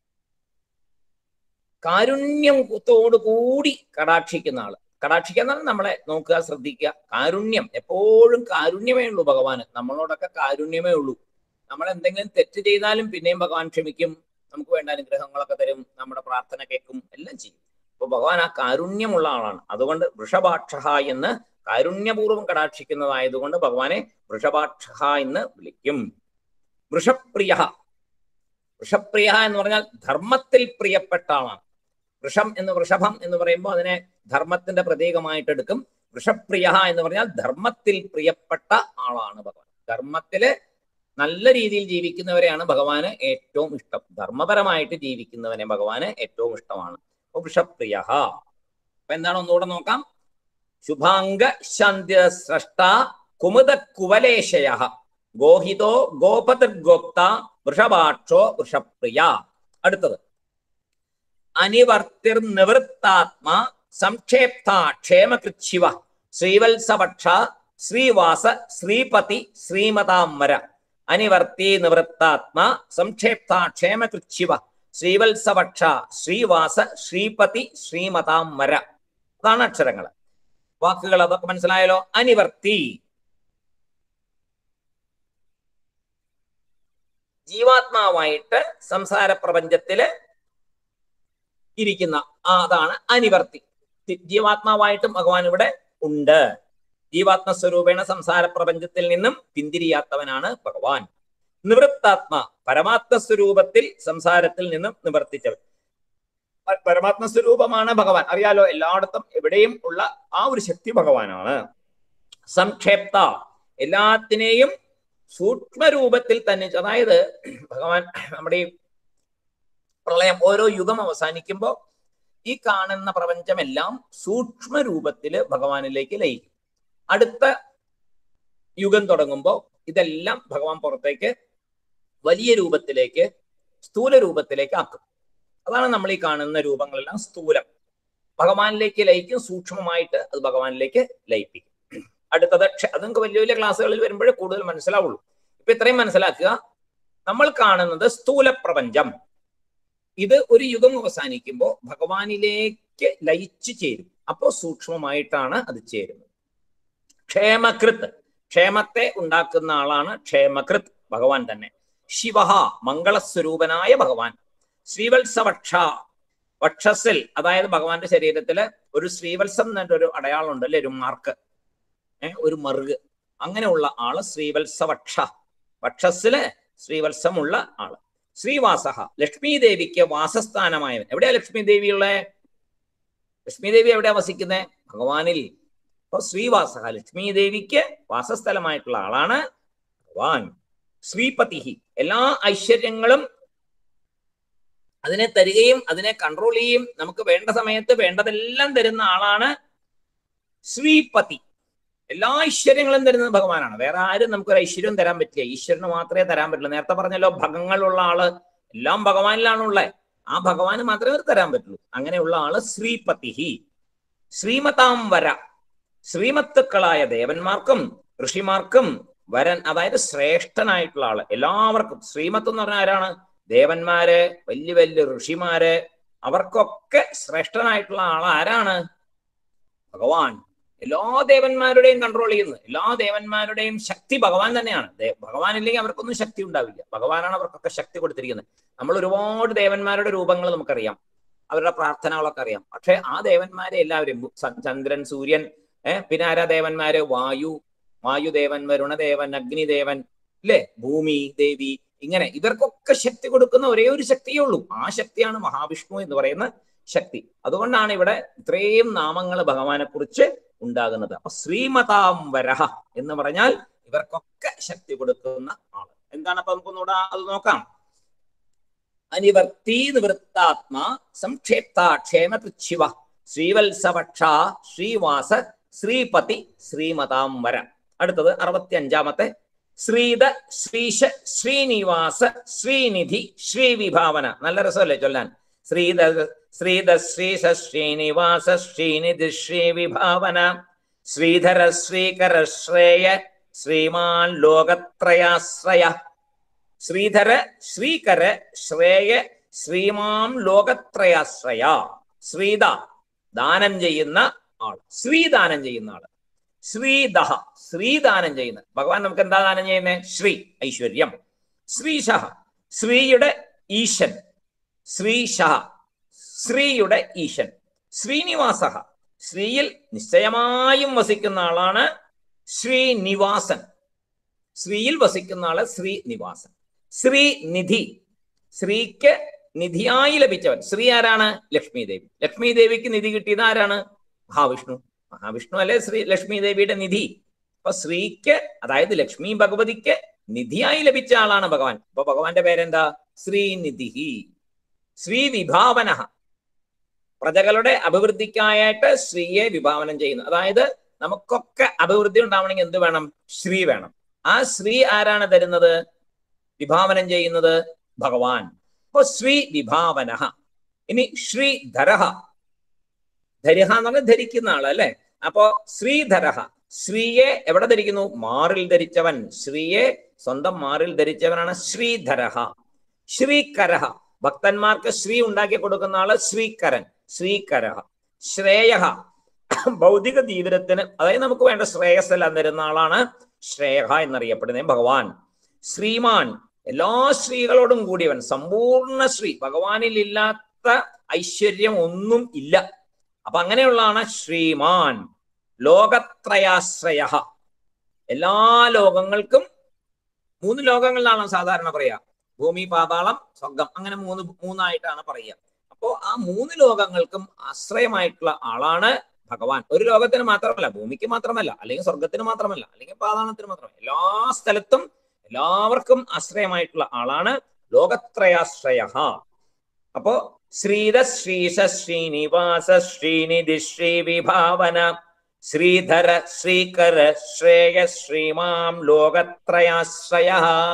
കാരുണ്യത്തോടു കൂടി കടാക്ഷിക്കുന്ന ആള് കടാക്ഷിക്കുക എന്ന് പറഞ്ഞാൽ നമ്മളെ നോക്കുക ശ്രദ്ധിക്കുക കാരുണ്യം എപ്പോഴും കാരുണ്യമേ ഉള്ളൂ ഭഗവാന് നമ്മളോടൊക്കെ കാരുണ്യമേ ഉള്ളൂ നമ്മൾ എന്തെങ്കിലും തെറ്റ് ചെയ്താലും പിന്നെയും ഭഗവാൻ ക്ഷമിക്കും നമുക്ക് വേണ്ട അനുഗ്രഹങ്ങളൊക്കെ തരും നമ്മുടെ പ്രാർത്ഥന കേൾക്കും എല്ലാം ചെയ്യും അപ്പൊ ഭഗവാൻ ആ കാരുണ്യമുള്ള ആളാണ് അതുകൊണ്ട് വൃഷഭാക്ഷ എന്ന് കാരുണ്യപൂർവ്വം കടാക്ഷിക്കുന്നതായതുകൊണ്ട് ഭഗവാനെ വൃഷഭാക്ഷ എന്ന് വിളിക്കും വൃഷപ്രിയ വൃഷപ്രിയ എന്ന് പറഞ്ഞാൽ ധർമ്മത്തിൽ പ്രിയപ്പെട്ട ആളാണ് വൃഷം എന്ന് വൃഷഭം എന്ന് പറയുമ്പോൾ അതിനെ ധർമ്മത്തിന്റെ പ്രതീകമായിട്ട് എടുക്കും വൃഷപ്രിയ എന്ന് പറഞ്ഞാൽ ധർമ്മത്തിൽ പ്രിയപ്പെട്ട ആളാണ് ഭഗവാൻ ധർമ്മത്തില് നല്ല രീതിയിൽ ജീവിക്കുന്നവരെയാണ് ഭഗവാന് ഏറ്റവും ഇഷ്ടം ധർമ്മപരമായിട്ട് ജീവിക്കുന്നവനെ ഭഗവാന് ഏറ്റവും ഇഷ്ടമാണ് അപ്പൊ വൃഷപ്രിയ അപ്പൊ എന്താണ് ഒന്നുകൂടെ നോക്കാം ശുഭാംഗ ശാന്തി സ്രഷ്ട കുമുദ കുവലേശയ ഗോഹിതോ ഗോപതൃഗോപ്ത വൃഷഭാക്ഷോ വൃഷപ്രിയ അടുത്തത് അനിവർത്തിർ നിവൃത്താത്മ സംക്ഷേപ്ത ക്ഷേമകൃച്ഛിവ ശ്രീവത്സപക്ഷ ശ്രീവാസ ശ്രീപതി ശ്രീമതാംബര അനിവർത്തി നിവൃത്താത്മ സംക്ഷേപ്ത ക്ഷേമകൃച്ഛിവ ശ്രീവത്സവക്ഷ ശ്രീവാസ ശ്രീപതി ശ്രീമതാം വര അതാണ് അക്ഷരങ്ങൾ വാക്കുകൾ അതൊക്കെ മനസ്സിലായല്ലോ അനിവർത്തി ജീവാത്മാവായിട്ട് സംസാര പ്രപഞ്ചത്തില് ഇരിക്കുന്ന ആ അതാണ് അനിവർത്തി തി- ജീവാത്മാവായിട്ടും ഭഗവാൻ ഇവിടെ ഉണ്ട് ജീവാത്മ സ്വരൂപേണ സംസാര പ്രപഞ്ചത്തിൽ നിന്നും പിന്തിരിയാത്തവനാണ് ഭഗവാൻ നിവൃത്താത്മ പരമാത്മ സ്വരൂപത്തിൽ സംസാരത്തിൽ നിന്നും നിവർത്തിച്ചവൻ പ- പരമാത്മ സ്വരൂപമാണ് ഭഗവാൻ അറിയാലോ എല്ലായിടത്തും എവിടെയും ഉള്ള ആ ഒരു ശക്തി ഭഗവാനാണ് സംക്ഷേപ്ത എല്ലാത്തിനെയും സൂക്ഷ്മരൂപത്തിൽ തന്നെ അതായത് ഭഗവാൻ നമ്മുടെ ഈ പ്രളയം ഓരോ യുഗം അവസാനിക്കുമ്പോൾ ഈ കാണുന്ന പ്രപഞ്ചമെല്ലാം സൂക്ഷ്മ രൂപത്തില് ഭഗവാനിലേക്ക് ലയിക്കും അടുത്ത യുഗം തുടങ്ങുമ്പോൾ ഇതെല്ലാം ഭഗവാൻ പുറത്തേക്ക് വലിയ രൂപത്തിലേക്ക് സ്ഥൂല രൂപത്തിലേക്ക് ആക്കും അതാണ് നമ്മൾ ഈ കാണുന്ന രൂപങ്ങളെല്ലാം സ്ഥൂലം ഭഗവാനിലേക്ക് ലയിക്കും സൂക്ഷ്മമായിട്ട് അത് ഭഗവാനിലേക്ക് ലയിപ്പിക്കും അടുത്തത് ക്ഷ- അത് നിങ്ങൾക്ക് വലിയ വലിയ ക്ലാസ്സുകളിൽ വരുമ്പോഴേ കൂടുതൽ മനസ്സിലാവുള്ളൂ ഇപ്പൊ ഇത്രയും മനസ്സിലാക്കുക നമ്മൾ കാണുന്നത് സ്ഥൂല പ്രപഞ്ചം ഇത് ഒരു യുഗം അവസാനിക്കുമ്പോൾ ഭഗവാനിലേക്ക് ലയിച്ചു ചേരും അപ്പോൾ സൂക്ഷ്മമായിട്ടാണ് അത് ചേരുന്നത് ക്ഷേമകൃത് ക്ഷേമത്തെ ഉണ്ടാക്കുന്ന ആളാണ് ക്ഷേമകൃത് ഭഗവാൻ തന്നെ ശിവ മംഗളസ്വരൂപനായ ഭഗവാൻ ശ്രീവത്സവക്ഷ വക്ഷസിൽ അതായത് ഭഗവാന്റെ ശരീരത്തില് ഒരു ശ്രീവത്സം എന്നൊരു അടയാളമുണ്ട് അല്ലെ ഒരു മാർക്ക് ഏഹ് ഒരു മറുക് അങ്ങനെയുള്ള ആള് ശ്രീവത്സവക്ഷ വക്ഷസില് ശ്രീവത്സമുള്ള ആള് ശ്രീവാസഹ ലക്ഷ്മി ദേവിക്ക് വാസസ്ഥാനമായവൻ എവിടെയാ ലക്ഷ്മി ദേവി ഉള്ളത് ലക്ഷ്മി ദേവി എവിടെയാ വസിക്കുന്നത് ഭഗവാനിൽ അപ്പൊ ശ്രീവാസഹ ലക്ഷ്മി ദേവിക്ക് വാസസ്ഥലമായിട്ടുള്ള ആളാണ് ഭഗവാൻ ശ്രീപതിഹി എല്ലാ ഐശ്വര്യങ്ങളും അതിനെ തരികയും അതിനെ കൺട്രോൾ ചെയ്യും നമുക്ക് വേണ്ട സമയത്ത് വേണ്ടതെല്ലാം തരുന്ന ആളാണ് ശ്രീപതി എല്ലാ ഐശ്വര്യങ്ങളും തരുന്നത് ഭഗവാനാണ് വേറെ ആരും നമുക്കൊരു ഐശ്വര്യം തരാൻ പറ്റില്ല ഈശ്വരന് മാത്രമേ തരാൻ പറ്റുള്ളൂ നേരത്തെ പറഞ്ഞല്ലോ ഭഗങ്ങളുള്ള ആള് എല്ലാം ഭഗവാനിലാണ് ഉള്ളത് ആ ഭഗവാന് മാത്രമേ അത് തരാൻ പറ്റുള്ളൂ അങ്ങനെയുള്ള ആള് ശ്രീപതിഹി ശ്രീമതാം വര ശ്രീമത്തുക്കളായ ദേവന്മാർക്കും ഋഷിമാർക്കും വരൻ അതായത് ശ്രേഷ്ഠനായിട്ടുള്ള ആള് എല്ലാവർക്കും ശ്രീമത്ത് എന്ന് പറഞ്ഞാൽ ആരാണ് ദേവന്മാര് വലിയ വലിയ ഋഷിമാര് അവർക്കൊക്കെ ശ്രേഷ്ഠനായിട്ടുള്ള ആൾ ആരാണ് ഭഗവാൻ എല്ലാ ദേവന്മാരുടെയും കൺട്രോൾ ചെയ്യുന്നത് എല്ലാ ദേവന്മാരുടെയും ശക്തി ഭഗവാൻ തന്നെയാണ് ദേ- ഭഗവാൻ ഇല്ലെങ്കിൽ അവർക്കൊന്നും ശക്തി ഉണ്ടാവില്ല ഭഗവാനാണ് അവർക്കൊക്കെ ശക്തി കൊടുത്തിരിക്കുന്നത് നമ്മൾ ഒരുപാട് ദേവന്മാരുടെ രൂപങ്ങൾ നമുക്കറിയാം അവരുടെ പ്രാർത്ഥനകളൊക്കെ അറിയാം പക്ഷെ ആ ദേവന്മാരെ എല്ലാവരും സ- ചന്ദ്രൻ സൂര്യൻ ഏഹ് പിന്നെ ആരാ ദേവന്മാര് വായു വായുദേവൻ വരുണദേവൻ അഗ്നിദേവൻ ഇല്ലേ ഭൂമി ദേവി ഇങ്ങനെ ഇവർക്കൊക്കെ ശക്തി കൊടുക്കുന്ന ഒരേ ഒരു ശക്തിയേ ഉള്ളൂ ആ ശക്തിയാണ് മഹാവിഷ്ണു എന്ന് പറയുന്ന ശക്തി അതുകൊണ്ടാണ് ഇവിടെ ഇത്രയും നാമങ്ങൾ ഭഗവാനെ കുറിച്ച് ഉണ്ടാകുന്നത് അപ്പൊ ശ്രീമതാം വരഹ എന്ന് പറഞ്ഞാൽ ഇവർക്കൊക്കെ ശക്തി കൊടുക്കുന്ന ആള് എന്താണ് അപ്പൊ നമുക്കൊന്നുകൂടെ അത് നോക്കാം അനിവർത്തി നിവൃത്താത്മാ സംക്ഷേപ്ത ക്ഷേമപൃച്ഛിവ ശ്രീവത്സവക്ഷ ശ്രീവാസ ശ്രീപതി ശ്രീമതാം വര അടുത്തത് അറുപത്തി അഞ്ചാമത്തെ ശ്രീധ ശ്രീശ ശ്രീനിവാസ ശ്രീനിധി ശ്രീവിഭാവന നല്ല രസമല്ലേ ചൊല്ലാൻ ശ്രീധ ശ്രീധ ശ്രീശ ശ്രീനിവാസ ശ്രീനിധി ശ്രീവിഭാവന ശ്രീധര ശ്രീകര ശ്രേയ ശ്രീമാൻ ലോകത്രയാശ്രയ ശ്രീധര ശ്രീകര ശ്രേയ ശ്രീമാം ലോകത്രയാശ്രയ ശ്രീധ ദാനം ചെയ്യുന്ന ആൾ ശ്രീദാനം ചെയ്യുന്ന ആള് ശ്രീദഹ ശ്രീദാനം ചെയ്യുന്ന ഭഗവാൻ നമുക്ക് എന്താ ദാനം ചെയ്യുന്നത് ശ്രീ ഐശ്വര്യം ശ്രീശഹ ശ്രീയുടെ ഈശൻ ശ്രീശഹ ശ്രീയുടെ ഈശൻ ശ്രീനിവാസ ശ്രീയിൽ നിശ്ചയമായും വസിക്കുന്ന ആളാണ് ശ്രീനിവാസൻ ശ്രീയിൽ വസിക്കുന്ന ആള് ശ്രീനിവാസൻ ശ്രീനിധി ശ്രീക്ക് നിധിയായി ലഭിച്ചവൻ ശ്രീ ആരാണ് ലക്ഷ്മി ദേവി ലക്ഷ്മി ദേവിക്ക് നിധി കിട്ടിയത് ആരാണ് മഹാവിഷ്ണു മഹാവിഷ്ണു അല്ലെ ശ്രീ ലക്ഷ്മി ദേവിയുടെ നിധി അപ്പൊ ശ്രീക്ക് അതായത് ലക്ഷ്മി ഭഗവതിക്ക് നിധിയായി ലഭിച്ച ആളാണ് ഭഗവാൻ അപ്പൊ ഭഗവാന്റെ പേരെന്താ ശ്രീനിധി ശ്രീ വിഭാവന പ്രജകളുടെ അഭിവൃദ്ധിക്കായിട്ട് ശ്രീയെ വിഭാവനം ചെയ്യുന്നു അതായത് നമുക്കൊക്കെ അഭിവൃദ്ധി ഉണ്ടാവണമെങ്കിൽ എന്ത് വേണം ശ്രീ വേണം ആ ശ്രീ ആരാണ് തരുന്നത് വിഭാവനം ചെയ്യുന്നത് ഭഗവാൻ അപ്പൊ ശ്രീ വിഭാവന ഇനി ശ്രീധരഹ ധരിഹ എന്ന് പറഞ്ഞാൽ ധരിക്കുന്ന ആള് അല്ലെ അപ്പോ ശ്രീധരഹ ശ്രീയെ എവിടെ ധരിക്കുന്നു മാറിൽ ധരിച്ചവൻ ശ്രീയെ സ്വന്തം മാറിൽ ധരിച്ചവനാണ് ശ്രീധരഹ ശ്രീകരഹ ഭക്തന്മാർക്ക് ശ്രീ ഉണ്ടാക്കി കൊടുക്കുന്ന ആള് ശ്രീകരൻ ശ്രീകരഹ ശ്രേയഹ ഭൗതിക ജീവിതത്തിന് അതായത് നമുക്ക് വേണ്ട ശ്രേയസ് എല്ലാം തരുന്ന ആളാണ് ശ്രേയഹ എന്നറിയപ്പെടുന്ന ഭഗവാൻ ശ്രീമാൻ എല്ലാ സ്ത്രീകളോടും കൂടിയവൻ സമ്പൂർണ്ണ ശ്രീ ഭഗവാനിൽ ഇല്ലാത്ത ഐശ്വര്യം ഒന്നും ഇല്ല അപ്പൊ അങ്ങനെയുള്ളതാണ് ശ്രീമാൻ ലോകത്രയാശ്രയ എല്ലാ ലോകങ്ങൾക്കും മൂന്ന് ലോകങ്ങളിലാണ് സാധാരണ പറയാ ഭൂമി പാതാളം സ്വർഗം അങ്ങനെ മൂന്ന് മൂന്നായിട്ടാണ് പറയുക അപ്പോ ആ മൂന്ന് ലോകങ്ങൾക്കും ആശ്രയമായിട്ടുള്ള ആളാണ് ഭഗവാൻ ഒരു ലോകത്തിന് മാത്രമല്ല ഭൂമിക്ക് മാത്രമല്ല അല്ലെങ്കിൽ സ്വർഗത്തിന് മാത്രമല്ല അല്ലെങ്കിൽ പാതാളത്തിന് മാത്രമല്ല എല്ലാ സ്ഥലത്തും എല്ലാവർക്കും ആശ്രയമായിട്ടുള്ള ആളാണ് ലോകത്രയാശ്രയ അപ്പോ ശ്രീധ ശ്രീശ ശ്രീനിവാസ ശ്രീനിധി ശ്രീ വിഭാവന ശ്രീധര ശ്രീകര ശ്രേയ ശ്രീമാം ലോകത്രയാശ്രയ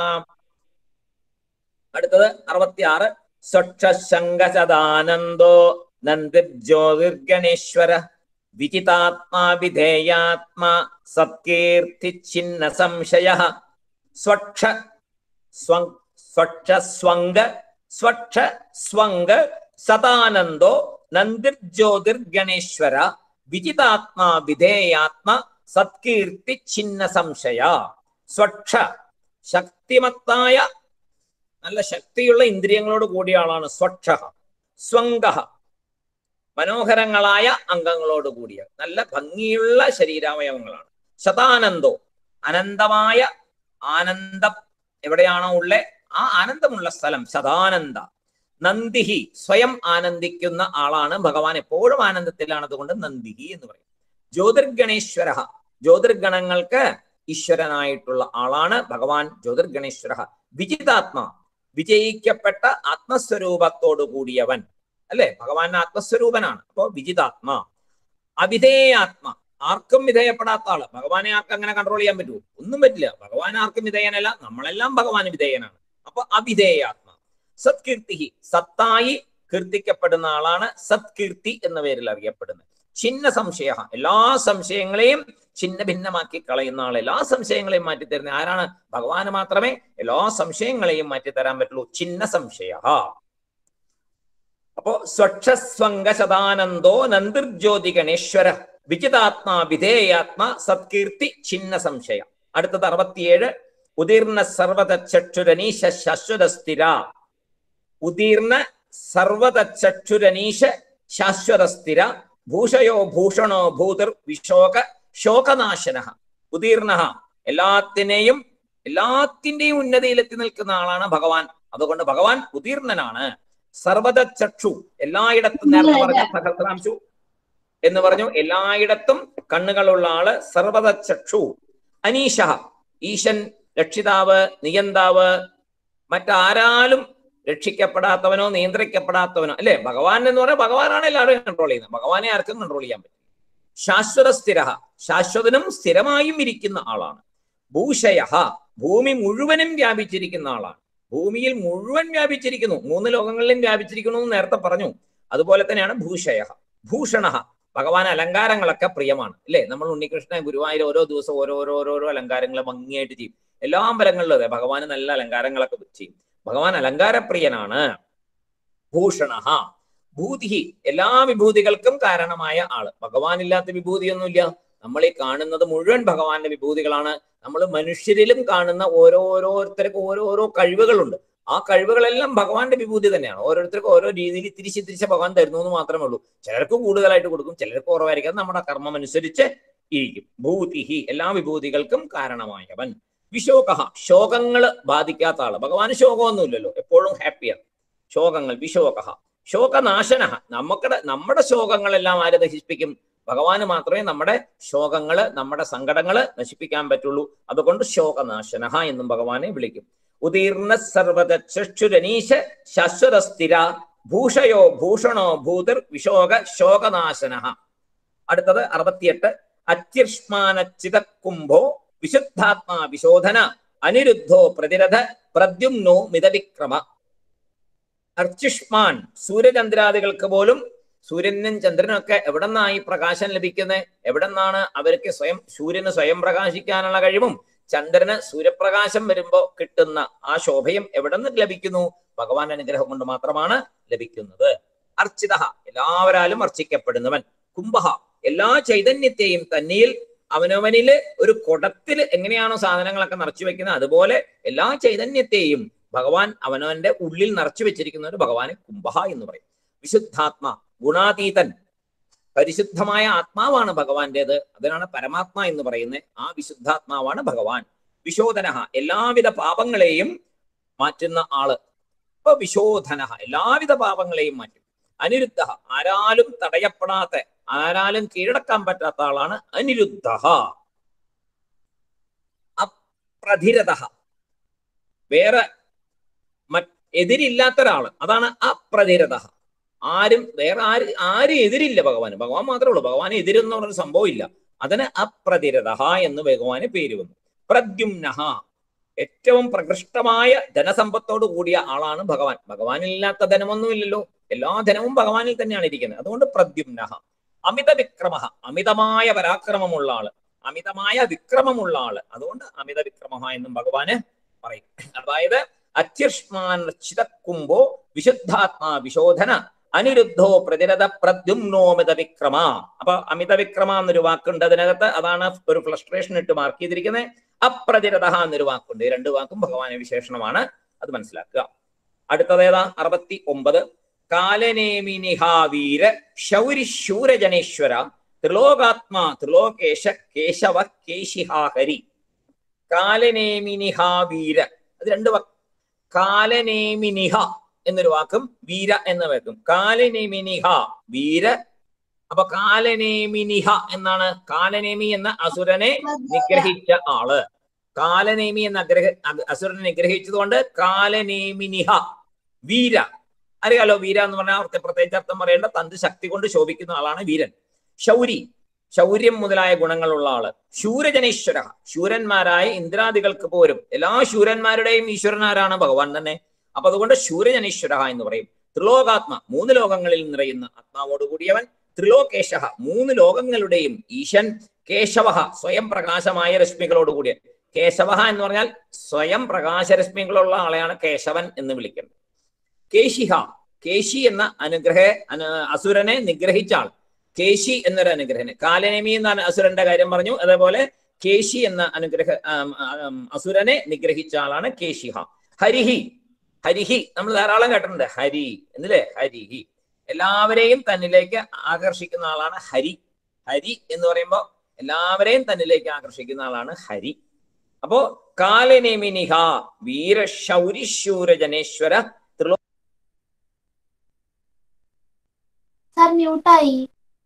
അടുത്തത് അറുപത്തിയാറ് സ്വക്ഷശങ്കചദാനന്ദോ നന്ദിർജ്യോതിർഗണേശ്വര വിജിതാത്മാ വിധേയാത്മാ സത്കീർത്തി ഛിന്ന സംശയ സ്വക്ഷ സ്വ- സ്വക്ഷ സ്വംഗ സ്വക്ഷ സ്വംഗ സദാനന്ദോ നന്ദിർജ്യോതിർഗണേശ്വര വിജിതാത്മാ വിധേയാത്മ സത്കീർത്തി ഛിന്ന സംശയ സ്വക്ഷ ശക്തിമത്തായ നല്ല ശക്തിയുള്ള ഇന്ദ്രിയങ്ങളോട് കൂടിയ ആളാണ് സ്വക്ഷ സ്വംഗ മനോഹരങ്ങളായ അംഗങ്ങളോട് കൂടിയ നല്ല ഭംഗിയുള്ള ശരീരാവയവങ്ങളാണ് ശതാനന്ദോ അനന്തമായ ആനന്ദം എവിടെയാണോ ഉള്ളേ ആ ആനന്ദമുള്ള സ്ഥലം ശതാനന്ദ നന്ദിഹി സ്വയം ആനന്ദിക്കുന്ന ആളാണ് ഭഗവാൻ എപ്പോഴും ആനന്ദത്തിലാണ് അതുകൊണ്ട് നന്ദിഹി എന്ന് പറയും ജ്യോതിർഗണേശ്വര ജ്യോതിർഗണങ്ങൾക്ക് ഈശ്വരനായിട്ടുള്ള ആളാണ് ഭഗവാൻ ജ്യോതിർഗണേശ്വര വിജിതാത്മാ വിജയിക്കപ്പെട്ട ആത്മസ്വരൂപത്തോടു കൂടിയവൻ അല്ലെ ഭഗവാൻ ആത്മസ്വരൂപനാണ് അപ്പോ വിജിതാത്മാ അവിധേയാത്മ ആർക്കും വിധേയപ്പെടാത്ത ആള് ഭഗവാനെ ആർക്കും അങ്ങനെ കൺട്രോൾ ചെയ്യാൻ പറ്റുമോ ഒന്നും പറ്റില്ല ഭഗവാൻ ആർക്കും വിധേയനല്ല നമ്മളെല്ലാം ഭഗവാന് വിധേയനാണ് അപ്പൊ അവിധേയാത്മ സത്കീർത്തി സത്തായി കീർത്തിക്കപ്പെടുന്ന ആളാണ് സത്കീർത്തി എന്ന പേരിൽ അറിയപ്പെടുന്നത് ചിന്ന സംശയ എല്ലാ സംശയങ്ങളെയും ചിന്ന ഭിന്നമാക്കി കളയുന്ന ആൾ എല്ലാ സംശയങ്ങളെയും മാറ്റിത്തരുന്ന ആരാണ് ഭഗവാന് മാത്രമേ എല്ലാ സംശയങ്ങളെയും മാറ്റിത്തരാൻ പറ്റുള്ളൂ ചിന്ന സംശയ അപ്പോ സ്വക്ഷസ്വംഗ ശതാനന്ദോ നന്ദിർജ്യോതി ഗണേശ്വര വിജിതാത്മാ വിധേയാത്മ സത്കീർത്തി ചിന്ന സംശയ അടുത്തത് അറുപത്തിയേഴ് ഉദീർണ സർവത ചക്ഷുരനീശ ശാശ്വത സ്ഥിര ഉദീർണ സർവത ചക്ഷുരനീശ ശാശ്വത സ്ഥിര ഭൂഷയോ ഭൂഷണോ ഭൂതിർ വിശോക ശോകനാശന ഉദീർണ എല്ലാത്തിനെയും എല്ലാത്തിന്റെയും ഉന്നതിയിലെത്തി നിൽക്കുന്ന ആളാണ് ഭഗവാൻ അതുകൊണ്ട് ഭഗവാൻ ഉദീർണനാണ് സർവത ചക്ഷു എല്ലായിടത്തും നേരത്തെ പറഞ്ഞ സഹസ്രാംശു എന്ന് പറഞ്ഞു എല്ലായിടത്തും കണ്ണുകളുള്ള ആള് സർവത ചക്ഷു അനീശ ഈശൻ രക്ഷിതാവ് നിയന്താവ് മറ്റാരാലും രക്ഷിക്കപ്പെടാത്തവനോ നിയന്ത്രിക്കപ്പെടാത്തവനോ അല്ലെ ഭഗവാൻ എന്ന് പറഞ്ഞാൽ ഭഗവാനാണ് എല്ലാവരും കൺട്രോൾ ചെയ്യുന്നത് ഭഗവാനെ ആർക്കും കൺട്രോൾ ചെയ്യാൻ പറ്റും ശാശ്വത സ്ഥിര ശാശ്വതനും സ്ഥിരമായും ഇരിക്കുന്ന ആളാണ് ഭൂഷയ ഭൂമി മുഴുവനും വ്യാപിച്ചിരിക്കുന്ന ആളാണ് ഭൂമിയിൽ മുഴുവൻ വ്യാപിച്ചിരിക്കുന്നു മൂന്ന് ലോകങ്ങളിലും വ്യാപിച്ചിരിക്കുന്നു എന്ന് നേരത്തെ പറഞ്ഞു അതുപോലെ തന്നെയാണ് ഭൂഷയ ഭൂഷണ ഭഗവാൻ അലങ്കാരങ്ങളൊക്കെ പ്രിയമാണ് അല്ലേ നമ്മൾ ഉണ്ണികൃഷ്ണൻ ഗുരുവായൂർ ഓരോ ദിവസം ഓരോരോ ഓരോരോ അലങ്കാരങ്ങൾ ഭംഗിയായിട്ട് ചെയ്യും എല്ലാ അമ്പലങ്ങളിലും അതെ ഭഗവാന് നല്ല അലങ്കാരങ്ങളൊക്കെ ചെയ്യും ഭഗവാൻ അലങ്കാരപ്രിയനാണ് ഭൂഷണ ഭൂതി എല്ലാ വിഭൂതികൾക്കും കാരണമായ ആള് ഭഗവാനില്ലാത്ത വിഭൂതിയൊന്നുമില്ല നമ്മൾ ഈ കാണുന്നത് മുഴുവൻ ഭഗവാന്റെ വിഭൂതികളാണ് നമ്മൾ മനുഷ്യരിലും കാണുന്ന ഓരോരോരുത്തർക്കും ഓരോരോ കഴിവുകളുണ്ട് ആ കഴിവുകളെല്ലാം ഭഗവാന്റെ വിഭൂതി തന്നെയാണ് ഓരോരുത്തർക്കും ഓരോ രീതിയിൽ തിരിച്ച് തിരിച്ച് ഭഗവാൻ തരുന്നു എന്ന് മാത്രമേ ഉള്ളൂ ചിലർക്ക് കൂടുതലായിട്ട് കൊടുക്കും ചിലർക്ക് കുറവായിരിക്കും അത് നമ്മുടെ കർമ്മം അനുസരിച്ച് ഇരിക്കും ഭൂതിഹി എല്ലാ വിഭൂതികൾക്കും കാരണമായവൻ വിശോക ശോകങ്ങൾ ബാധിക്കാത്ത ആള് ഭഗവാന് ശോകമൊന്നുമില്ലല്ലോ എപ്പോഴും ഹാപ്പിയാണ് ശോകങ്ങൾ വിശോക ശോകനാശന നമുക്കടെ നമ്മുടെ ശോകങ്ങളെല്ലാം ആര് നശിപ്പിക്കും ഭഗവാന് മാത്രമേ നമ്മുടെ ശോകങ്ങള് നമ്മുടെ സങ്കടങ്ങള് നശിപ്പിക്കാൻ പറ്റുള്ളൂ അതുകൊണ്ട് ശോകനാശന എന്നും ഭഗവാനെ വിളിക്കും ഉദീർണ സർവത ചക്ഷുരനീശ ശാശ്വത സ്ഥിര ഭൂഷയോ ഭൂഷണോ ഭൂതിർ വിശോക ശോകനാശന അടുത്തത് അറുപത്തിയെട്ട് അത്യുഷ്മാനച്ചിത കുംഭോ വിശുദ്ധാത്മാ വിശോധന അനിരുദ്ധോ പ്രതിരഥ പ്രദ്യുമ്നോ മിതവിക്രമ അർച്ചുഷ്മാൻ സൂര്യചന്ദ്രാദികൾക്ക് പോലും സൂര്യനും ചന്ദ്രനും ഒക്കെ എവിടെ നിന്നാണ് ഈ പ്രകാശം ലഭിക്കുന്നത് എവിടെ നിന്നാണ് അവർക്ക് സ്വയം സൂര്യന് സ്വയം പ്രകാശിക്കാനുള്ള കഴിവും ചന്ദ്രന് സൂര്യപ്രകാശം വരുമ്പോ കിട്ടുന്ന ആ ശോഭയും എവിടെ നിന്ന് ലഭിക്കുന്നു ഭഗവാൻ അനുഗ്രഹം കൊണ്ട് മാത്രമാണ് ലഭിക്കുന്നത് അർച്ചിത എല്ലാവരാലും അർച്ചിക്കപ്പെടുന്നവൻ കുംഭ എല്ലാ ചൈതന്യത്തെയും തന്നിയിൽ അവനവനില് ഒരു കുടത്തില് എങ്ങനെയാണോ സാധനങ്ങളൊക്കെ നിറച്ചു വെക്കുന്നത് അതുപോലെ എല്ലാ ചൈതന്യത്തെയും ഭഗവാൻ അവനവന്റെ ഉള്ളിൽ നിറച്ചു വെച്ചിരിക്കുന്ന ഒരു ഭഗവാന് കുംഭ എന്ന് പറയും വിശുദ്ധാത്മ ഗുണാതീതൻ പരിശുദ്ധമായ ആത്മാവാണ് ഭഗവാന്റേത് അതിനാണ് പരമാത്മ എന്ന് പറയുന്നത് ആ വിശുദ്ധാത്മാവാണ് ഭഗവാൻ വിശോധന എല്ലാവിധ പാപങ്ങളെയും മാറ്റുന്ന ആള് ഇപ്പൊ വിശോധന എല്ലാവിധ പാപങ്ങളെയും മാറ്റും അനിരുദ്ധ ആരാലും തടയപ്പെടാത്ത ആരാലും കീഴടക്കാൻ പറ്റാത്ത ആളാണ് അനിരുദ്ധ അപ്രധിരത വേറെ മറ്റ് എതിരില്ലാത്ത ഒരാള് അതാണ് അപ്രതിരത ആരും വേറെ ആര് ആരും എതിരില്ല ഭഗവാന് ഭഗവാൻ മാത്രമേ ഉള്ളൂ ഭഗവാന് എതിരെന്ന് പറഞ്ഞൊരു സംഭവം ഇല്ല അതിന് അപ്രതിരത എന്ന് ഭഗവാന് പേര് വന്നു പ്രദ്യുമ്നഹ ഏറ്റവും പ്രകൃഷ്ടമായ ധനസമ്പത്തോട് കൂടിയ ആളാണ് ഭഗവാൻ ഭഗവാനില്ലാത്ത ധനമൊന്നുമില്ലല്ലോ എല്ലാ ധനവും ഭഗവാനിൽ തന്നെയാണ് ഇരിക്കുന്നത് അതുകൊണ്ട് പ്രദ്യുമ്നഹ അമിത വിക്രമ അമിതമായ പരാക്രമമുള്ള ആള് അമിതമായ വിക്രമമുള്ള ആള് അതുകൊണ്ട് അമിത വിക്രമ എന്നും ഭഗവാന് പറയും അതായത് അത്യഷ്മാൻ ചിതക്കുമ്പോ വിശുദ്ധാത്മാ വിശോധന അനിരുദ്ധോ പ്രതിരത പ്രദ്യുമ്നോമിത വിക്രമ അപ്പൊ അമിത വിക്രമ എന്നൊരു വാക്കുണ്ട് അതിനകത്ത് അതാണ് ഒരു ഫ്ലസ്ട്രേഷൻ ഇട്ട് മാർക്ക് ചെയ്തിരിക്കുന്നത് അപ്രതിരത എന്നൊരു വാക്കുണ്ട് ഈ രണ്ട് വാക്കും ഭഗവാന്റെ വിശേഷണമാണ് അത് മനസ്സിലാക്കുക അടുത്തതേതാ അറുപത്തി ഒമ്പത് കാലനേമിനിഹാവീര ശൗരിശൂരജനേശ്വര ത്രിലോകാത്മാ ത്രിലോകേശ കേശവ കേശിഹാഹരി കാലനേമിനിഹാവീര അത് രണ്ട് വാക്ക് കാലനേമിനിഹ എന്നൊരു വാക്കും വീര എന്ന് വാക്കും കാലനേമിനിഹ വീര അപ്പൊ കാലനേമിനിഹ എന്നാണ് കാലനേമി എന്ന അസുരനെ നിഗ്രഹിച്ച ആള് കാലനേമി എന്ന അഗ്രഹ അ- അസുരനെ നിഗ്രഹിച്ചതുകൊണ്ട് കാലനേമിനിഹ വീര അറിയാലോ വീര എന്ന് പറഞ്ഞാൽ അവർക്ക് പ്രത്യേകിച്ച് അർത്ഥം പറയേണ്ട തന്റെ ശക്തി കൊണ്ട് ശോഭിക്കുന്ന ആളാണ് വീരൻ ശൗരി ശൗര്യം മുതലായ ഗുണങ്ങളുള്ള ആള് ശൂരജനേശ്വര ശൂരന്മാരായ ഇന്ദ്രാദികൾക്ക് പോരും എല്ലാ ശൂരന്മാരുടെയും ഈശ്വരനാരാണ് ഭഗവാൻ തന്നെ അപ്പൊ അതുകൊണ്ട് ശൂരജനേശ്വര എന്ന് പറയും ത്രിലോകാത്മ മൂന്ന് ലോകങ്ങളിൽ നിറയുന്ന ആത്മാവോട് കൂടിയവൻ ത്രിലോകേശ മൂന്ന് ലോകങ്ങളുടെയും ഈശൻ കേശവ സ്വയം പ്രകാശമായ രശ്മികളോട് കൂടിയ കേശവ എന്ന് പറഞ്ഞാൽ സ്വയം പ്രകാശരശ്മികളുള്ള ആളെയാണ് കേശവൻ എന്ന് വിളിക്കുന്നത് കേശിഹ കേശി എന്ന അനുഗ്രഹ അനു അസുരനെ നിഗ്രഹിച്ച ആൾ കേശി എന്നൊരു അനുഗ്രഹന് കാലനേമി എന്ന അസുരന്റെ കാര്യം പറഞ്ഞു അതേപോലെ കേശി എന്ന അനുഗ്രഹ ആം, ആം, അസുരനെ നിഗ്രഹിച്ച ആളാണ് കേശിഹ ഹരിഹി ഹരിഹി നമ്മൾ ധാരാളം കേട്ടിട്ടുണ്ട് ഹരി എന്നില്ലേ ഹരിഹി എല്ലാവരെയും തന്നിലേക്ക് ആകർഷിക്കുന്ന ആളാണ് ഹരി ഹരി എന്ന് പറയുമ്പോ എല്ലാവരെയും തന്നിലേക്ക് ആകർഷിക്കുന്ന ആളാണ് ഹരി അപ്പോ കാലനേമിനിഹ വീരശൗരിശൂര ജനേശ്വര ത്രിലോ സാർ മ്യൂട്ടായി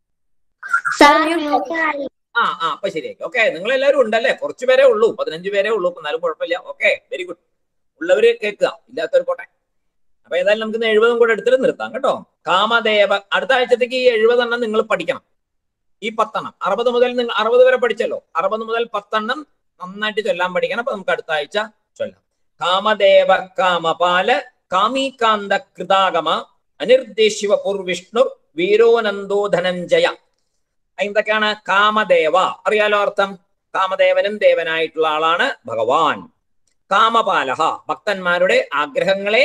ആ ആ അപ്പൊ ശരിയാക്കി ഓക്കെ നിങ്ങൾ എല്ലാവരും ഉണ്ടല്ലേ കുറച്ച് പേരേ ഉള്ളൂ പതിനഞ്ച് പേരേ ഉള്ളൂ എന്നാലും കുഴപ്പമില്ല ഓക്കെ വെരി ഗുഡ് ഉള്ളവര് കേൾക്കുക ഇല്ലാത്തവർ പോട്ടെ അപ്പൊ ഏതായാലും നമുക്ക് ഇന്ന് എഴുപതും കൂടെ എടുത്തിട്ട് നിർത്താം കേട്ടോ കാമദേവ അടുത്ത ആഴ്ചത്തേക്ക് ഈ എഴുപതെണ്ണം നിങ്ങൾ പഠിക്കണം ഈ പത്തെണ്ണം അറുപത് മുതൽ നിങ്ങൾ അറുപത് വരെ പഠിച്ചല്ലോ അറുപത് മുതൽ പത്തെണ്ണം നന്നായിട്ട് ചൊല്ലാൻ പഠിക്കണം അപ്പൊ നമുക്ക് അടുത്ത ആഴ്ച ചൊല്ലാം കാമദേവ കാമപാല കാമീകാന്ത കൃതാഗമ അനിർദ്ദേശ്യവ പൂർവിഷ്ണു വീരോനന്ദോ ധനഞ്ജയ എന്തൊക്കെയാണ് കാമദേവ അറിയാലോ അർത്ഥം കാമദേവനും ദേവനായിട്ടുള്ള ആളാണ് ഭഗവാൻ കാമപാലഹ ഭക്തന്മാരുടെ ആഗ്രഹങ്ങളെ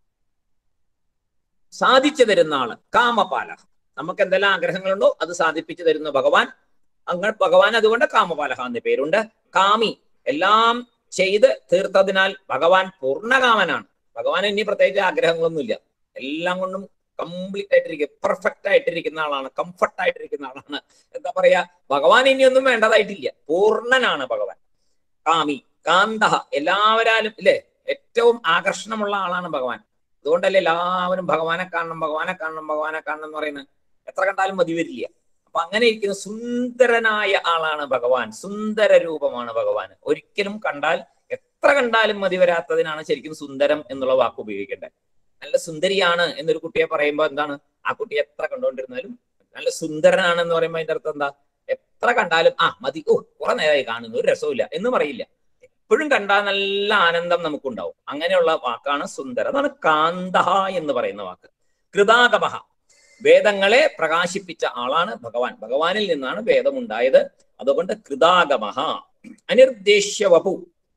സാധിച്ചു തരുന്ന ആള് കാമപാലഹ നമുക്ക് എന്തെല്ലാം ആഗ്രഹങ്ങളുണ്ടോ അത് സാധിപ്പിച്ചു തരുന്ന ഭഗവാൻ അങ്ങ് ഭഗവാൻ അതുകൊണ്ട് കാമപാലഹ എന്ന പേരുണ്ട് കാമി എല്ലാം ചെയ്ത് തീർത്തതിനാൽ ഭഗവാൻ പൂർണ്ണകാമനാണ് ഭഗവാൻ ഇനി പ്രത്യേകിച്ച് ആഗ്രഹങ്ങളൊന്നുമില്ല എല്ലാം കൊണ്ടും കംപ്ലീറ്റ് ആയിട്ടിരിക്കുക പെർഫെക്റ്റ് ആയിട്ടിരിക്കുന്ന ആളാണ് കംഫർട്ട് ആയിട്ടിരിക്കുന്ന ആളാണ് എന്താ പറയാ ഭഗവാൻ ഇനിയൊന്നും വേണ്ടതായിട്ടില്ല പൂർണ്ണനാണ് ഭഗവാൻ കാമി കാന്ത എല്ലാവരാലും ഇല്ലേ ഏറ്റവും ആകർഷണമുള്ള ആളാണ് ഭഗവാൻ അതുകൊണ്ടല്ലേ എല്ലാവരും ഭഗവാനെ കാണണം ഭഗവാനെ കാണണം ഭഗവാനെ കാണണം എന്ന് പറയുന്നത് എത്ര കണ്ടാലും മതി വരില്ല അപ്പൊ അങ്ങനെ ഇരിക്കുന്ന സുന്ദരനായ ആളാണ് ഭഗവാൻ സുന്ദര രൂപമാണ് ഭഗവാൻ ഒരിക്കലും കണ്ടാൽ എത്ര കണ്ടാലും മതി വരാത്തതിനാണ് ശരിക്കും സുന്ദരം എന്നുള്ള വാക്ക് ഉപയോഗിക്കേണ്ടത് നല്ല സുന്ദരിയാണ് എന്നൊരു കുട്ടിയെ പറയുമ്പോൾ എന്താണ് ആ കുട്ടി എത്ര കണ്ടുകൊണ്ടിരുന്നാലും നല്ല സുന്ദരനാണ് എന്ന് പറയുമ്പോൾ അതിന്റെ അർത്ഥം എന്താ എത്ര കണ്ടാലും ആ മതി ഓ കുറെ നേരമായി കാണുന്നു ഒരു രസമില്ല എന്ന് പറയില്ല എപ്പോഴും കണ്ടാൽ നല്ല ആനന്ദം നമുക്കുണ്ടാവും അങ്ങനെയുള്ള വാക്കാണ് സുന്ദര അതാണ് കാന്തഹ എന്ന് പറയുന്ന വാക്ക് കൃതാഗമഹ വേദങ്ങളെ പ്രകാശിപ്പിച്ച ആളാണ് ഭഗവാൻ ഭഗവാനിൽ നിന്നാണ് വേദം ഉണ്ടായത് അതുകൊണ്ട് കൃതാഗമഹ അനിർദ്ദേശ്യ വപു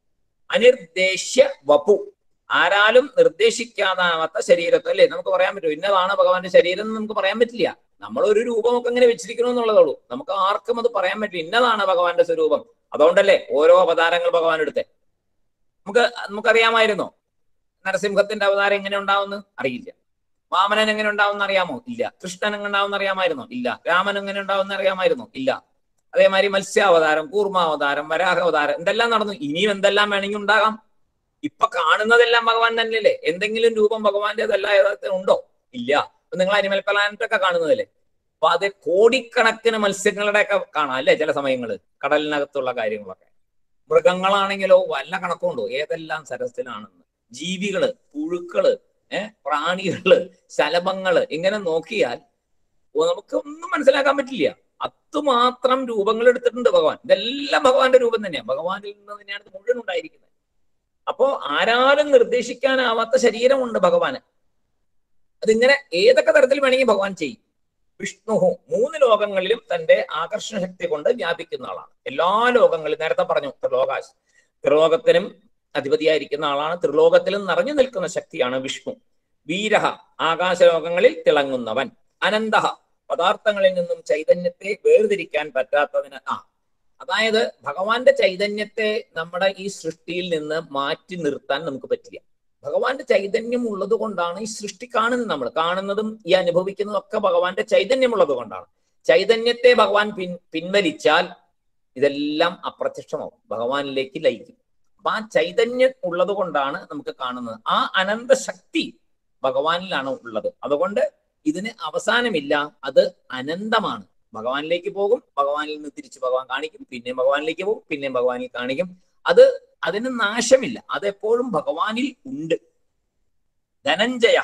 അനിർദ്ദേശ്യ വപു ആരാലും നിർദ്ദേശിക്കാതാവാത്ത ശരീരത്തെ അല്ലേ നമുക്ക് പറയാൻ പറ്റും ഇന്നതാണ് ഭഗവാന്റെ ശരീരം എന്ന് നമുക്ക് പറയാൻ പറ്റില്ല നമ്മൾ ഒരു രൂപമൊക്കെ ഇങ്ങനെ വെച്ചിരിക്കണം എന്നുള്ളതുള്ളൂ നമുക്ക് ആർക്കും അത് പറയാൻ പറ്റില്ല ഇന്നതാണ് ഭഗവാന്റെ സ്വരൂപം അതുകൊണ്ടല്ലേ ഓരോ അവതാരങ്ങൾ ഭഗവാൻ എടുത്തേ നമുക്ക് നമുക്കറിയാമായിരുന്നോ നരസിംഹത്തിന്റെ അവതാരം എങ്ങനെ ഉണ്ടാവുമെന്ന് അറിയില്ല വാമനൻ എങ്ങനെ ഉണ്ടാവുമെന്ന് അറിയാമോ ഇല്ല കൃഷ്ണൻ എങ്ങനെ ഉണ്ടാവുമെന്ന് അറിയാമായിരുന്നോ ഇല്ല രാമൻ എങ്ങനെ ഉണ്ടാവുമെന്ന് അറിയാമായിരുന്നോ ഇല്ല അതേമാതിരി മത്സ്യാവതാരം കൂർമാവതാരം വരാഹാവതാരം എന്തെല്ലാം നടന്നു ഇനിയും എന്തെല്ലാം വേണമെങ്കിൽ ഉണ്ടാകാം ഇപ്പൊ കാണുന്നതെല്ലാം ഭഗവാൻ തന്നെയല്ലേ എന്തെങ്കിലും രൂപം ഭഗവാന്റേതല്ല യഥാർത്ഥത്തിൽ ഉണ്ടോ ഇല്ല ഇപ്പൊ നിങ്ങൾ അനിമൽ പ്ലാനറ്റ് ഒക്കെ കാണുന്നതല്ലേ അപ്പൊ അത് കോടിക്കണക്കിന് മത്സ്യങ്ങളുടെ ഒക്കെ കാണാം അല്ലേ ചില സമയങ്ങളിൽ കടലിനകത്തുള്ള കാര്യങ്ങളൊക്കെ മൃഗങ്ങളാണെങ്കിലോ വല്ല കണക്കുണ്ടോ ഏതെല്ലാം സരസിലാണെന്ന് ജീവികള് പുഴുക്കള് ഏഹ് പ്രാണികള് ശലഭങ്ങള് ഇങ്ങനെ നോക്കിയാൽ ഓ, നമുക്ക് ഒന്നും മനസ്സിലാക്കാൻ പറ്റില്ല അത്തുമാത്രം രൂപങ്ങൾ എടുത്തിട്ടുണ്ട് ഭഗവാൻ ഇതെല്ലാം ഭഗവാന്റെ രൂപം തന്നെയാണ് ഭഗവാനിൽ നിന്ന് തന്നെയാണ് ഇത് മുഴുവൻ ഉണ്ടായിരിക്കുന്നത് അപ്പോ ആരാലും നിർദ്ദേശിക്കാനാവാത്ത ശരീരമുണ്ട് ഭഗവാന് അതിങ്ങനെ ഏതൊക്കെ തരത്തിൽ വേണമെങ്കിൽ ഭഗവാൻ ചെയ്യും വിഷ്ണുഹു മൂന്ന് ലോകങ്ങളിലും തന്റെ ആകർഷണ ശക്തി കൊണ്ട് വ്യാപിക്കുന്ന ആളാണ് എല്ലാ ലോകങ്ങളിലും നേരത്തെ പറഞ്ഞു ത്രിലോകാശ് ത്രിലോകത്തിനും അധിപതിയായിരിക്കുന്ന ആളാണ് ത്രിലോകത്തിലും നിറഞ്ഞു നിൽക്കുന്ന ശക്തിയാണ് വിഷ്ണു വീരഹ ആകാശലോകങ്ങളിൽ തിളങ്ങുന്നവൻ അനന്തഹ പദാർത്ഥങ്ങളിൽ നിന്നും ചൈതന്യത്തെ വേർതിരിക്കാൻ പറ്റാത്തതിന് ആ അതായത് ഭഗവാന്റെ ചൈതന്യത്തെ നമ്മുടെ ഈ സൃഷ്ടിയിൽ നിന്ന് മാറ്റി നിർത്താൻ നമുക്ക് പറ്റില്ല ഭഗവാന്റെ ചൈതന്യം ഉള്ളത് കൊണ്ടാണ് ഈ സൃഷ്ടി കാണുന്നത് നമ്മൾ കാണുന്നതും ഈ അനുഭവിക്കുന്നതും ഒക്കെ ഭഗവാന്റെ ചൈതന്യം ഉള്ളത് കൊണ്ടാണ് ചൈതന്യത്തെ ഭഗവാൻ പിൻ പിൻവലിച്ചാൽ ഇതെല്ലാം അപ്രത്യക്ഷമാവും ഭഗവാനിലേക്ക് ലയിക്കും അപ്പൊ ആ ചൈതന്യം ഉള്ളത് കൊണ്ടാണ് നമുക്ക് കാണുന്നത് ആ അനന്ത ശക്തി ഭഗവാനിലാണ് ഉള്ളത് അതുകൊണ്ട് ഇതിന് അവസാനമില്ല അത് അനന്തമാണ് ഭഗവാനിലേക്ക് പോകും ഭഗവാനിൽ നിന്ന് തിരിച്ച് ഭഗവാൻ കാണിക്കും പിന്നെയും ഭഗവാനിലേക്ക് പോകും പിന്നെയും ഭഗവാനിൽ കാണിക്കും അത് അതിന് നാശമില്ല അത് എപ്പോഴും ഭഗവാനിൽ ഉണ്ട് ധനഞ്ജയ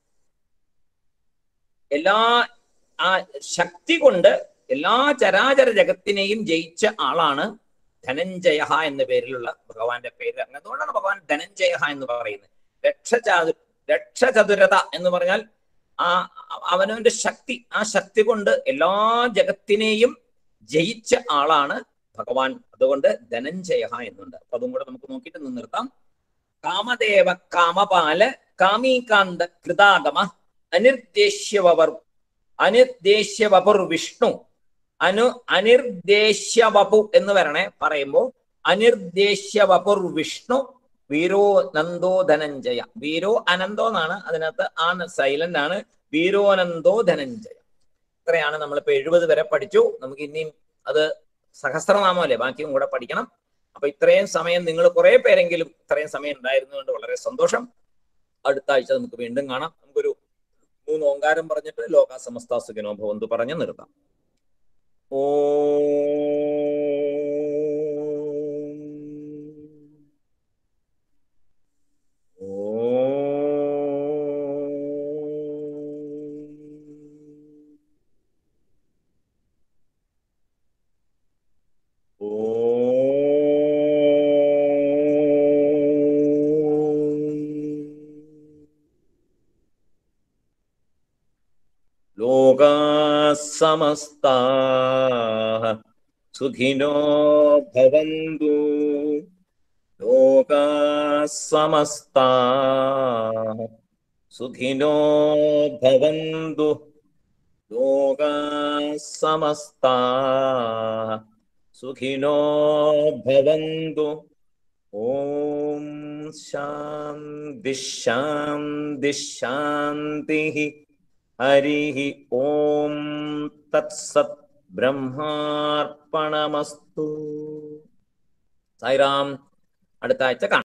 എല്ലാ ആ ശക്തി കൊണ്ട് എല്ലാ ചരാചര ജഗത്തിനെയും ജയിച്ച ആളാണ് ധനഞ്ജയ എന്ന പേരിലുള്ള ഭഗവാന്റെ പേര് അതുകൊണ്ടാണ് ഭഗവാൻ ധനഞ്ജയ എന്ന് പറയുന്നത് രക്ഷചാതു രക്ഷചതുരത എന്ന് പറഞ്ഞാൽ ആ അവനവന്റെ ശക്തി ആ ശക്തി കൊണ്ട് എല്ലാ ജഗത്തിനെയും ജയിച്ച ആളാണ് ഭഗവാൻ അതുകൊണ്ട് ധനഞ്ജയ എന്നുണ്ട് അപ്പൊ അതും കൂടെ നമുക്ക് നോക്കിയിട്ട് നിന്ന് നിർത്താം കാമദേവ കാമപാല കാമീകാന്ത കൃതാഗമ അനിർദ്ദേശ്യവർ അനിർദ്ദേശ്യവപുർ വിഷ്ണു അനു അനിർദ്ദേശ്യവപു എന്ന് വരണേ പറയുമ്പോ അനിർദ്ദേശ്യവപുർ വിഷ്ണു വീരോ നന്ദോ ധനഞ്ജയ വീരോ അനന്തോ എന്നാണ് അതിനകത്ത് ആ സൈലന്റ് ആണ് വീരോനന്ദോ ധനഞ്ജയ ഇത്രയാണ് നമ്മളിപ്പോ എഴുപത് വരെ പഠിച്ചു നമുക്ക് ഇനിയും അത് സഹസ്രനാമം അല്ലേ ബാക്കിയും കൂടെ പഠിക്കണം അപ്പൊ ഇത്രയും സമയം നിങ്ങൾ കുറെ പേരെങ്കിലും ഇത്രയും സമയം ഉണ്ടായിരുന്നതുകൊണ്ട് വളരെ സന്തോഷം അടുത്ത ആഴ്ച നമുക്ക് വീണ്ടും കാണാം നമുക്കൊരു മൂന്ന് ഓങ്കാരം പറഞ്ഞിട്ട് ലോക സമസ്ത സുഖിനോ ഭവന്തു പറഞ്ഞ് നിർത്താം ഓ ലോകാ സമസ്താ സുഖിനോ ഭവന്തു ലോകാ സമസ്താ സുഖിനോ ഭവന്തു ലോകാ സമസ്താ സുഖിനോ ഭവന്തു ഓം ശാന്തി ശാന്തി ശാന്തി ഹരി ഓം തത്സത് ബ്രഹ്മാർപ്പണമസ്തു സായിറാം അടുത്ത ആഴ്ച കാണാം